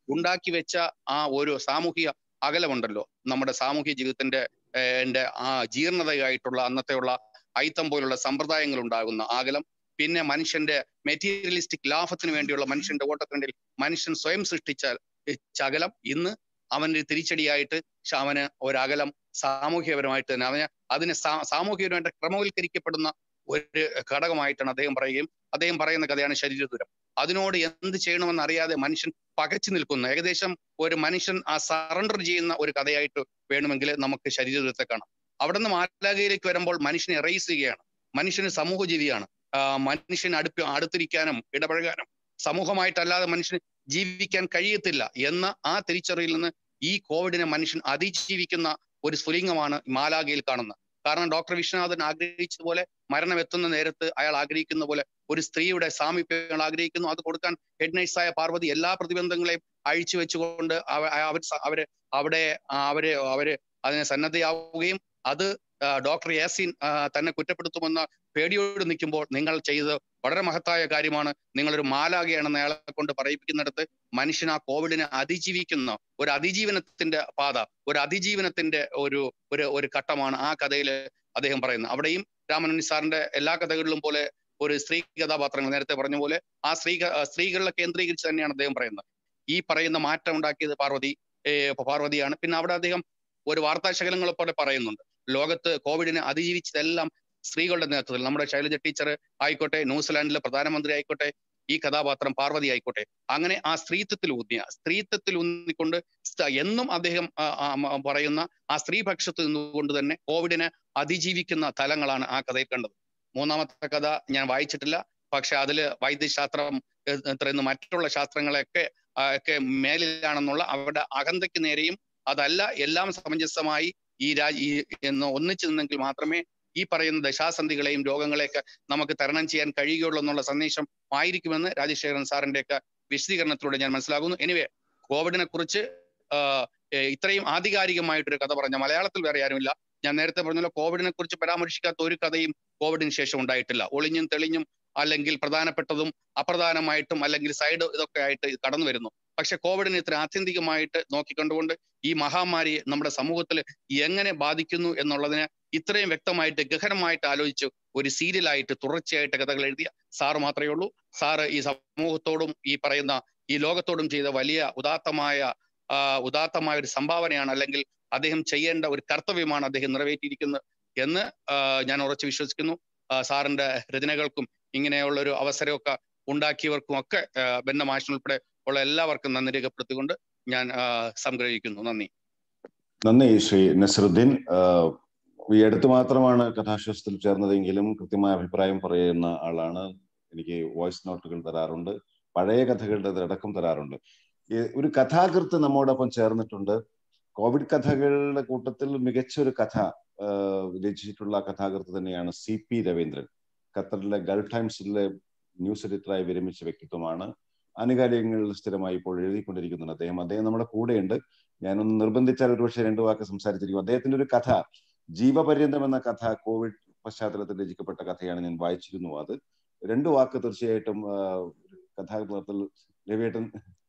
Speaker 11: ഉണ്ടാക്കി വെച്ച ആ ഒരു സാമൂഹിക അകലമുണ്ടല്ലോ നമ്മുടെ സാമൂഹ്യ ജീവിതത്തിന്റെ ഏഹ്, ന്റെ ആ ജീർണതയായിട്ടുള്ള അന്നത്തെയുള്ള അയിത്തം പോലുള്ള സമ്പ്രദായങ്ങൾ ഉണ്ടാകുന്ന അകലം പിന്നെ മനുഷ്യന്റെ മെറ്റീരിയലിസ്റ്റിക് ലാഭത്തിന് വേണ്ടിയുള്ള മനുഷ്യന്റെ ഓട്ടത്തിന് വേണ്ടി മനുഷ്യൻ സ്വയം സൃഷ്ടിച്ച ചകലം ഇന്ന് അവന്റെ തിരിച്ചടിയായിട്ട് ശ- അവന് ഒരകലം സാമൂഹ്യപരമായിട്ട് തന്നെ അവന് അതിനെ സാ- സാമൂഹികപരമായിട്ട് ക്രമവൽക്കരിക്കപ്പെടുന്ന ഒരു ഘടകമായിട്ടാണ് അദ്ദേഹം പറയുകയും അദ്ദേഹം പറയുന്ന കഥയാണ് ശരീരദൂരം അതിനോട് എന്ത് ചെയ്യണമെന്ന് അറിയാതെ മനുഷ്യൻ പകച്ചു നിൽക്കുന്ന ഏകദേശം ഒരു മനുഷ്യൻ ആ സറണ്ടർ ചെയ്യുന്ന ഒരു കഥയായിട്ട് വേണമെങ്കിൽ നമുക്ക് ശരീരദൂരത്തെ കാണാം അവിടെ നിന്ന് മാലാഖയിലേക്ക് വരുമ്പോൾ മനുഷ്യനെ എറേസ് ചെയ്യുകയാണ് മനുഷ്യന് സമൂഹജീവിയാണ് ആ, മനുഷ്യന് അടുപ്പ് അടുത്തിരിക്കാനും ഇടപഴകാനും സമൂഹമായിട്ടല്ലാതെ മനുഷ്യന് ജീവിക്കാൻ കഴിയത്തില്ല എന്ന ആ തിരിച്ചറിവിൽ നിന്ന് ഈ കോവിഡിനെ മനുഷ്യൻ അതിജീവിക്കുന്ന ഒരു സ്ഫുലിംഗമാണ് മാലാഖയിൽ കാണുന്നത് കാരണം ഡോക്ടർ വിശ്വനാഥൻ ആഗ്രഹിച്ചതുപോലെ മരണം എത്തുന്ന നേരത്ത് അയാൾ ആഗ്രഹിക്കുന്ന പോലെ ഒരു സ്ത്രീയുടെ സാമീപ്യം അയാൾ ആഗ്രഹിക്കുന്നു അത് കൊടുക്കാൻ ഹെഡ് നൈസായ പാർവതി എല്ലാ പ്രതിബന്ധങ്ങളെയും അഴിച്ചു വെച്ചുകൊണ്ട് അവ- അവർ സ- അവര് അവിടെ ആ, അവര് അവര് അതിനെ സന്നദ്ധയാവുകയും അത് ആ, ഡോക്ടർ യാസിൻ ആ, തന്നെ കുറ്റപ്പെടുത്തുമെന്ന പേടിയോട് നിൽക്കുമ്പോൾ നിങ്ങൾ ചെയ്തത് വളരെ മഹത്തായ കാര്യമാണ് നിങ്ങളൊരു മാലാകയാണെന്ന് അയാളെ കൊണ്ട് പറയിപ്പിക്കുന്നിടത്ത് മനുഷ്യൻ ആ കോവിഡിനെ അതിജീവിക്കുന്ന ഒരു അതിജീവനത്തിന്റെ പാത ഒരു അതിജീവനത്തിന്റെ ഒരു ഒരു ഒരു ഘട്ടമാണ് ആ കഥയിൽ അദ്ദേഹം പറയുന്നത് അവിടെയും രാമനുണ്ണി സാറിന്റെ എല്ലാ കഥകളിലും പോലെ ഒരു സ്ത്രീ കഥാപാത്രങ്ങൾ നേരത്തെ പറഞ്ഞ പോലെ ആ സ്ത്രീ സ്ത്രീകളെ കേന്ദ്രീകരിച്ച് തന്നെയാണ് അദ്ദേഹം പറയുന്നത് ഈ പറയുന്ന മാറ്റം ഉണ്ടാക്കിയത് പാർവതി ഏർ പാർവതിയാണ് പിന്നെ അവിടെ അദ്ദേഹം ഒരു വാർത്താശകലങ്ങളെ പോലെ പറയുന്നുണ്ട് ലോകത്ത് കോവിഡിനെ അതിജീവിച്ചതെല്ലാം സ്ത്രീകളുടെ നേതൃത്വത്തിൽ നമ്മുടെ ശൈലജ ടീച്ചർ ആയിക്കോട്ടെ ന്യൂസിലാൻഡിലെ പ്രധാനമന്ത്രി ആയിക്കോട്ടെ ഈ കഥാപാത്രം പാർവതി ആയിക്കോട്ടെ അങ്ങനെ ആ സ്ത്രീത്വത്തിൽ ഊന്നിയ സ്ത്രീത്വത്തിൽ ഊന്നിക്കൊണ്ട് സ്ത- എന്നും അദ്ദേഹം ആ, ആ, മ- പറയുന്ന ആ സ്ത്രീപക്ഷത്ത് നിന്നുകൊണ്ട് തന്നെ കോവിഡിനെ അതിജീവിക്കുന്ന തലങ്ങളാണ് ആ കഥയിൽ കണ്ടത് മൂന്നാമത്തെ കഥ ഞാൻ വായിച്ചിട്ടില്ല പക്ഷെ അതില് വൈദ്യശാസ്ത്രം ഏഹ്, പറയുന്ന മറ്റുള്ള ശാസ്ത്രങ്ങളെയൊക്കെ ആ, ഒക്കെ മേലിലാണെന്നുള്ള അവരുടെ അകന്തയ്ക്ക് നേരെയും അതല്ല എല്ലാം സമഞ്ജസമായി ഈ രാജ് ഈ എന്ന് ഒന്നിച്ചു നിന്നെങ്കിൽ മാത്രമേ ഈ പറയുന്ന ദശാസന്ധികളെയും രോഗങ്ങളെയൊക്കെ നമുക്ക് തരണം ചെയ്യാൻ കഴിയുകയുള്ളൂ എന്നുള്ള സന്ദേശം ആയിരിക്കുമെന്ന് രാജശേഖരൻ സാറിന്റെയൊക്കെ വിശദീകരണത്തിലൂടെ ഞാൻ മനസ്സിലാകുന്നു എനിവേ കോവിഡിനെ കുറിച്ച് ആഹ് ഏഹ് ഇത്രയും ആധികാരികമായിട്ടൊരു കഥ പറഞ്ഞ മലയാളത്തിൽ വേറെ ആരുമില്ല ഞാൻ നേരത്തെ പറഞ്ഞല്ലോ കോവിഡിനെ കുറിച്ച് പരാമർശിക്കാത്ത ഒരു കഥയും കോവിഡിന് ശേഷം ഉണ്ടായിട്ടില്ല ഒളിഞ്ഞും തെളിഞ്ഞും അല്ലെങ്കിൽ പ്രധാനപ്പെട്ടതും അപ്രധാനമായിട്ടും അല്ലെങ്കിൽ സൈഡ് ഇതൊക്കെ ആയിട്ട് ഇത് കടന്നു വരുന്നു പക്ഷെ കോവിഡിനെ ഇത്ര ആത്യന്തികമായിട്ട് നോക്കിക്കണ്ടുകൊണ്ട് ഈ മഹാമാരി നമ്മുടെ സമൂഹത്തിൽ എങ്ങനെ ബാധിക്കുന്നു എന്നുള്ളതിനെ ഇത്രയും വ്യക്തമായിട്ട് ഗഹനമായിട്ട് ആലോചിച്ച് ഒരു സീരിയലായിട്ട് തുടർച്ചയായിട്ട് കഥകൾ എഴുതിയ സാറ് മാത്രമേ ഉള്ളൂ സാറ് ഈ സമൂഹത്തോടും ഈ പറയുന്ന ഈ ലോകത്തോടും ചെയ്ത വലിയ ഉദാത്തമായ ആ, ഉദാത്തമായ ഒരു സംഭാവനയാണ് അല്ലെങ്കിൽ അദ്ദേഹം ചെയ്യേണ്ട ഒരു കർത്തവ്യമാണ് അദ്ദേഹം നിറവേറ്റിയിരിക്കുന്നത് എന്ന് ആ, ഞാൻ ഉറച്ചു വിശ്വസിക്കുന്നു ആ, സാറിന്റെ രചനകൾക്കും ഇങ്ങനെയുള്ള ഒരു അവസരമൊക്കെ ഉണ്ടാക്കിയവർക്കും ഒക്കെ ആ, ബെന്ന മാഷിനുൾപ്പെടെ ഉള്ള എല്ലാവർക്കും നന്ദി രേഖപ്പെടുത്തിക്കൊണ്ട് ഞാൻ ആ, സംഗ്രഹിക്കുന്നു നന്ദി
Speaker 1: നന്ദി ശ്രീ നസറുദ്ദീൻ ആഹ് ഈ അടുത്ത് മാത്രമാണ് കഥാശ്വാസത്തിൽ ചേർന്നതെങ്കിലും കൃത്യമായ അഭിപ്രായം പറയുന്ന ആളാണ് എനിക്ക് വോയിസ് നോട്ടുകൾ തരാറുണ്ട് പഴയ കഥകളുടെ അടക്കം തരാറുണ്ട് ഈ ഒരു കഥാകൃത്ത് നമ്മോടൊപ്പം ചേർന്നിട്ടുണ്ട് കോവിഡ് കഥകളുടെ കൂട്ടത്തിൽ മികച്ച ഒരു കഥ ആഹ് രചിച്ചിട്ടുള്ള കഥാകൃത്ത് തന്നെയാണ് സി പി രവീന്ദ്രൻ ഖത്തറിലെ ഗൾഫ് ടൈംസിലെ ന്യൂസ് എഡിറ്ററായി വിരമിച്ച വ്യക്തിത്വമാണ് ആനുകാലികങ്ങളിൽ സ്ഥിരമായി ഇപ്പോൾ എഴുതിക്കൊണ്ടിരിക്കുന്നുണ്ട് അദ്ദേഹം അദ്ദേഹം നമ്മുടെ കൂടെയുണ്ട് ഞാനൊന്ന് നിർബന്ധിച്ചാൽ ഒരുപക്ഷെ രണ്ടു വാക്ക് സംസാരിച്ചിരിക്കും അദ്ദേഹത്തിന്റെ ഒരു കഥ ജീവപര്യന്തം എന്ന കഥ കോവിഡ് പശ്ചാത്തലത്തിൽ രചിക്കപ്പെട്ട കഥയാണ് ഞാൻ വായിച്ചിരുന്നു അത് രണ്ടു വാക്ക് തീർച്ചയായിട്ടും ആ, ഒരു കഥാകൃത്തിൽ രവിയേട്ടൻ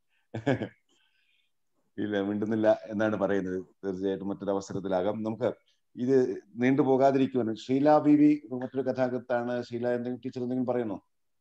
Speaker 1: ഇല്ല മിണ്ടുന്നില്ല എന്നാണ് പറയുന്നത് തീർച്ചയായിട്ടും മറ്റൊരു അവസരത്തിലാകാം നമുക്ക് ഇത് നീണ്ടു പോകാതിരിക്കുവാൻ ഷീല ബീവി മറ്റൊരു കഥാകൃത്താണ് ഷീല എന്തെങ്കിലും ടീച്ചർ എന്തെങ്കിലും പറയണോ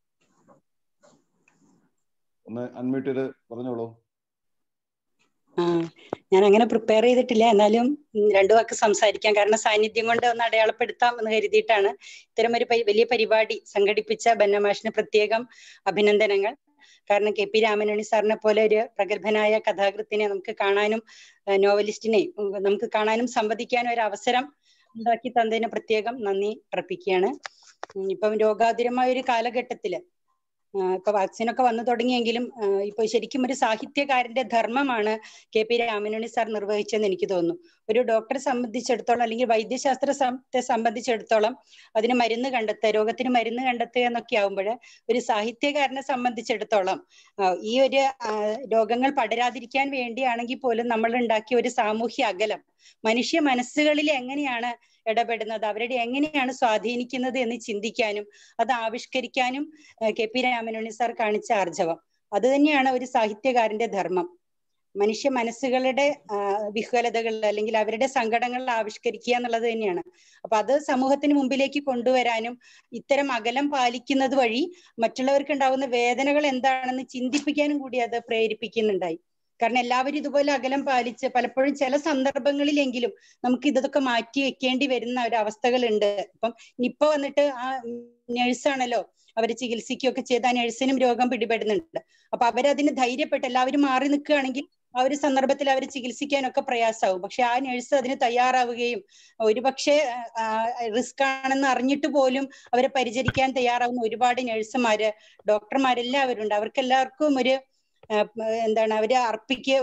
Speaker 1: ഒന്ന് അൺമ്യൂട്ട് ചെയ്ത് പറഞ്ഞോളൂ
Speaker 12: ആ, ഞാൻ അങ്ങനെ പ്രിപ്പയർ ചെയ്തിട്ടില്ല എന്നാലും ഉം, രണ്ടു വാക്ക് സംസാരിക്കാം കാരണം സാന്നിധ്യം കൊണ്ട് ഒന്ന് അടയാളപ്പെടുത്താം എന്ന് കരുതിയിട്ടാണ് ഇത്തരം ഒരു പരി- വലിയ പരിപാടി സംഘടിപ്പിച്ച ബന്നമാഷിന് പ്രത്യേകം അഭിനന്ദനങ്ങൾ കാരണം കെ പി രാമനണി സാറിനെ പോലെ ഒരു പ്രഗത്ഭനായ കഥാകൃത്തിനെ നമുക്ക് കാണാനും ആ, നോവലിസ്റ്റിനെ ഉം, നമുക്ക് കാണാനും സംവദിക്കാനും ഒരു അവസരം ഉണ്ടാക്കി തന്നതിന് പ്രത്യേകം നന്ദി അർപ്പിക്കുകയാണ് ഉം, ഇപ്പം രോഗാതുരമായ ഒരു കാലഘട്ടത്തില് ആ, ഇപ്പൊ വാക്സിനൊക്കെ വന്നു തുടങ്ങിയെങ്കിലും ആ, ഇപ്പൊ ശരിക്കും ഒരു സാഹിത്യകാരന്റെ ധർമ്മമാണ് കെ പി രാമനുണ്ണി സാർ നിർവഹിച്ചെന്ന് എനിക്ക് തോന്നുന്നു ഒരു ഡോക്ടറെ സംബന്ധിച്ചിടത്തോളം അല്ലെങ്കിൽ വൈദ്യശാസ്ത്ര ത്തെ സംബന്ധിച്ചിടത്തോളം അതിന് മരുന്ന് കണ്ടെത്തുക രോഗത്തിന് മരുന്ന് കണ്ടെത്തുക എന്നൊക്കെ ആവുമ്പോൾ ഒരു സാഹിത്യകാരനെ സംബന്ധിച്ചിടത്തോളം ആ, ഈ ഒരു ആ, രോഗങ്ങൾ പടരാതിരിക്കാൻ വേണ്ടിയാണെങ്കിൽ പോലും നമ്മൾ ഉണ്ടാക്കിയ ഒരു സാമൂഹ്യ അകലം മനുഷ്യ മനസ്സുകളിൽ എങ്ങനെയാണ് ഇടപെടുന്നത് അവരുടെ എങ്ങനെയാണ് സ്വാധീനിക്കുന്നത് എന്ന് ചിന്തിക്കാനും അത് ആവിഷ്കരിക്കാനും ഏഹ് കെ പി രാമനുണ്ണി സാർ കാണിച്ച ആർജവം അത് തന്നെയാണ് ഒരു സാഹിത്യകാരന്റെ ധർമ്മം മനുഷ്യ മനസ്സുകളുടെ ആ, വിഹ്വലതകൾ അല്ലെങ്കിൽ അവരുടെ സങ്കടങ്ങൾ ആവിഷ്കരിക്കുക എന്നുള്ളത് തന്നെയാണ് അപ്പൊ അത് സമൂഹത്തിന് മുമ്പിലേക്ക് കൊണ്ടുവരാനും ഇത്തരം അകലം പാലിക്കുന്നത് വഴി മറ്റുള്ളവർക്ക് ഉണ്ടാവുന്ന വേദനകൾ എന്താണെന്ന് ചിന്തിപ്പിക്കാനും കൂടി അത് പ്രേരിപ്പിക്കുന്നുണ്ടായി കാരണം എല്ലാവരും ഇതുപോലെ അകലം പാലിച്ച് പലപ്പോഴും ചില സന്ദർഭങ്ങളിലെങ്കിലും നമുക്ക് ഇതൊക്കെ മാറ്റി വെക്കേണ്ടി വരുന്ന ഒരു അവസ്ഥകളുണ്ട് ഇപ്പം നിപ്പ വന്നിട്ട് ആ നഴ്സാണല്ലോ അവര് ചികിത്സിക്കുകയൊക്കെ ചെയ്ത് ആ നഴ്സിനും രോഗം പിടിപെടുന്നുണ്ട് അപ്പൊ അവരതിന് ധൈര്യപ്പെട്ട് എല്ലാവരും മാറി നിൽക്കുകയാണെങ്കിൽ ആ ഒരു സന്ദർഭത്തിൽ അവർ ചികിത്സിക്കാനൊക്കെ പ്രയാസമാവും പക്ഷെ ആ നഴ്സ് അതിന് തയ്യാറാവുകയും ഒരുപക്ഷെ റിസ്ക് ആണെന്ന് അറിഞ്ഞിട്ട് പോലും അവരെ പരിചരിക്കാൻ തയ്യാറാവുന്ന ഒരുപാട് നഴ്സുമാര് ഡോക്ടർമാരെല്ലാവരും ഉണ്ട് അവർക്കെല്ലാവർക്കും ഒരു ആ, എന്താണ് അവര് അർപ്പിക്കുക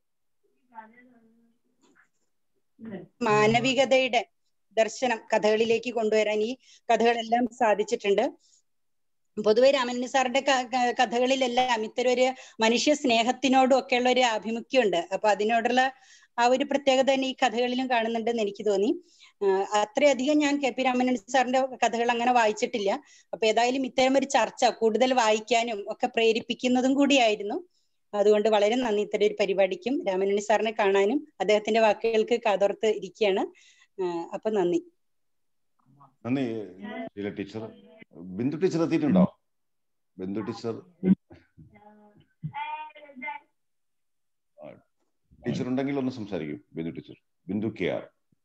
Speaker 12: മാനവികതയുടെ ദർശനം കഥകളിലേക്ക് കൊണ്ടുവരാൻ ഈ കഥകളെല്ലാം സാധിച്ചിട്ടുണ്ട് പൊതുവെ രാമനുണ്ണി സാറിന്റെ ക- ക- കഥകളിലെല്ലാം ഇത്തരം ഒരു മനുഷ്യ സ്നേഹത്തിനോടും ഒക്കെയുള്ള ഒരു ആഭിമുഖ്യമുണ്ട് അപ്പൊ അതിനോടുള്ള ആ ഒരു പ്രത്യേകത തന്നെ ഈ കഥകളിലും കാണുന്നുണ്ടെന്ന് എനിക്ക് തോന്നി ആഹ് അത്രയധികം ഞാൻ കെ പി രാമനുണ്ണി സാറിന്റെ കഥകൾ അങ്ങനെ വായിച്ചിട്ടില്ല അപ്പൊ ഏതായാലും ഇത്തരം ഒരു ചർച്ച കൂടുതൽ വായിക്കാനും ഒക്കെ പ്രേരിപ്പിക്കുന്നതും കൂടിയായിരുന്നു അതുകൊണ്ട് വളരെ നന്ദി ഇത്തരം ഒരു പരിപാടിക്കും രാമനുണ്ണി സാറിനെ കാണാനും അദ്ദേഹത്തിന്റെ വാക്കുകൾക്ക് കാതോർത്ത് ഇരിക്കുകയാണ് ആഹ് അപ്പൊ നന്ദി
Speaker 1: നന്ദി ശീല ടീച്ചർ ബിന്ദു ടീച്ചർ എത്തിയിട്ടുണ്ടോ ബിന്ദു ടീച്ചർ ടീച്ചർ ഉണ്ടെങ്കിൽ ഒന്ന് സംസാരിക്കും Bindu teacher Bindu K R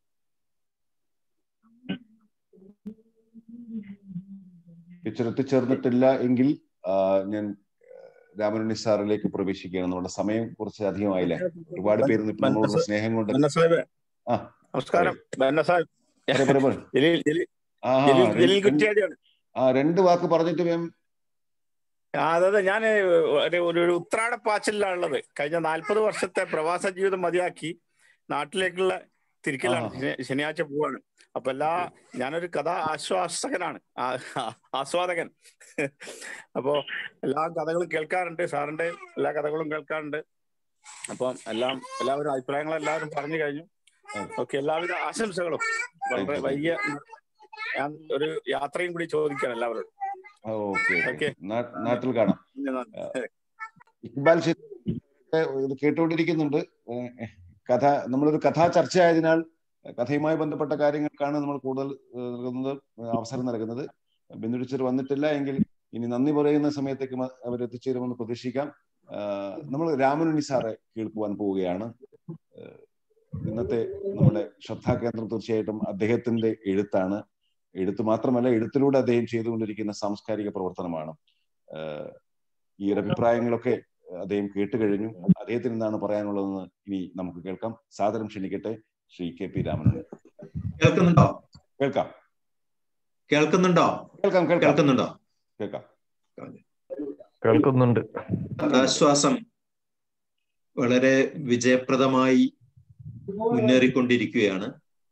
Speaker 1: teacher എത്തിച്ചേർന്നിട്ടില്ല എങ്കിൽ ആ, ഞാൻ രാമനുണ്ണി സാറിലേക്ക് പ്രവേശിക്കുകയാണ് നമ്മുടെ സമയം കുറച്ച് അധികമായില്ലേ ഒരുപാട് പേര് ഇപ്പൊ നമ്മളോടുള്ള സ്നേഹം കൊണ്ട്
Speaker 13: ബന്ന സാഹിബ്
Speaker 1: ആ
Speaker 13: നമസ്കാരം ബന്ന സാഹിബ്
Speaker 1: പറയ് പറയ് പറയ്.
Speaker 13: ജലീൽ ജലീൽ
Speaker 1: ആ ആ,
Speaker 13: ജലീൽ
Speaker 1: രണ്ട്-
Speaker 13: ജലീൽ
Speaker 1: രണ്ട്-
Speaker 13: കുറ്റിയാടിയാണ്
Speaker 1: ആ രണ്ട് വാക്ക് പറഞ്ഞിട്ട് വേം
Speaker 13: ആ, അതായത് ഞാൻ ഒരു ഒരു ഒരു ഉത്രാടപ്പാച്ചിലാണ് ഉള്ളത് കഴിഞ്ഞ നാൽപ്പത് വർഷത്തെ പ്രവാസ ജീവിതം മതിയാക്കി നാട്ടിലേക്കുള്ള തിരിക്കലാണ്
Speaker 1: ആ.
Speaker 13: ശനി- ശനിയാഴ്ച പോവാണ് അപ്പൊ എല്ലാ ഞാനൊരു കഥാ ആശ്വാസകനാണ് ആ- ആ- ആസ്വാദകൻ അപ്പോ എല്ലാ കഥകളും കേൾക്കാറുണ്ട് സാറിന്റെ എല്ലാ കഥകളും കേൾക്കാറുണ്ട് അപ്പം എല്ലാം എല്ലാവരും അഭിപ്രായങ്ങൾ എല്ലാവരും പറഞ്ഞു കഴിഞ്ഞു ഓക്കെ എല്ലാവിധ ആശംസകളും വളരെ വൈകിയ ഞാൻ ഒരു യാത്രയും കൂടി ചോദിക്കുകയാണ് എല്ലാവരോടും
Speaker 1: ഓക്കെ
Speaker 13: ഓക്കെ
Speaker 1: നാട്ടിൽ കാണാം ഇക്ബാൽ ശരി ഇത് കേട്ടുകൊണ്ടിരിക്കുന്നുണ്ട് ഏഹ് കഥ നമ്മളൊരു കഥാ ചർച്ച ആയതിനാൽ കഥയുമായി ബന്ധപ്പെട്ട കാര്യങ്ങൾക്കാണ് നമ്മൾ കൂടുതൽ ഏഹ് നൽകുന്നത് അവസരം നൽകുന്നത് ബിന്ദു ടീച്ചർ വന്നിട്ടില്ല എങ്കിൽ ഇനി നന്ദി പറയുന്ന സമയത്തേക്ക് മ- അവർ എത്തിച്ചേരുമെന്ന് പ്രതീക്ഷിക്കാം ആഹ് നമ്മൾ രാമനുണ്ണി സാറെ കേൾക്കുവാൻ പോവുകയാണ് ഏഹ് ഇന്നത്തെ നമ്മുടെ ശ്രദ്ധാകേന്ദ്രം തീർച്ചയായിട്ടും അദ്ദേഹത്തിന്റെ എഴുത്താണ് എഴുത്ത് മാത്രമല്ല എഴുത്തിലൂടെ അദ്ദേഹം ചെയ്തുകൊണ്ടിരിക്കുന്ന സാംസ്കാരിക പ്രവർത്തനമാണ് ആഹ് ഈ ഒരു അഭിപ്രായങ്ങളൊക്കെ അദ്ദേഹം കേട്ട് കഴിഞ്ഞു അദ്ദേഹത്തിന് എന്താണ് പറയാനുള്ളതെന്ന് ഇനി നമുക്ക് കേൾക്കാം സാദരം ക്ഷണിക്കട്ടെ ശ്രീ കെ പി രാമനുണ്ണി
Speaker 14: കേൾക്കുന്നുണ്ടോ
Speaker 1: കേൾക്കാം
Speaker 14: കേൾക്കുന്നുണ്ടോ
Speaker 1: കേൾക്കാം കേൾക്കാം
Speaker 14: കേൾക്കുന്നുണ്ടോ
Speaker 1: കേൾക്കാം
Speaker 15: കേൾക്കുന്നുണ്ട്
Speaker 14: ആശ്വാസം വളരെ വിജയപ്രദമായി മുന്നേറിക്കൊണ്ടിരിക്കുകയാണ്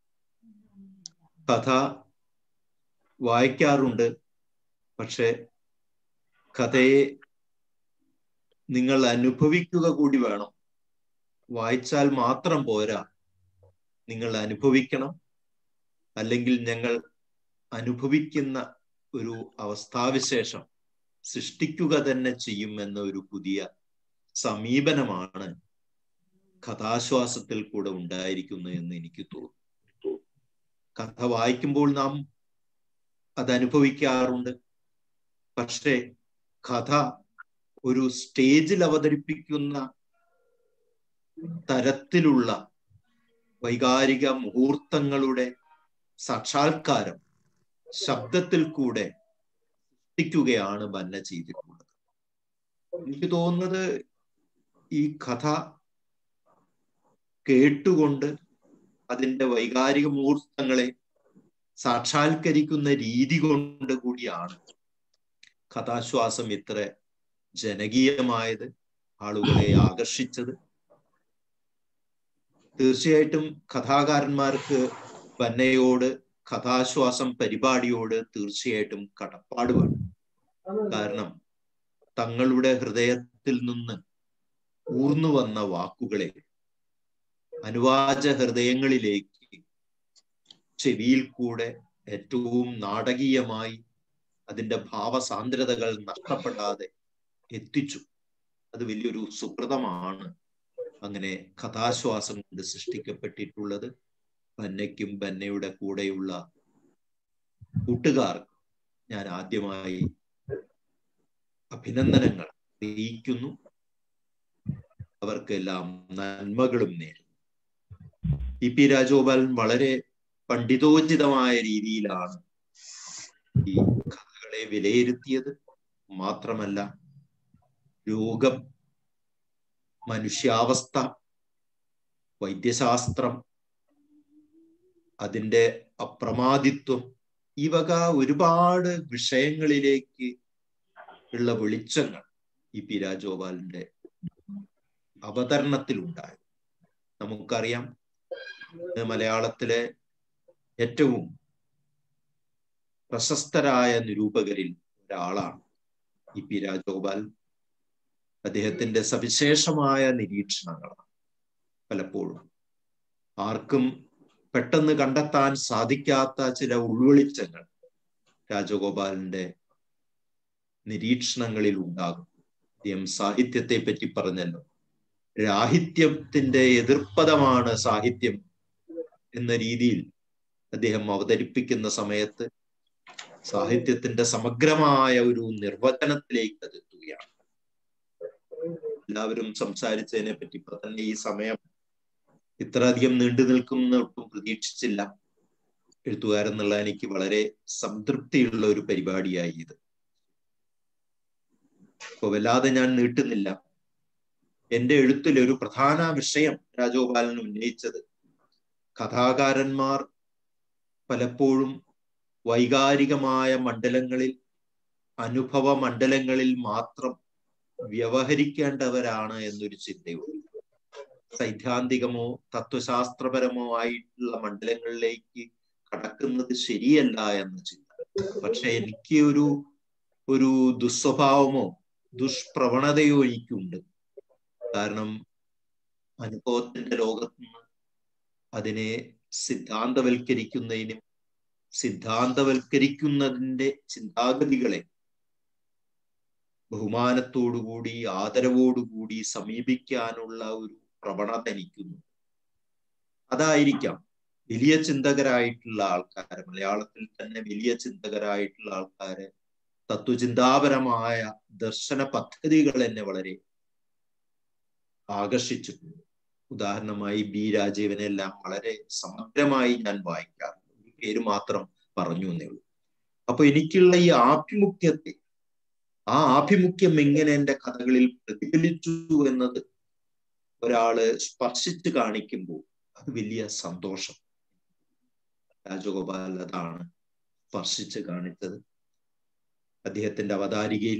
Speaker 14: കഥ വായിക്കാറുണ്ട് പക്ഷെ കഥയെ നിങ്ങൾ അനുഭവിക്കുക കൂടി വേണം വായിച്ചാൽ മാത്രം പോരാ നിങ്ങൾ അനുഭവിക്കണം അല്ലെങ്കിൽ ഞങ്ങൾ അനുഭവിക്കുന്ന ഒരു അവസ്ഥാവിശേഷം സൃഷ്ടിക്കുക തന്നെ ചെയ്യും എന്ന ഒരു പുതിയ സമീപനമാണ് കഥാശ്വാസത്തിൽ കൂടെ ഉണ്ടായിരിക്കുന്നത് എന്ന് എനിക്ക് തോന്നുന്നു കഥ വായിക്കുമ്പോൾ നാം അത് അനുഭവിക്കാറുണ്ട് പക്ഷേ കഥ ഒരു സ്റ്റേജിൽ അവതരിപ്പിക്കുന്ന തരത്തിലുള്ള വൈകാരിക മുഹൂർത്തങ്ങളുടെ സാക്ഷാത്കാരം ശബ്ദത്തിൽ കൂടെ സൃഷ്ടിക്കുകയാണ് ബന്ന ചെയ്തിട്ടുള്ളത് എനിക്ക് തോന്നുന്നത് ഈ കഥ കേട്ടുകൊണ്ട് അതിന്റെ വൈകാരിക മുഹൂർത്തങ്ങളെ സാക്ഷാത്കരിക്കുന്ന രീതി കൊണ്ട് കൂടിയാണ് കഥാശ്വാസം ഇത്ര ജനകീയമായത് ആളുകളെ ആകർഷിച്ചത് തീർച്ചയായിട്ടും കഥാകാരന്മാർക്ക് ബന്നയോട് കഥാശ്വാസം പരിപാടിയോട് തീർച്ചയായിട്ടും കടപ്പാട് വേണം കാരണം തങ്ങളുടെ ഹൃദയത്തിൽ നിന്ന് ഊർന്നു വന്ന വാക്കുകളെ അനുവാച ഹൃദയങ്ങളിലേക്ക് ചെവിയിൽ കൂടെ ഏറ്റവും നാടകീയമായി അതിന്റെ ഭാവസാന്ദ്രതകൾ നഷ്ടപ്പെടാതെ എത്തിച്ചു അത് വലിയൊരു സുഹൃതമാണ് അങ്ങനെ കഥാശ്വാസം കൊണ്ട് സൃഷ്ടിക്കപ്പെട്ടിട്ടുള്ളത് ബന്നയ്ക്കും ബന്നയുടെ കൂടെയുള്ള കൂട്ടുകാർക്കും ഞാൻ ആദ്യമായി അഭിനന്ദനങ്ങൾ അറിയിക്കുന്നു അവർക്കെല്ലാം നന്മകളും നേരുന്നു ഇ പി രാജഗോപാലൻ വളരെ പണ്ഡിതോചിതമായ രീതിയിലാണ് ഈ കഥകളെ വിലയിരുത്തിയത് മാത്രമല്ല രോഗം മനുഷ്യാവസ്ഥ വൈദ്യശാസ്ത്രം അതിൻ്റെ അപ്രമാദിത്വം ഈ വക ഒരുപാട് വിഷയങ്ങളിലേക്ക് ഉള്ള വെളിച്ചങ്ങൾ ഇ പി രാജഗോപാലിന്റെ അവതരണത്തിലുണ്ടായി നമുക്കറിയാം ഇന്ന് മലയാളത്തിലെ ഏറ്റവും പ്രശസ്തരായ നിരൂപകരിൽ ഒരാളാണ് ഇ പി രാജഗോപാൽ അദ്ദേഹത്തിന്റെ സവിശേഷമായ നിരീക്ഷണങ്ങളാണ് പലപ്പോഴും ആർക്കും പെട്ടെന്ന് കണ്ടെത്താൻ സാധിക്കാത്ത ചില ഉൾവെളിച്ചങ്ങൾ രാജഗോപാലിന്റെ നിരീക്ഷണങ്ങളിൽ ഉണ്ടാകും അദ്ദേഹം സാഹിത്യത്തെ പറ്റി പറഞ്ഞല്ലോ രാഹിത്യത്തിന്റെ എതിർപ്പദമാണ് സാഹിത്യം എന്ന രീതിയിൽ അദ്ദേഹം അവതരിപ്പിക്കുന്ന സമയത്ത് സാഹിത്യത്തിന്റെ സമഗ്രമായ ഒരു നിർവചനത്തിലേക്ക് അത് എത്തുകയാണ് എല്ലാവരും സംസാരിച്ചതിനെ പറ്റി ഇപ്പൊ തന്നെ ഈ സമയം ഇത്രയധികം നീണ്ടു നിൽക്കുന്ന ഒട്ടും പ്രതീക്ഷിച്ചില്ല എഴുത്തുകാരെന്നുള്ള എനിക്ക് വളരെ സംതൃപ്തിയുള്ള ഒരു പരിപാടിയായി ഇത് അപ്പൊ വല്ലാതെ ഞാൻ നീട്ടുന്നില്ല എന്റെ എഴുത്തിൽ ഒരു പ്രധാന വിഷയം രാജഗോപാലൻ ഉന്നയിച്ചത് കഥാകാരന്മാർ പലപ്പോഴും വൈകാരികമായ മണ്ഡലങ്ങളിൽ അനുഭവ മണ്ഡലങ്ങളിൽ മാത്രം വ്യവഹരിക്കേണ്ടവരാണ് എന്നൊരു ചിന്തയുണ്ട് സൈദ്ധാന്തികമോ തത്വശാസ്ത്രപരമോ ആയിട്ടുള്ള മണ്ഡലങ്ങളിലേക്ക് കടക്കുന്നത് ശരിയല്ല എന്ന ചിന്ത പക്ഷെ എനിക്ക് ഒരു ഒരു ദുസ്വഭാവമോ ദുഷ്പ്രവണതയോ എനിക്കുണ്ട് കാരണം അനുഭവത്തിന്റെ ലോകത്ത് നിന്ന് അതിനെ സിദ്ധാന്തവൽക്കരിക്കുന്നതിനും സിദ്ധാന്തവൽക്കരിക്കുന്നതിന്റെ ചിന്താഗതികളെ ബഹുമാനത്തോടുകൂടി ആദരവോടുകൂടി സമീപിക്കാനുള്ള ഒരു പ്രവണത എനിക്കുന്നു അതായിരിക്കാം വലിയ ചിന്തകരായിട്ടുള്ള ആൾക്കാര് മലയാളത്തിൽ തന്നെ വലിയ ചിന്തകരായിട്ടുള്ള ആൾക്കാര് തത്വചിന്താപരമായ ദർശന പദ്ധതികൾ എന്നെ വളരെ ആകർഷിച്ചിട്ടുണ്ട് ഉദാഹരണമായി ബി രാജീവനെല്ലാം വളരെ സമഗ്രമായി ഞാൻ വായിക്കാറുണ്ട് ഒരു പേര് മാത്രം പറഞ്ഞു എന്നേ ഉള്ളൂ അപ്പൊ എനിക്കുള്ള ഈ ആഭിമുഖ്യത്തെ ആ ആഭിമുഖ്യം എങ്ങനെ എന്റെ കഥകളിൽ പ്രതിഫലിച്ചു എന്നത് ഒരാള് സ്പർശിച്ച് കാണിക്കുമ്പോൾ അത് വലിയ സന്തോഷം രാജഗോപാൽ അതാണ് സ്പർശിച്ച് കാണിച്ചത് അദ്ദേഹത്തിന്റെ അവതാരികയിൽ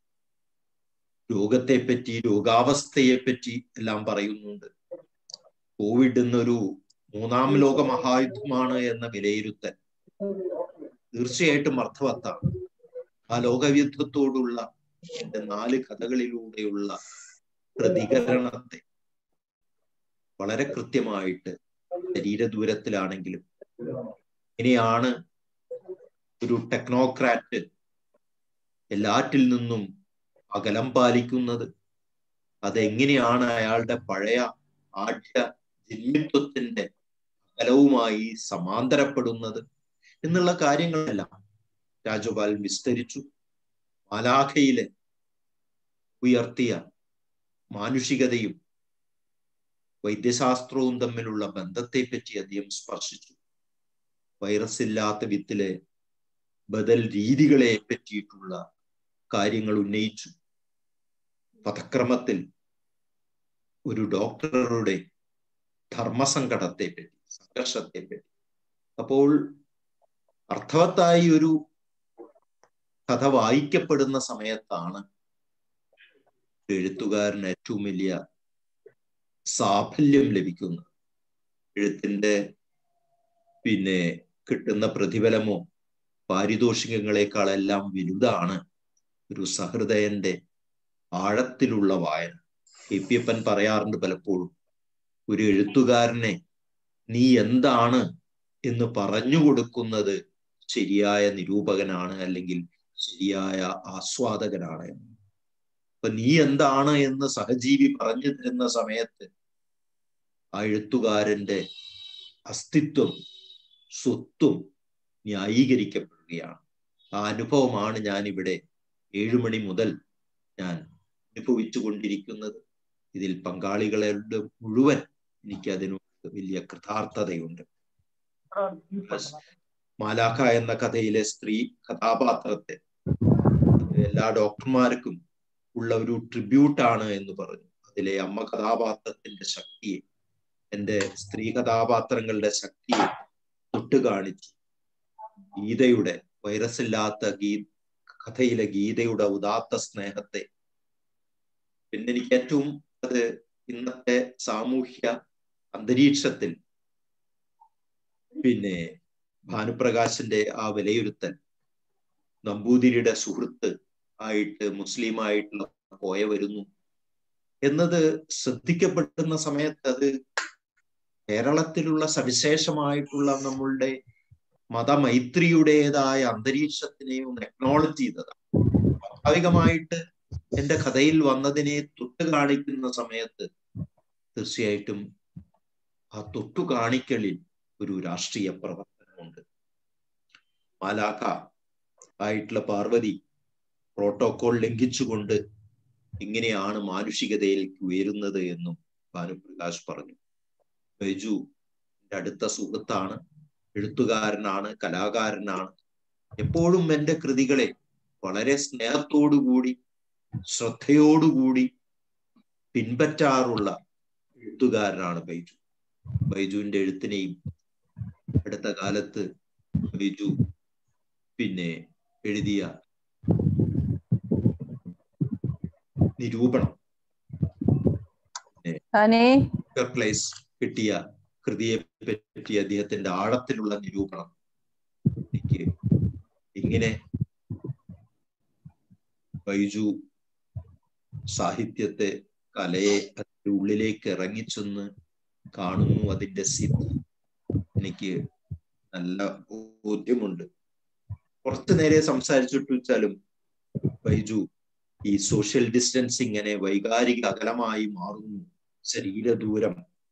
Speaker 14: രോഗത്തെപ്പറ്റി രോഗാവസ്ഥയെപ്പറ്റി എല്ലാം പറയുന്നുണ്ട് കോവിഡ് എന്നൊരു മൂന്നാം ലോക മഹായുദ്ധമാണ് എന്ന വിലയിരുത്തൽ തീർച്ചയായിട്ടും അർത്ഥവത്താണ് ആ ലോകയുദ്ധത്തോടുള്ള എന്റെ നാല് കഥകളിലൂടെയുള്ള പ്രതികരണത്തെ വളരെ കൃത്യമായിട്ട് ശരീരദൂരത്തിലാണെങ്കിലും ഇനിയാണ് ഒരു ടെക്നോക്രാറ്റ് എല്ലാറ്റിൽ നിന്നും അകലം പാലിക്കുന്നത് അതെങ്ങനെയാണ് അയാളുടെ പഴയ ആഢ്യ ജന്മിത്വത്തിന്റെ അകലവുമായി സമാന്തരപ്പെടുന്നത് എന്നുള്ള കാര്യങ്ങളെല്ലാം രാജഗോപാൽ വിസ്തരിച്ചു മാലാഖയിലെ ഉയർത്തിയ മാനുഷികതയും വൈദ്യശാസ്ത്രവും തമ്മിലുള്ള ബന്ധത്തെ പറ്റി അദ്ദേഹം സ്പർശിച്ചു വൈറസ് ഇല്ലാത്ത വിത്തിലെ ബദൽ രീതികളെ പറ്റിയിട്ടുള്ള കാര്യങ്ങൾ ഉന്നയിച്ചു പഥക്രമത്തിൽ ഒരു ഡോക്ടറുടെ ധർമ്മസങ്കടത്തെ പറ്റി സംഘർഷത്തെ പറ്റി അപ്പോൾ അർത്ഥവത്തായി ഒരു കഥ വായിക്കപ്പെടുന്ന സമയത്താണ് എഴുത്തുകാരന് ഏറ്റവും വലിയ സാഫല്യം ലഭിക്കുന്നത് എഴുത്തിന്റെ പിന്നെ കിട്ടുന്ന പ്രതിഫലമോ പാരിതോഷികങ്ങളെക്കാളെല്ലാം വലുതാണ് ഒരു സഹൃദയന്റെ ആഴത്തിലുള്ള വായന കെ പി അപ്പൻ പറയാറുണ്ട് പലപ്പോഴും ഒരു എഴുത്തുകാരനെ നീ എന്താണ് എന്ന് പറഞ്ഞു കൊടുക്കുന്നത് ശരിയായ നിരൂപകനാണ് അല്ലെങ്കിൽ ശരിയായ ആസ്വാദകനാണ് എന്ന് അപ്പൊ നീ എന്താണ് എന്ന് സഹജീവി പറഞ്ഞു തരുന്ന സമയത്ത് ആ എഴുത്തുകാരന്റെ അസ്തിത്വം സ്വത്വം ന്യായീകരിക്കപ്പെടുകയാണ് ആ അനുഭവമാണ് ഞാൻ ഇവിടെ ഏഴുമണി മുതൽ ഞാൻ അനുഭവിച്ചു കൊണ്ടിരിക്കുന്നത് ഇതിൽ പങ്കാളികളുടെ മുഴുവൻ എനിക്ക് അതിനോട് വലിയ കൃതാർത്ഥതയുണ്ട് മാലാഖ എന്ന കഥയിലെ സ്ത്രീ കഥാപാത്രത്തെ എല്ലാ ഡോക്ടർമാർക്കും ഉള്ള ഒരു ട്രിബ്യൂട്ടാണ് എന്ന് പറഞ്ഞു അതിലെ അമ്മ കഥാപാത്രത്തിന്റെ ശക്തിയെ എന്റെ സ്ത്രീ കഥാപാത്രങ്ങളുടെ ശക്തിയെ തൊട്ട് കാണിച്ചു ഗീതയുടെ വൈറസ് ഇല്ലാത്ത ഗീ കഥയിലെ ഗീതയുടെ ഉദാത്ത സ്നേഹത്തെ പിന്നെ എനിക്ക് ഏറ്റവും അത് ഇന്നത്തെ സാമൂഹ്യ അന്തരീക്ഷത്തിൽ പിന്നെ ഭാനുപ്രകാശിന്റെ ആ വിലയിരുത്തൽ നമ്പൂതിരിയുടെ സുഹൃത്ത് ആയിട്ട് മുസ്ലിം ആയിട്ടുള്ള പോയ വരുന്നു എന്നത് ശ്രദ്ധിക്കപ്പെടുന്ന സമയത്ത് അത് കേരളത്തിലുള്ള സവിശേഷമായിട്ടുള്ള നമ്മളുടെ മതമൈത്രിയുടേതായ അന്തരീക്ഷത്തിനെ ഒന്ന് എക്നോളജ് ചെയ്തതാണ് സ്വാഭാവികമായിട്ട് എന്റെ കഥയിൽ വന്നതിനെ തൊട്ട് കാണിക്കുന്ന സമയത്ത് തീർച്ചയായിട്ടും ആ തൊട്ടു കാണിക്കലിൽ ഒരു രാഷ്ട്രീയ പ്രവർത്തനമുണ്ട് മാലാഖ ആയിട്ടുള്ള പാർവതി പ്രോട്ടോകോൾ ലംഘിച്ചുകൊണ്ട് ഇങ്ങനെയാണ് മാനുഷികതയിലേക്ക് ഉയരുന്നത് എന്നും ഭാനുപ്രകാശ് പറഞ്ഞു ബൈജു എൻ്റെ അടുത്ത സുഹൃത്താണ് എഴുത്തുകാരനാണ് കലാകാരനാണ് എപ്പോഴും എൻ്റെ കൃതികളെ വളരെ സ്നേഹത്തോടുകൂടി ശ്രദ്ധയോടുകൂടി പിൻപറ്റാറുള്ള എഴുത്തുകാരനാണ് ബൈജു ബൈജുവിന്റെ എഴുത്തിനെയും അടുത്ത കാലത്ത് ബൈജു പിന്നെ എഴുതിയ നിരൂപണം പ്ലേസ് കിട്ടിയ കൃതിയെ പറ്റി അദ്ദേഹത്തിന്റെ ആഴത്തിലുള്ള നിരൂപണം എനിക്ക് ഇങ്ങനെ ബൈജു സാഹിത്യത്തെ കലയെ അതിന്റെ ഉള്ളിലേക്ക് ഇറങ്ങിച്ചെന്ന് കാണുന്നു അതിന്റെ സിദ്ധി എനിക്ക് നല്ല ബോധ്യമുണ്ട് കുറച്ചു നേരെ സംസാരിച്ചിട്ട് വെച്ചാലും ബൈജു ഈ സോഷ്യൽ ഡിസ്റ്റൻസ് ഇങ്ങനെ വൈകാരിക അകലമായി മാറുന്നു ശരീരദൂരം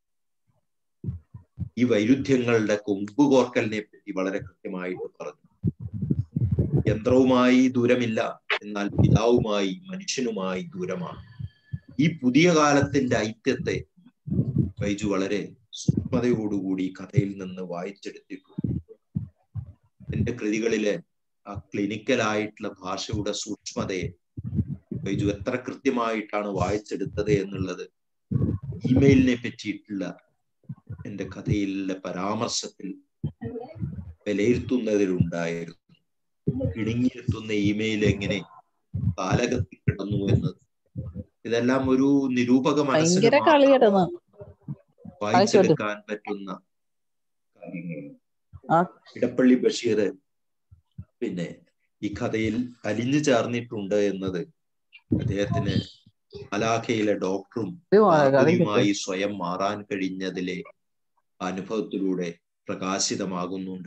Speaker 14: ഈ വൈരുദ്ധ്യങ്ങളുടെ കൊമ്പുകോർക്കലിനെ പറ്റി വളരെ കൃത്യമായിട്ട് പറഞ്ഞു യന്ത്രവുമായി ദൂരമില്ല എന്നാൽ പിതാവുമായി മനുഷ്യനുമായി ദൂരമാണ് ഈ പുതിയ കാലത്തിന്റെ ഐക്യത്തെ ബൈജു വളരെ സൂക്ഷ്മതയോടുകൂടി കഥയിൽ നിന്ന് വായിച്ചെടുത്തിട്ടുണ്ട് എന്റെ കൃതികളിലെ ആ ക്ലിനിക്കലായിട്ടുള്ള ഭാഷയുടെ സൂക്ഷ്മതയെ ബൈജു എത്ര കൃത്യമായിട്ടാണ് വായിച്ചെടുത്തത് എന്നുള്ളത് ഇമെയിലിനെ പറ്റിയിട്ടുള്ള എന്റെ കഥയിലെ പരാമർശത്തിൽ വിലയിരുത്തുന്നതിലുണ്ടായിരുന്നു ഇടുങ്ങിയെത്തുന്ന ഇമെയിൽ എങ്ങനെ കാലകത്തിൽ കിടന്നു എന്നത് ഇതെല്ലാം ഒരു നിരൂപക മനസ്സിന്
Speaker 15: ഭയങ്കര
Speaker 14: മാത്രം
Speaker 15: കളിയായിരുന്നു
Speaker 14: വായിച്ചെടുക്കാൻ പറ്റുന്ന കാര്യങ്ങൾ
Speaker 15: ആ
Speaker 14: ഇടപ്പള്ളി ബഷീർ പിന്നെ ഈ കഥയിൽ അലിഞ്ഞു ചേർന്നിട്ടുണ്ട് എന്നത് അദ്ദേഹത്തിന് മലാഖയിലെ ഡോക്ടറും
Speaker 15: ഇത് വാ- കഥ
Speaker 14: പാർവതിയുമായി സ്വയം മാറാൻ കഴിഞ്ഞതിലെ അനുഭവത്തിലൂടെ പ്രകാശിതമാകുന്നുണ്ട്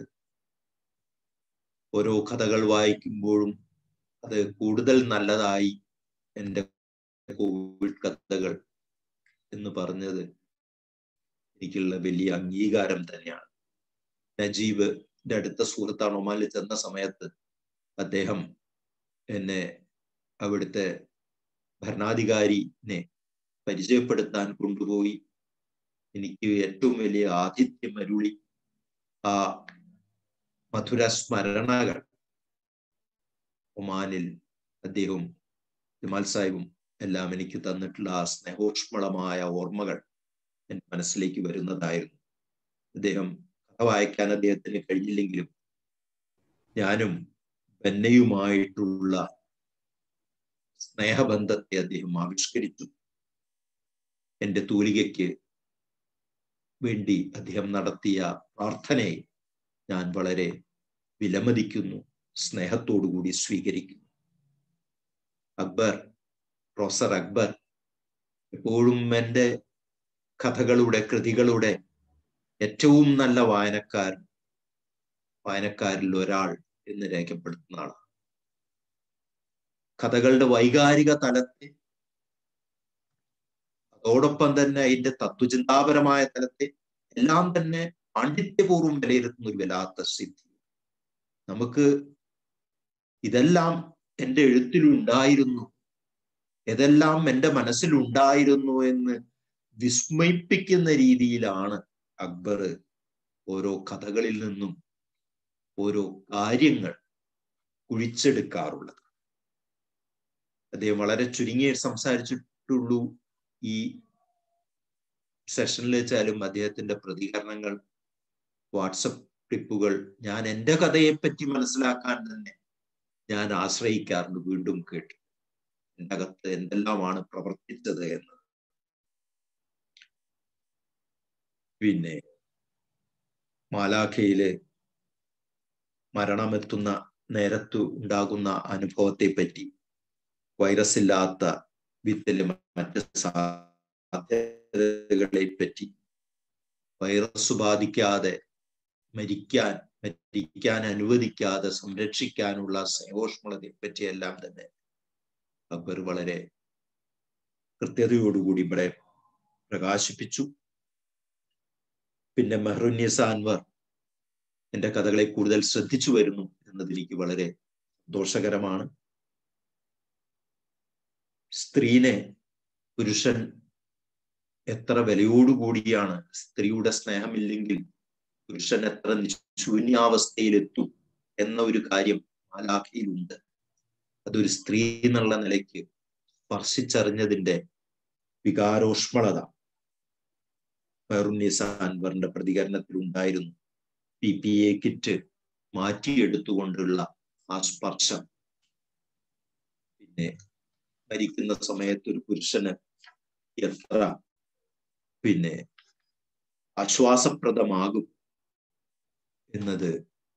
Speaker 14: ഓരോ കഥകൾ വായിക്കുമ്പോഴും അത് കൂടുതൽ നല്ലതായി എൻ്റെ കോവിഡ് കഥകൾ എന്ന് പറഞ്ഞത് എനിക്കുള്ള വലിയ അംഗീകാരം തന്നെയാണ് നജീബിന്റെ അടുത്ത സുഹൃത്താണ് ഒമാനിൽ ചെന്ന സമയത്ത് അദ്ദേഹം എന്നെ അവിടുത്തെ ഭരണാധികാരിനെ പരിചയപ്പെടുത്താൻ കൊണ്ടുപോയി എനിക്ക് ഏറ്റവും വലിയ ആതിഥ്യം അരുളി ആ മധുര സ്മരണകൾ ഒമാനിൽ അദ്ദേഹവും ജമാൽ സാഹിബും എല്ലാം എനിക്ക് തന്നിട്ടുള്ള ആ സ്നേഹോഷ്മളമായ ഓർമ്മകൾ എൻ്റെ മനസ്സിലേക്ക് വരുന്നതായിരുന്നു അദ്ദേഹം കഥ വായിക്കാൻ അദ്ദേഹത്തിന് കഴിഞ്ഞില്ലെങ്കിലും ഞാനും ബന്നയുമായിട്ടുള്ള സ്നേഹബന്ധത്തെ അദ്ദേഹം ആവിഷ്കരിച്ചു എൻ്റെ തൂലികയ്ക്ക് വേണ്ടി അദ്ദേഹം നടത്തിയ പ്രാർത്ഥനയെ ഞാൻ വളരെ വിലമതിക്കുന്നു സ്നേഹത്തോടുകൂടി സ്വീകരിക്കുന്നു അക്ബർ പ്രൊഫസർ അക്ബർ എപ്പോഴും എൻ്റെ കഥകളുടെ കൃതികളുടെ ഏറ്റവും നല്ല വായനക്കാർ വായനക്കാരിൽ ഒരാൾ എന്ന് രേഖപ്പെടുത്തുന്ന ആളാണ് കഥകളുടെ വൈകാരിക തലത്തെ അതോടൊപ്പം തന്നെ അതിന്റെ തത്വചിന്താപരമായ തലത്തെ എല്ലാം തന്നെ പാണ്ഡിത്യപൂർവ്വം വിലയിരുത്തുന്ന ഒരു വല്ലാത്ത സിദ്ധി നമുക്ക് ഇതെല്ലാം എൻ്റെ എഴുത്തിലുണ്ടായിരുന്നു ഇതെല്ലാം എൻ്റെ മനസ്സിലുണ്ടായിരുന്നു എന്ന് വിസ്മയിപ്പിക്കുന്ന രീതിയിലാണ് അക്ബർ ഓരോ കഥകളിൽ നിന്നും ഓരോ കാര്യങ്ങൾ കുഴിച്ചെടുക്കാറുള്ളത് അദ്ദേഹം വളരെ ചുരുങ്ങിയ സംസാരിച്ചിട്ടുള്ളൂ ഈ സെഷനിൽ വെച്ചാലും അദ്ദേഹത്തിന്റെ പ്രതികരണങ്ങൾ വാട്സപ്പ് ക്ലിപ്പുകൾ ഞാൻ എൻ്റെ കഥയെ പറ്റി മനസ്സിലാക്കാൻ തന്നെ ഞാൻ ആശ്രയിക്കാറുണ്ട് വീണ്ടും കേട്ട് എൻ്റെ അകത്ത് എന്തെല്ലാമാണ് പ്രവർത്തിച്ചത് എന്ന് പിന്നെ മാലാഖയില് മരണമെത്തുന്ന നേരത്തു ഉണ്ടാകുന്ന അനുഭവത്തെ പറ്റി വൈറസ് ഇല്ലാത്ത വിത്തിലെ മറ്റ് സാധ്യതകളെ പറ്റി വൈറസ് ബാധിക്കാതെ മരിക്കാൻ മരിക്കാൻ അനുവദിക്കാതെ സംരക്ഷിക്കാനുള്ള സ്നേഹോഷ്മളതയെ പറ്റിയെല്ലാം തന്നെ അക്ബർ വളരെ കൃത്യതയോടുകൂടി ഇവിടെ പ്രകാശിപ്പിച്ചു പിന്നെ മെഹറുന്നിസ അൻവർ എന്റെ കഥകളെ കൂടുതൽ ശ്രദ്ധിച്ചു വരുന്നു എന്നത് എനിക്ക് വളരെ ദോഷകരമാണ് സ്ത്രീനെ പുരുഷൻ എത്ര വിലയോടുകൂടിയാണ് സ്ത്രീയുടെ സ്നേഹമില്ലെങ്കിൽ പുരുഷൻ എത്ര ശൂന്യാവസ്ഥയിലെത്തും എന്ന ഒരു കാര്യം മാലാഖയിലുണ്ട് അതൊരു സ്ത്രീ എന്നുള്ള നിലയ്ക്ക് സ്പർശിച്ചറിഞ്ഞതിന്റെ വികാരോഷ്മളത മെഹറുന്നിസ അൻവറിന്റെ പ്രതികരണത്തിൽ ഉണ്ടായിരുന്നു പി പി എ കിറ്റ് മാറ്റിയെടുത്തുകൊണ്ടുള്ള ആ സ്പർശം പിന്നെ മരിക്കുന്ന സമയത്ത് ഒരു പുരുഷന് എത്ര പിന്നെ ആശ്വാസപ്രദമാകും എന്നത്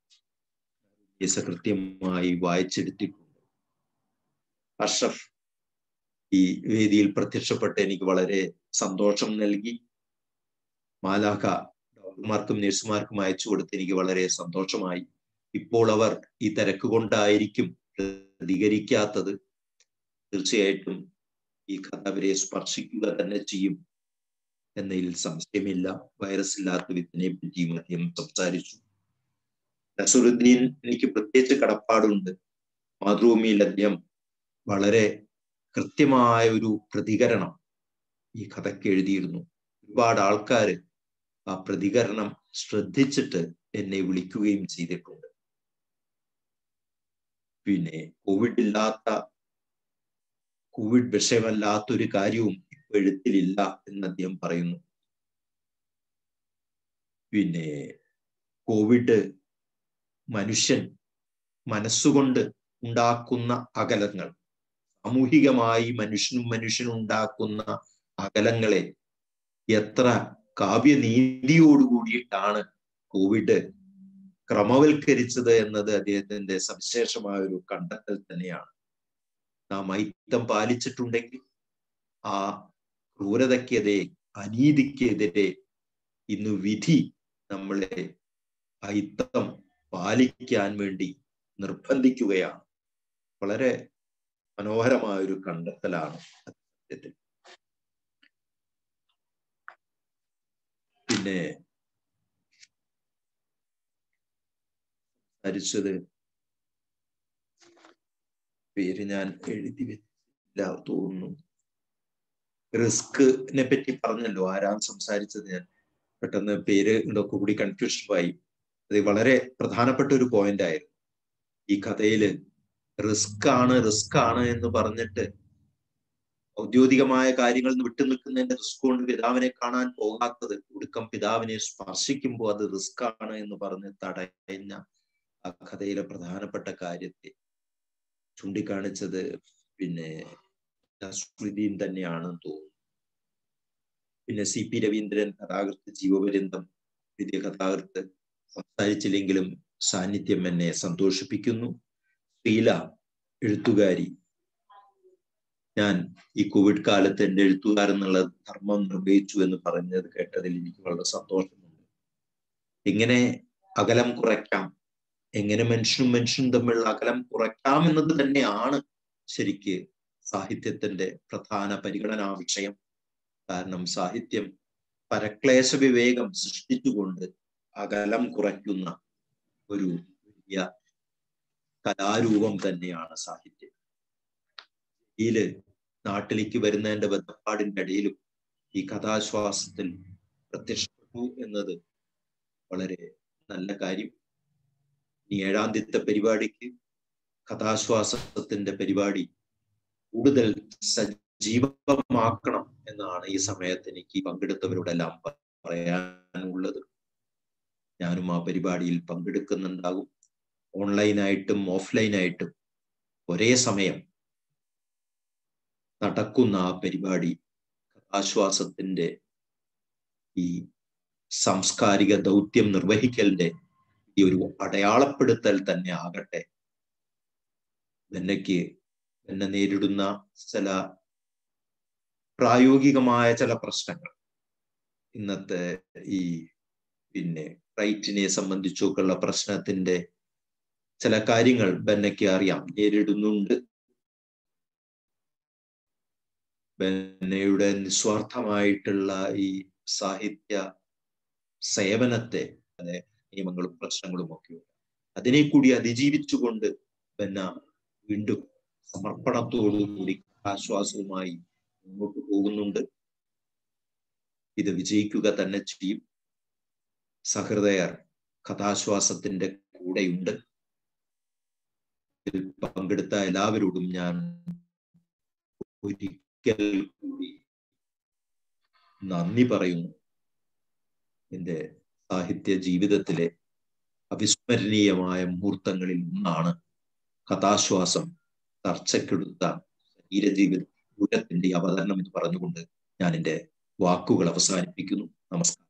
Speaker 14: കൃത്യമായി വായിച്ചെടുത്തിട്ടുണ്ട് അഷ്റഫ് ഈ വേദിയിൽ പ്രത്യക്ഷപ്പെട്ട് എനിക്ക് വളരെ സന്തോഷം നൽകി മാലാഖ ഡോക്ടർമാർക്കും നഴ്സുമാർക്കും അയച്ചു കൊടുത്ത് എനിക്ക് വളരെ സന്തോഷമായി ഇപ്പോൾ അവർ ഈ തിരക്ക് കൊണ്ടായിരിക്കും പ്രതികരിക്കാത്തത് തീർച്ചയായിട്ടും ഈ കഥ അവരെ സ്പർശിക്കുക തന്നെ ചെയ്യും എന്നതിൽ സംശയമില്ല വൈറസ് ഇല്ലാത്ത വിത്തിനെ പറ്റിയും അദ്ദേഹം സംസാരിച്ചു നസറുദ്ദീൻ എനിക്ക് പ്രത്യേകിച്ച് കടപ്പാടുണ്ട് മാതൃഭൂമിയിൽ അദ്ദേഹം വളരെ കൃത്യമായ ഒരു പ്രതികരണം ഈ കഥയ്ക്ക് എഴുതിയിരുന്നു ഒരുപാട് ആൾക്കാർ ആ പ്രതികരണം ശ്രദ്ധിച്ചിട്ട് എന്നെ വിളിക്കുകയും ചെയ്തിട്ടുണ്ട് പിന്നെ കോവിഡ് ഇല്ലാത്ത കോവിഡ് വിഷയമല്ലാത്ത ഒരു കാര്യവും ഇപ്പൊ എഴുത്തിലില്ല എന്ന് അദ്ദേഹം പറയുന്നു പിന്നെ കോവിഡ് മനുഷ്യൻ മനസ്സുകൊണ്ട് ഉണ്ടാക്കുന്ന അകലങ്ങൾ സാമൂഹികമായി മനുഷ്യനും മനുഷ്യനും ഉണ്ടാക്കുന്ന അകലങ്ങളെ എത്ര കാവ്യനീതിയോടുകൂടിയിട്ടാണ് കോവിഡ് ക്രമവൽക്കരിച്ചത് എന്നത് അദ്ദേഹത്തിന്റെ സവിശേഷമായ ഒരു കണ്ടെത്തൽ തന്നെയാണ് നാം ഐത്തം പാലിച്ചിട്ടുണ്ടെങ്കിൽ ആ ക്രൂരതയ്ക്കെതിരെ അനീതിക്കെതിരെ ഇന്ന് വിധി നമ്മളെ ഐത്തം പാലിക്കാൻ വേണ്ടി നിർബന്ധിക്കുകയാണ് വളരെ മനോഹരമായ ഒരു കണ്ടെത്തലാണ് അദ്ദേഹത്തിൽ പിന്നെ സംസാരിച്ചത് പേര് ഞാൻ എഴുതി വെച്ചില്ല തോന്നുന്നു റിസ്കിനെ പറ്റി പറഞ്ഞല്ലോ ആരാണ് സംസാരിച്ചത് ഞാൻ പെട്ടെന്ന് പേര് ഇതൊക്കെ കൂടി കൺഫ്യൂഷൻ ആയി അത് വളരെ പ്രധാനപ്പെട്ട ഒരു പോയിന്റ് ആയിരുന്നു ഈ കഥയില് റിസ്ക് ആണ് റിസ്ക് ആണ് എന്ന് പറഞ്ഞിട്ട് ഔദ്യോഗികമായ കാര്യങ്ങളിൽ നിന്ന് വിട്ടു നിൽക്കുന്നതിന്റെ റിസ്ക് കൊണ്ട് പിതാവിനെ കാണാൻ പോകാത്തത് ഒടുക്കം പിതാവിനെ സ്പർശിക്കുമ്പോൾ അത് റിസ്ക് ആണ് എന്ന് പറഞ്ഞ് തടഞ്ഞ ആ കഥയിലെ പ്രധാനപ്പെട്ട കാര്യത്തെ ചൂണ്ടിക്കാണിച്ചത് പിന്നെ നസ്രുദ്ദീൻ തന്നെയാണെന്ന് തോന്നുന്നു പിന്നെ സി പി രവീന്ദ്രൻ കഥാകൃത്ത് ജീവപര്യന്തം പുതിയ കഥാകൃത്ത് സംസാരിച്ചില്ലെങ്കിലും സാന്നിധ്യം എന്നെ സന്തോഷിപ്പിക്കുന്നു ശ്രീല എഴുത്തുകാരി ഞാൻ ഈ കോവിഡ് കാലത്ത് എൻ്റെ എഴുത്തുകാരെന്നുള്ള ധർമ്മം നിർവഹിച്ചു എന്ന് പറഞ്ഞത് കേട്ടതിൽ എനിക്ക് വളരെ സന്തോഷമുണ്ട് എങ്ങനെ അകലം കുറയ്ക്കാം എങ്ങനെ മനുഷ്യനും മനുഷ്യനും തമ്മിലുള്ള അകലം കുറയ്ക്കാം എന്നത് തന്നെയാണ് ശരിക്ക് സാഹിത്യത്തിന്റെ പ്രധാന പരിഗണനാ വിഷയം കാരണം സാഹിത്യം പരക്ലേശ വിവേകം സൃഷ്ടിച്ചുകൊണ്ട് അകലം കുറയ്ക്കുന്ന ഒരു വലിയ കലാരൂപം തന്നെയാണ് സാഹിത്യം ഇതില് നാട്ടിലേക്ക് വരുന്നതിന്റെ ബന്ധപ്പാടിന്റെ ഇടയിലും ഈ കഥാശ്വാസത്തിൽ പ്രത്യക്ഷപ്പെട്ടു എന്നത് വളരെ നല്ല കാര്യം ഇനി ഏഴാം തീയതി പരിപാടിക്ക് കഥാശ്വാസത്തിന്റെ പരിപാടി കൂടുതൽ സജീവമാക്കണം എന്നാണ് ഈ സമയത്ത് എനിക്ക് പങ്കെടുത്തവരോടെല്ലാം പറയാനുള്ളത് ഞാനും ആ പരിപാടിയിൽ പങ്കെടുക്കുന്നുണ്ടാകും ഓൺലൈനായിട്ടും ഓഫ്ലൈനായിട്ടും ഒരേ സമയം നടക്കുന്ന ആ പരിപാടി ആശ്വാസത്തിന്റെ ഈ സാംസ്കാരിക ദൗത്യം നിർവഹിക്കലിന്റെ ഈ ഒരു അടയാളപ്പെടുത്തൽ തന്നെ ആകട്ടെ ബെന്നയ്ക്ക് എന്നെ നേരിടുന്ന ചില പ്രായോഗികമായ ചില പ്രശ്നങ്ങൾ ഇന്നത്തെ ഈ പിന്നെ റൈറ്റിനെ സംബന്ധിച്ചൊക്കെയുള്ള പ്രശ്നത്തിന്റെ ചില കാര്യങ്ങൾ ബെന്നയ്ക്ക് അറിയാം നേരിടുന്നുണ്ട് ബെന്നയുടെ നിസ്വാർത്ഥമായിട്ടുള്ള ഈ സാഹിത്യ സേവനത്തെ അതെ നിയമങ്ങളും പ്രശ്നങ്ങളും ഒക്കെ അതിനെ കൂടി അതിജീവിച്ചുകൊണ്ട് ബെന്ന വീണ്ടും സമർപ്പണത്തോടുകൂടി ആശ്വാസവുമായി മുന്നോട്ട് പോകുന്നുണ്ട് ഇത് വിജയിക്കുക തന്നെ ചെയ്യും സഹൃദയർ കഥാശ്വാസത്തിന്റെ കൂടെയുണ്ട് ഇതിൽ പങ്കെടുത്ത എല്ലാവരോടും ഞാൻ ഒരിക്കൽ കൂടി നന്ദി പറയുന്നു എൻ്റെ സാഹിത്യ ജീവിതത്തിലെ അവിസ്മരണീയമായ മുഹൂർത്തങ്ങളിൽ ഒന്നാണ് കഥാശ്വാസം ചർച്ചയ്ക്കെടുത്ത ശരീരജീവിത ദൂരത്തിന്റെ അവതരണം എന്ന് പറഞ്ഞുകൊണ്ട് ഞാൻ എൻ്റെ വാക്കുകൾ അവസാനിപ്പിക്കുന്നു നമസ്കാരം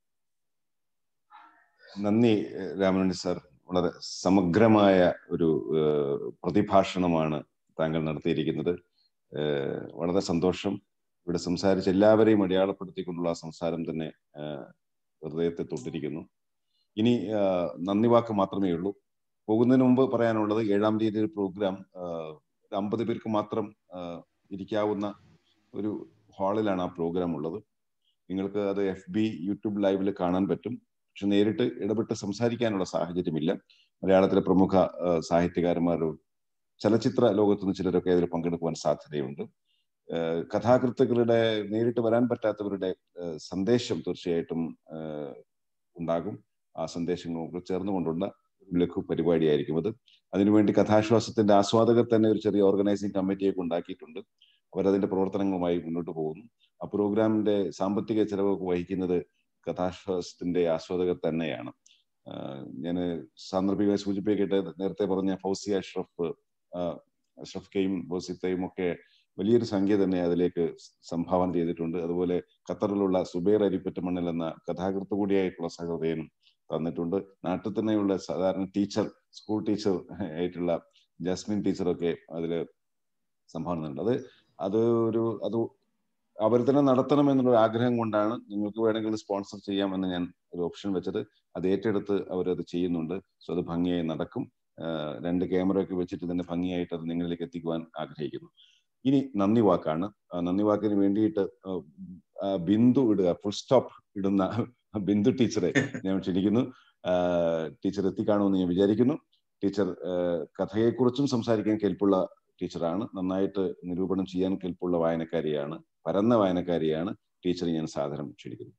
Speaker 1: നന്ദി രാമനുണ്ണി സാർ വളരെ സമഗ്രമായ ഒരു പ്രതിഭാഷണമാണ് താങ്കൾ നടത്തിയിരിക്കുന്നത് വളരെ സന്തോഷം ഇവിടെ സംസാരിച്ച എല്ലാവരെയും അടയാളപ്പെടുത്തിക്കൊണ്ടുള്ള സംസാരം തന്നെ ഹൃദയത്തെ തൊട്ടിരിക്കുന്നു ഇനി നന്ദി വാക്ക് മാത്രമേ ഉള്ളൂ പോകുന്നതിന് മുമ്പ് പറയാനുള്ളത് ഏഴാം തീയതി ഒരു പ്രോഗ്രാം അമ്പത് പേർക്ക് മാത്രം ഇരിക്കാവുന്ന ഒരു ഹാളിലാണ് ആ പ്രോഗ്രാം ഉള്ളത് നിങ്ങൾക്ക് അത് എഫ് ബി യൂട്യൂബ് ലൈവിൽ കാണാൻ പറ്റും പക്ഷെ നേരിട്ട് ഇടപെട്ട് സംസാരിക്കാനുള്ള സാഹചര്യമില്ല മലയാളത്തിലെ പ്രമുഖ സാഹിത്യകാരന്മാരും ചലച്ചിത്ര ലോകത്തുനിന്ന് ചിലരൊക്കെ അതിൽ പങ്കെടുക്കുവാൻ സാധ്യതയുണ്ട് കഥാകൃത്തുക്കളുടെ നേരിട്ട് വരാൻ പറ്റാത്തവരുടെ സന്ദേശം തീർച്ചയായിട്ടും ഉണ്ടാകും ആ സന്ദേശങ്ങളൊക്കെ ചേർന്നുകൊണ്ടുള്ള ലഘു പരിപാടിയായിരിക്കും അത് അതിനുവേണ്ടി കഥാശ്വാസത്തിന്റെ ആസ്വാദകർ തന്നെ ഒരു ചെറിയ ഓർഗനൈസിംഗ് കമ്മിറ്റിയൊക്കെ ഉണ്ടാക്കിയിട്ടുണ്ട് അവരതിന്റെ പ്രവർത്തനങ്ങളുമായി മുന്നോട്ട് പോകുന്നു ആ പ്രോഗ്രാമിന്റെ സാമ്പത്തിക ചെലവൊക്കെ വഹിക്കുന്നത് കഥാശ്വാസത്തിന്റെ ആസ്വാദകർ തന്നെയാണ് ഞാൻ സാന്ദർഭികമായി സൂചിപ്പിക്കട്ടെ നേരത്തെ പറഞ്ഞ ഫൗസിയ അഷ്റഫ് അഷ്റഫ് കെയും ബോസിത്തയും ഒക്കെ വലിയൊരു സംഖ്യ തന്നെ അതിലേക്ക് സംഭാവന ചെയ്തിട്ടുണ്ട് അതുപോലെ ഖത്തറിലുള്ള സുബൈർ അരിപ്പറ്റമണ്ണിൽ എന്ന കഥാകൃത്ത് കൂടിയായിട്ടുള്ള സഹൃദയനും തന്നിട്ടുണ്ട് നാട്ടിൽ തന്നെയുള്ള സാധാരണ ടീച്ചർ സ്കൂൾ ടീച്ചർ ആയിട്ടുള്ള ജാസ്മിൻ ടീച്ചറൊക്കെ അതിൽ സംഭാവന അത് അത് ഒരു അത് അവർ തന്നെ നടത്തണം എന്നുള്ള ആഗ്രഹം കൊണ്ടാണ് നിങ്ങൾക്ക് വേണമെങ്കിൽ സ്പോൺസർ ചെയ്യാമെന്ന് ഞാൻ ഒരു ഓപ്ഷൻ വെച്ചത് അത് ഏറ്റെടുത്ത് അവരത് ചെയ്യുന്നുണ്ട് സോ അത് ഭംഗിയായി നടക്കും രണ്ട് ക്യാമറ ഒക്കെ വെച്ചിട്ട് തന്നെ ഭംഗിയായിട്ട് അത് നിങ്ങളിലേക്ക് എത്തിക്കുവാൻ ആഗ്രഹിക്കുന്നു ഇനി നന്ദി വാക്കാണ് നന്ദി വാക്കിന് വേണ്ടിയിട്ട് ബിന്ദു ഇടുക ഫുൾ സ്റ്റോപ്പ് ഇടുന്ന ബിന്ദു ടീച്ചറെ ഞാൻ ക്ഷണിക്കുന്നു ടീച്ചർ എത്തിക്കാണുമെന്ന് ഞാൻ വിചാരിക്കുന്നു ടീച്ചർ കഥയെക്കുറിച്ചും സംസാരിക്കാൻ കേൾപ്പുള്ള ടീച്ചറാണ് നന്നായിട്ട് നിരൂപണം ചെയ്യാൻ കേൾപ്പുള്ള വായനക്കാരിയാണ് പരന്ന വായനക്കാരിയാണ് ടീച്ചറെ ഞാൻ സാധനം ക്ഷണിക്കുന്നു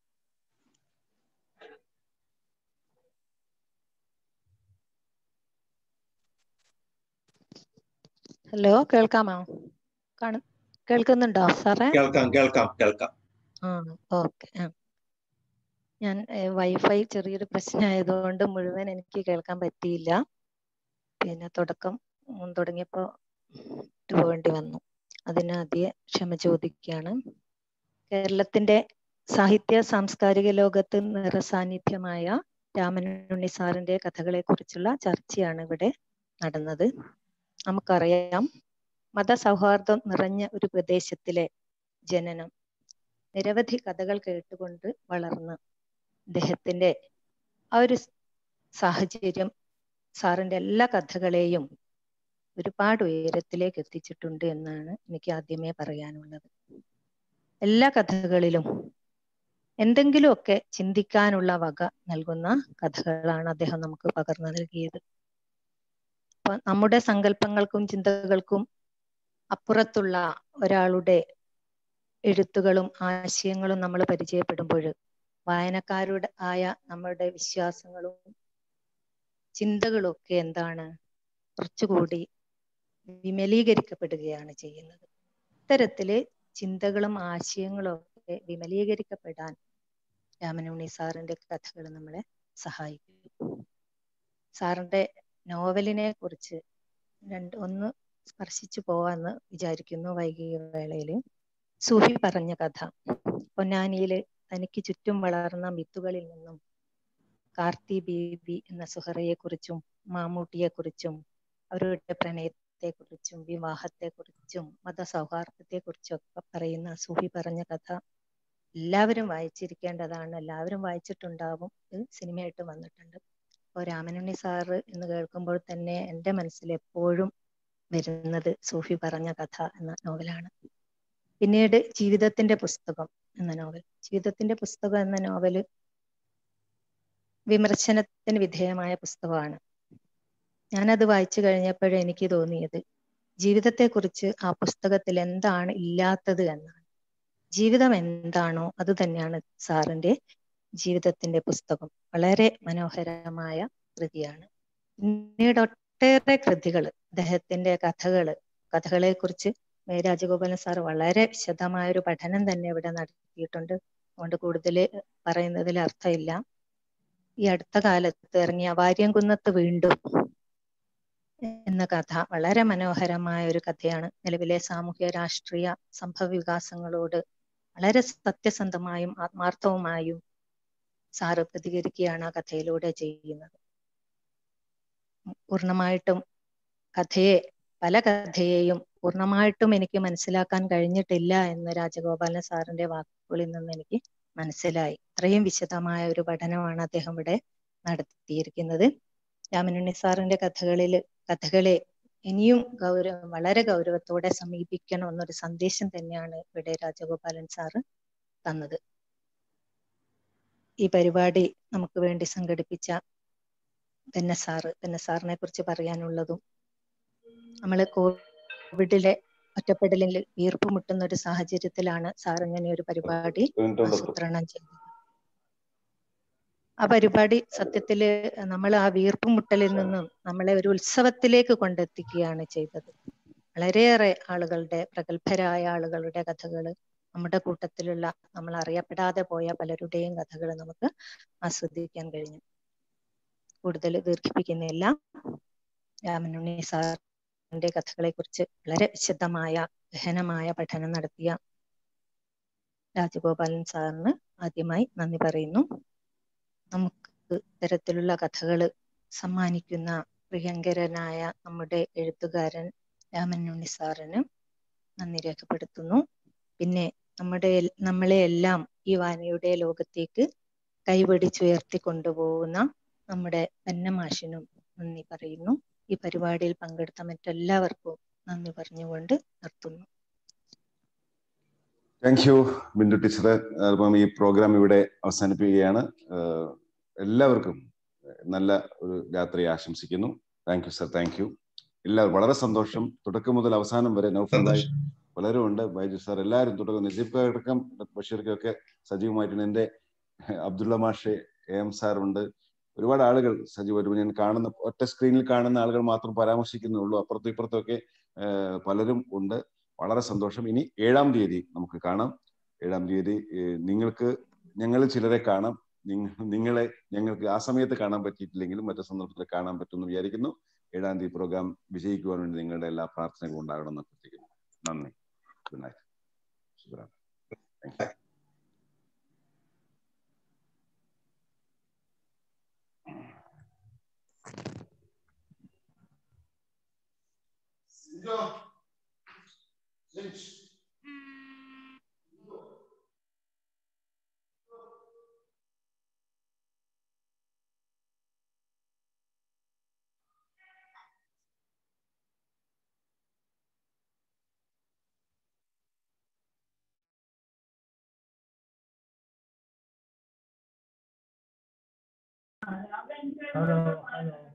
Speaker 15: ഹലോ കേൾക്കാമോ കാണു കേൾക്കുന്നുണ്ടോ സാറേ
Speaker 14: കേൾക്കാം കേൾക്കാം കേൾക്കാം
Speaker 15: ആ ഓക്കെ ഞാൻ വൈഫൈ ചെറിയൊരു പ്രശ്നമായതുകൊണ്ട് മുഴുവൻ എനിക്ക് കേൾക്കാൻ പറ്റിയില്ല പിന്നെ തുടക്കം തുടങ്ങിയപ്പോ പോകേണ്ടി വന്നു അതിന് അധികം ക്ഷമ ചോദിക്കുകയാണ് കേരളത്തിന്റെ സാഹിത്യ സാംസ്കാരിക ലോകത്ത് നിറസാന്നിധ്യമായ രാമനുണ്ണി സാറിന്റെ കഥകളെ കുറിച്ചുള്ള ചർച്ചയാണ് ഇവിടെ നടന്നത് നമുക്കറിയാം മതസൗഹാർദ്ദം നിറഞ്ഞ ഒരു പ്രദേശത്തിലെ ജനനം നിരവധി കഥകൾ കേട്ടുകൊണ്ട് വളർന്ന അദ്ദേഹത്തിന്റെ ആ ഒരു സാഹചര്യം സാറിന്റെ എല്ലാ കഥകളെയും ഒരുപാട് ഉയരത്തിലേക്ക് എത്തിച്ചിട്ടുണ്ട് എന്നാണ് എനിക്ക് ആദ്യമേ പറയാനുള്ളത് എല്ലാ കഥകളിലും എന്തെങ്കിലുമൊക്കെ ചിന്തിക്കാനുള്ള വക നൽകുന്ന കഥകളാണ് അദ്ദേഹം നമുക്ക് പകർന്നു നൽകിയത് അപ്പൊ നമ്മുടെ സങ്കല്പങ്ങൾക്കും ചിന്തകൾക്കും അപ്പുറത്തുള്ള ഒരാളുടെ എഴുത്തുകളും ആശയങ്ങളും നമ്മൾ പരിചയപ്പെടുമ്പോൾ വായനക്കാരുടെ ആയ നമ്മുടെ വിശ്വാസങ്ങളും ചിന്തകളും ഒക്കെ എന്താണ് കുറച്ചുകൂടി വിമലീകരിക്കപ്പെടുകയാണ് ചെയ്യുന്നത് ഇത്തരത്തില് ചിന്തകളും ആശയങ്ങളും ഒക്കെ വിമലീകരിക്കപ്പെടാൻ രാമനുണ്ണി സാറിന്റെ കഥകൾ നമ്മളെ സഹായിക്കും സാറിന്റെ നോവലിനെ കുറിച്ച് രണ്ട് ഒന്ന് സ്പർശിച്ചു പോവാന്ന് വിചാരിക്കുന്നു വൈകിയ വേളയില് സൂഫി പറഞ്ഞ കഥ പൊന്നാനിയില് തനിക്ക് ചുറ്റും വളർന്ന വിത്തുകളിൽ നിന്നും കാർത്തി ബീബി എന്ന സുഹറയെ കുറിച്ചും മാമൂട്ടിയെ കുറിച്ചും അവരുടെ പ്രണയത്തെ കുറിച്ചും വിവാഹത്തെ കുറിച്ചും മതസൗഹാർദ്ദത്തെ കുറിച്ചും ഒക്കെ പറയുന്ന സൂഫി പറഞ്ഞ കഥ എല്ലാവരും വായിച്ചിരിക്കേണ്ടതാണ് എല്ലാവരും വായിച്ചിട്ടുണ്ടാവും ഇത് സിനിമയായിട്ട് വന്നിട്ടുണ്ട് അപ്പോൾ രാമനുണ്ണി സാറ് എന്ന് കേൾക്കുമ്പോൾ തന്നെ എൻ്റെ മനസ്സിൽ എപ്പോഴും വരുന്നത് സൂഫി പറഞ്ഞ കഥ എന്ന നോവലാണ് പിന്നീട് ജീവിതത്തിന്റെ പുസ്തകം എന്ന നോവൽ ജീവിതത്തിന്റെ പുസ്തകം എന്ന നോവല് വിമർശനത്തിന് വിധേയമായ പുസ്തകമാണ് ഞാനത് വായിച്ചു കഴിഞ്ഞപ്പോഴേ എനിക്ക് തോന്നിയത് ജീവിതത്തെക്കുറിച്ച് ആ പുസ്തകത്തിൽ എന്താണ് ഇല്ലാത്തത് എന്നാണ് ജീവിതം എന്താണോ അത് തന്നെയാണ് സാറിന്റെ ജീവിതത്തിന്റെ പുസ്തകം വളരെ മനോഹരമായ കൃതിയാണ് പിന്നീട് ഒട്ടേറെ കൃതികൾ അദ്ദേഹത്തിന്റെ കഥകള് കഥകളെ കുറിച്ച് രാജഗോപാലൻ സാർ വളരെ വിശദമായ ഒരു പഠനം തന്നെ ഇവിടെ നടത്തിയിട്ടുണ്ട് അതുകൊണ്ട് കൂടുതൽ പറയുന്നതിൽ അർത്ഥമില്ല ഈ അടുത്ത കാലത്ത് ഇറങ്ങിയ വാര്യംകുന്നത്ത് വീണ്ടും എന്ന കഥ വളരെ മനോഹരമായ ഒരു കഥയാണ് നിലവിലെ സാമൂഹ്യ രാഷ്ട്രീയ സംഭവ വികാസങ്ങളോട് വളരെ സത്യസന്ധമായും ആത്മാർത്ഥവുമായും സാറ് പ്രതികരിക്കുകയാണ് ആ കഥയിലൂടെ ചെയ്യുന്നത് പൂർണ്ണമായിട്ടും കഥയെ പല കഥയെയും പൂർണ്ണമായിട്ടും എനിക്ക് മനസ്സിലാക്കാൻ കഴിഞ്ഞിട്ടില്ല എന്ന് രാജഗോപാലൻ സാറിന്റെ വാക്കുകളിൽ നിന്ന് എനിക്ക് മനസ്സിലായി അത്രയും വിശദമായ ഒരു പഠനമാണ് അദ്ദേഹം ഇവിടെ നടത്തിയിരിക്കുന്നത് രാമനുണ്ണി സാറിന്റെ കഥകളിൽ കഥകളെ ഇനിയും ഗൗരവ വളരെ ഗൗരവത്തോടെ സമീപിക്കണം എന്നൊരു സന്ദേശം തന്നെയാണ് ഇവിടെ രാജഗോപാലൻ സാറ് തന്നത് ഈ പരിപാടി നമുക്ക് വേണ്ടി സംഘടിപ്പിച്ച തന്നെ സാറ് തന്നെ സാറിനെ കുറിച്ച് പറയാനുള്ളതും നമ്മൾ കോവിഡിലെ ഒറ്റപ്പെടലിൽ വീർപ്പ് മുട്ടുന്ന ഒരു സാഹചര്യത്തിലാണ് സാർ ഇങ്ങനെ ഒരു പരിപാടി ആസൂത്രണം ചെയ്തത് ആ പരിപാടി സത്യത്തില് നമ്മൾ ആ വീർപ്പ് മുട്ടലിൽ നിന്നും നമ്മളെ ഒരു ഉത്സവത്തിലേക്ക് കൊണ്ടെത്തിക്കുകയാണ് ചെയ്തത് വളരെയേറെ ആളുകളുടെ പ്രഗത്ഭരായ ആളുകളുടെ കഥകൾ നമ്മുടെ കൂട്ടത്തിലുള്ള നമ്മൾ അറിയപ്പെടാതെ പോയ പലരുടെയും കഥകൾ നമുക്ക് ആസ്വദിക്കാൻ കഴിഞ്ഞു കൂടുതൽ ദീർഘിപ്പിക്കുന്നില്ല രാമനുണ്ണി സാറിന്റെ കഥകളെ കുറിച്ച് വളരെ വിശദമായ ഗഹനമായ പഠനം നടത്തിയ രാജഗോപാലൻ സാറിന് ആദ്യമായി നന്ദി പറയുന്നു നമുക്ക് ഇത്തരത്തിലുള്ള കഥകൾ സമ്മാനിക്കുന്ന പ്രിയങ്കരനായ നമ്മുടെ എഴുത്തുകാരൻ രാമനുണ്ണി സാറിന് നന്ദി രേഖപ്പെടുത്തുന്നു പിന്നെ നമ്മുടെ നമ്മളെ എല്ലാം ഈ വായനയുടെ ലോകത്തേക്ക് കൈപിടിച്ചുയർത്തി കൊണ്ടുപോകുന്ന നമ്മുടെ പന്നമാഷിനും നന്ദി പറയുന്നു ഈ പരിപാടിയിൽ പങ്കെടുത്ത മറ്റെല്ലാവർക്കും നന്ദി പറഞ്ഞുകൊണ്ട് നിർത്തുന്നു
Speaker 1: താങ്ക് യു ബിന്ദു ടീച്ചറെ അപ്പം ഈ പ്രോഗ്രാം ഇവിടെ അവസാനിപ്പിക്കുകയാണ് എല്ലാവർക്കും നല്ല ഒരു രാത്രി ആശംസിക്കുന്നു thank you sir thank you എല്ലാവരും വളരെ സന്തോഷം തുടക്കം മുതൽ അവസാനം വരെ നൗഫലായി പലരും ഉണ്ട് ബൈജു സാർ എല്ലാവരും തുടക്കം നജീബ് അടക്കം ബഷീർക്കൊക്കെ സജീവമായിട്ടുണ്ട് എൻ്റെ അബ്ദുള്ള മാഷെ എ എം സാർ ഉണ്ട് ഒരുപാട് ആളുകൾ സജീവമായിട്ട് ഞാൻ കാണുന്ന ഒറ്റ സ്ക്രീനിൽ കാണുന്ന ആളുകൾ മാത്രം പരാമർശിക്കുന്നുള്ളൂ അപ്പുറത്തും ഇപ്പുറത്തൊക്കെ പലരും ഉണ്ട് വളരെ സന്തോഷം ഇനി ഏഴാം തീയതി നമുക്ക് കാണാം ഏഴാം തീയതി നിങ്ങൾക്ക് ഞങ്ങൾ ചിലരെ കാണാം നിങ്ങളെ ഞങ്ങൾക്ക് ആ സമയത്ത് കാണാൻ പറ്റിയിട്ടില്ലെങ്കിലും മറ്റു സന്ദർഭത്തിൽ കാണാൻ പറ്റുമെന്ന് വിചാരിക്കുന്നു ഏഴാം തീയതി പ്രോഗ്രാം വിജയിക്കുവാൻ വേണ്ടി നിങ്ങളുടെ എല്ലാ പ്രാർത്ഥനകളും ഉണ്ടാകണമെന്ന് അഭ്യർത്ഥിക്കുന്നു നന്ദി ഗുഡ് നൈറ്റ് ശുഭരാത്രി thank you Cinco.
Speaker 16: Hello hello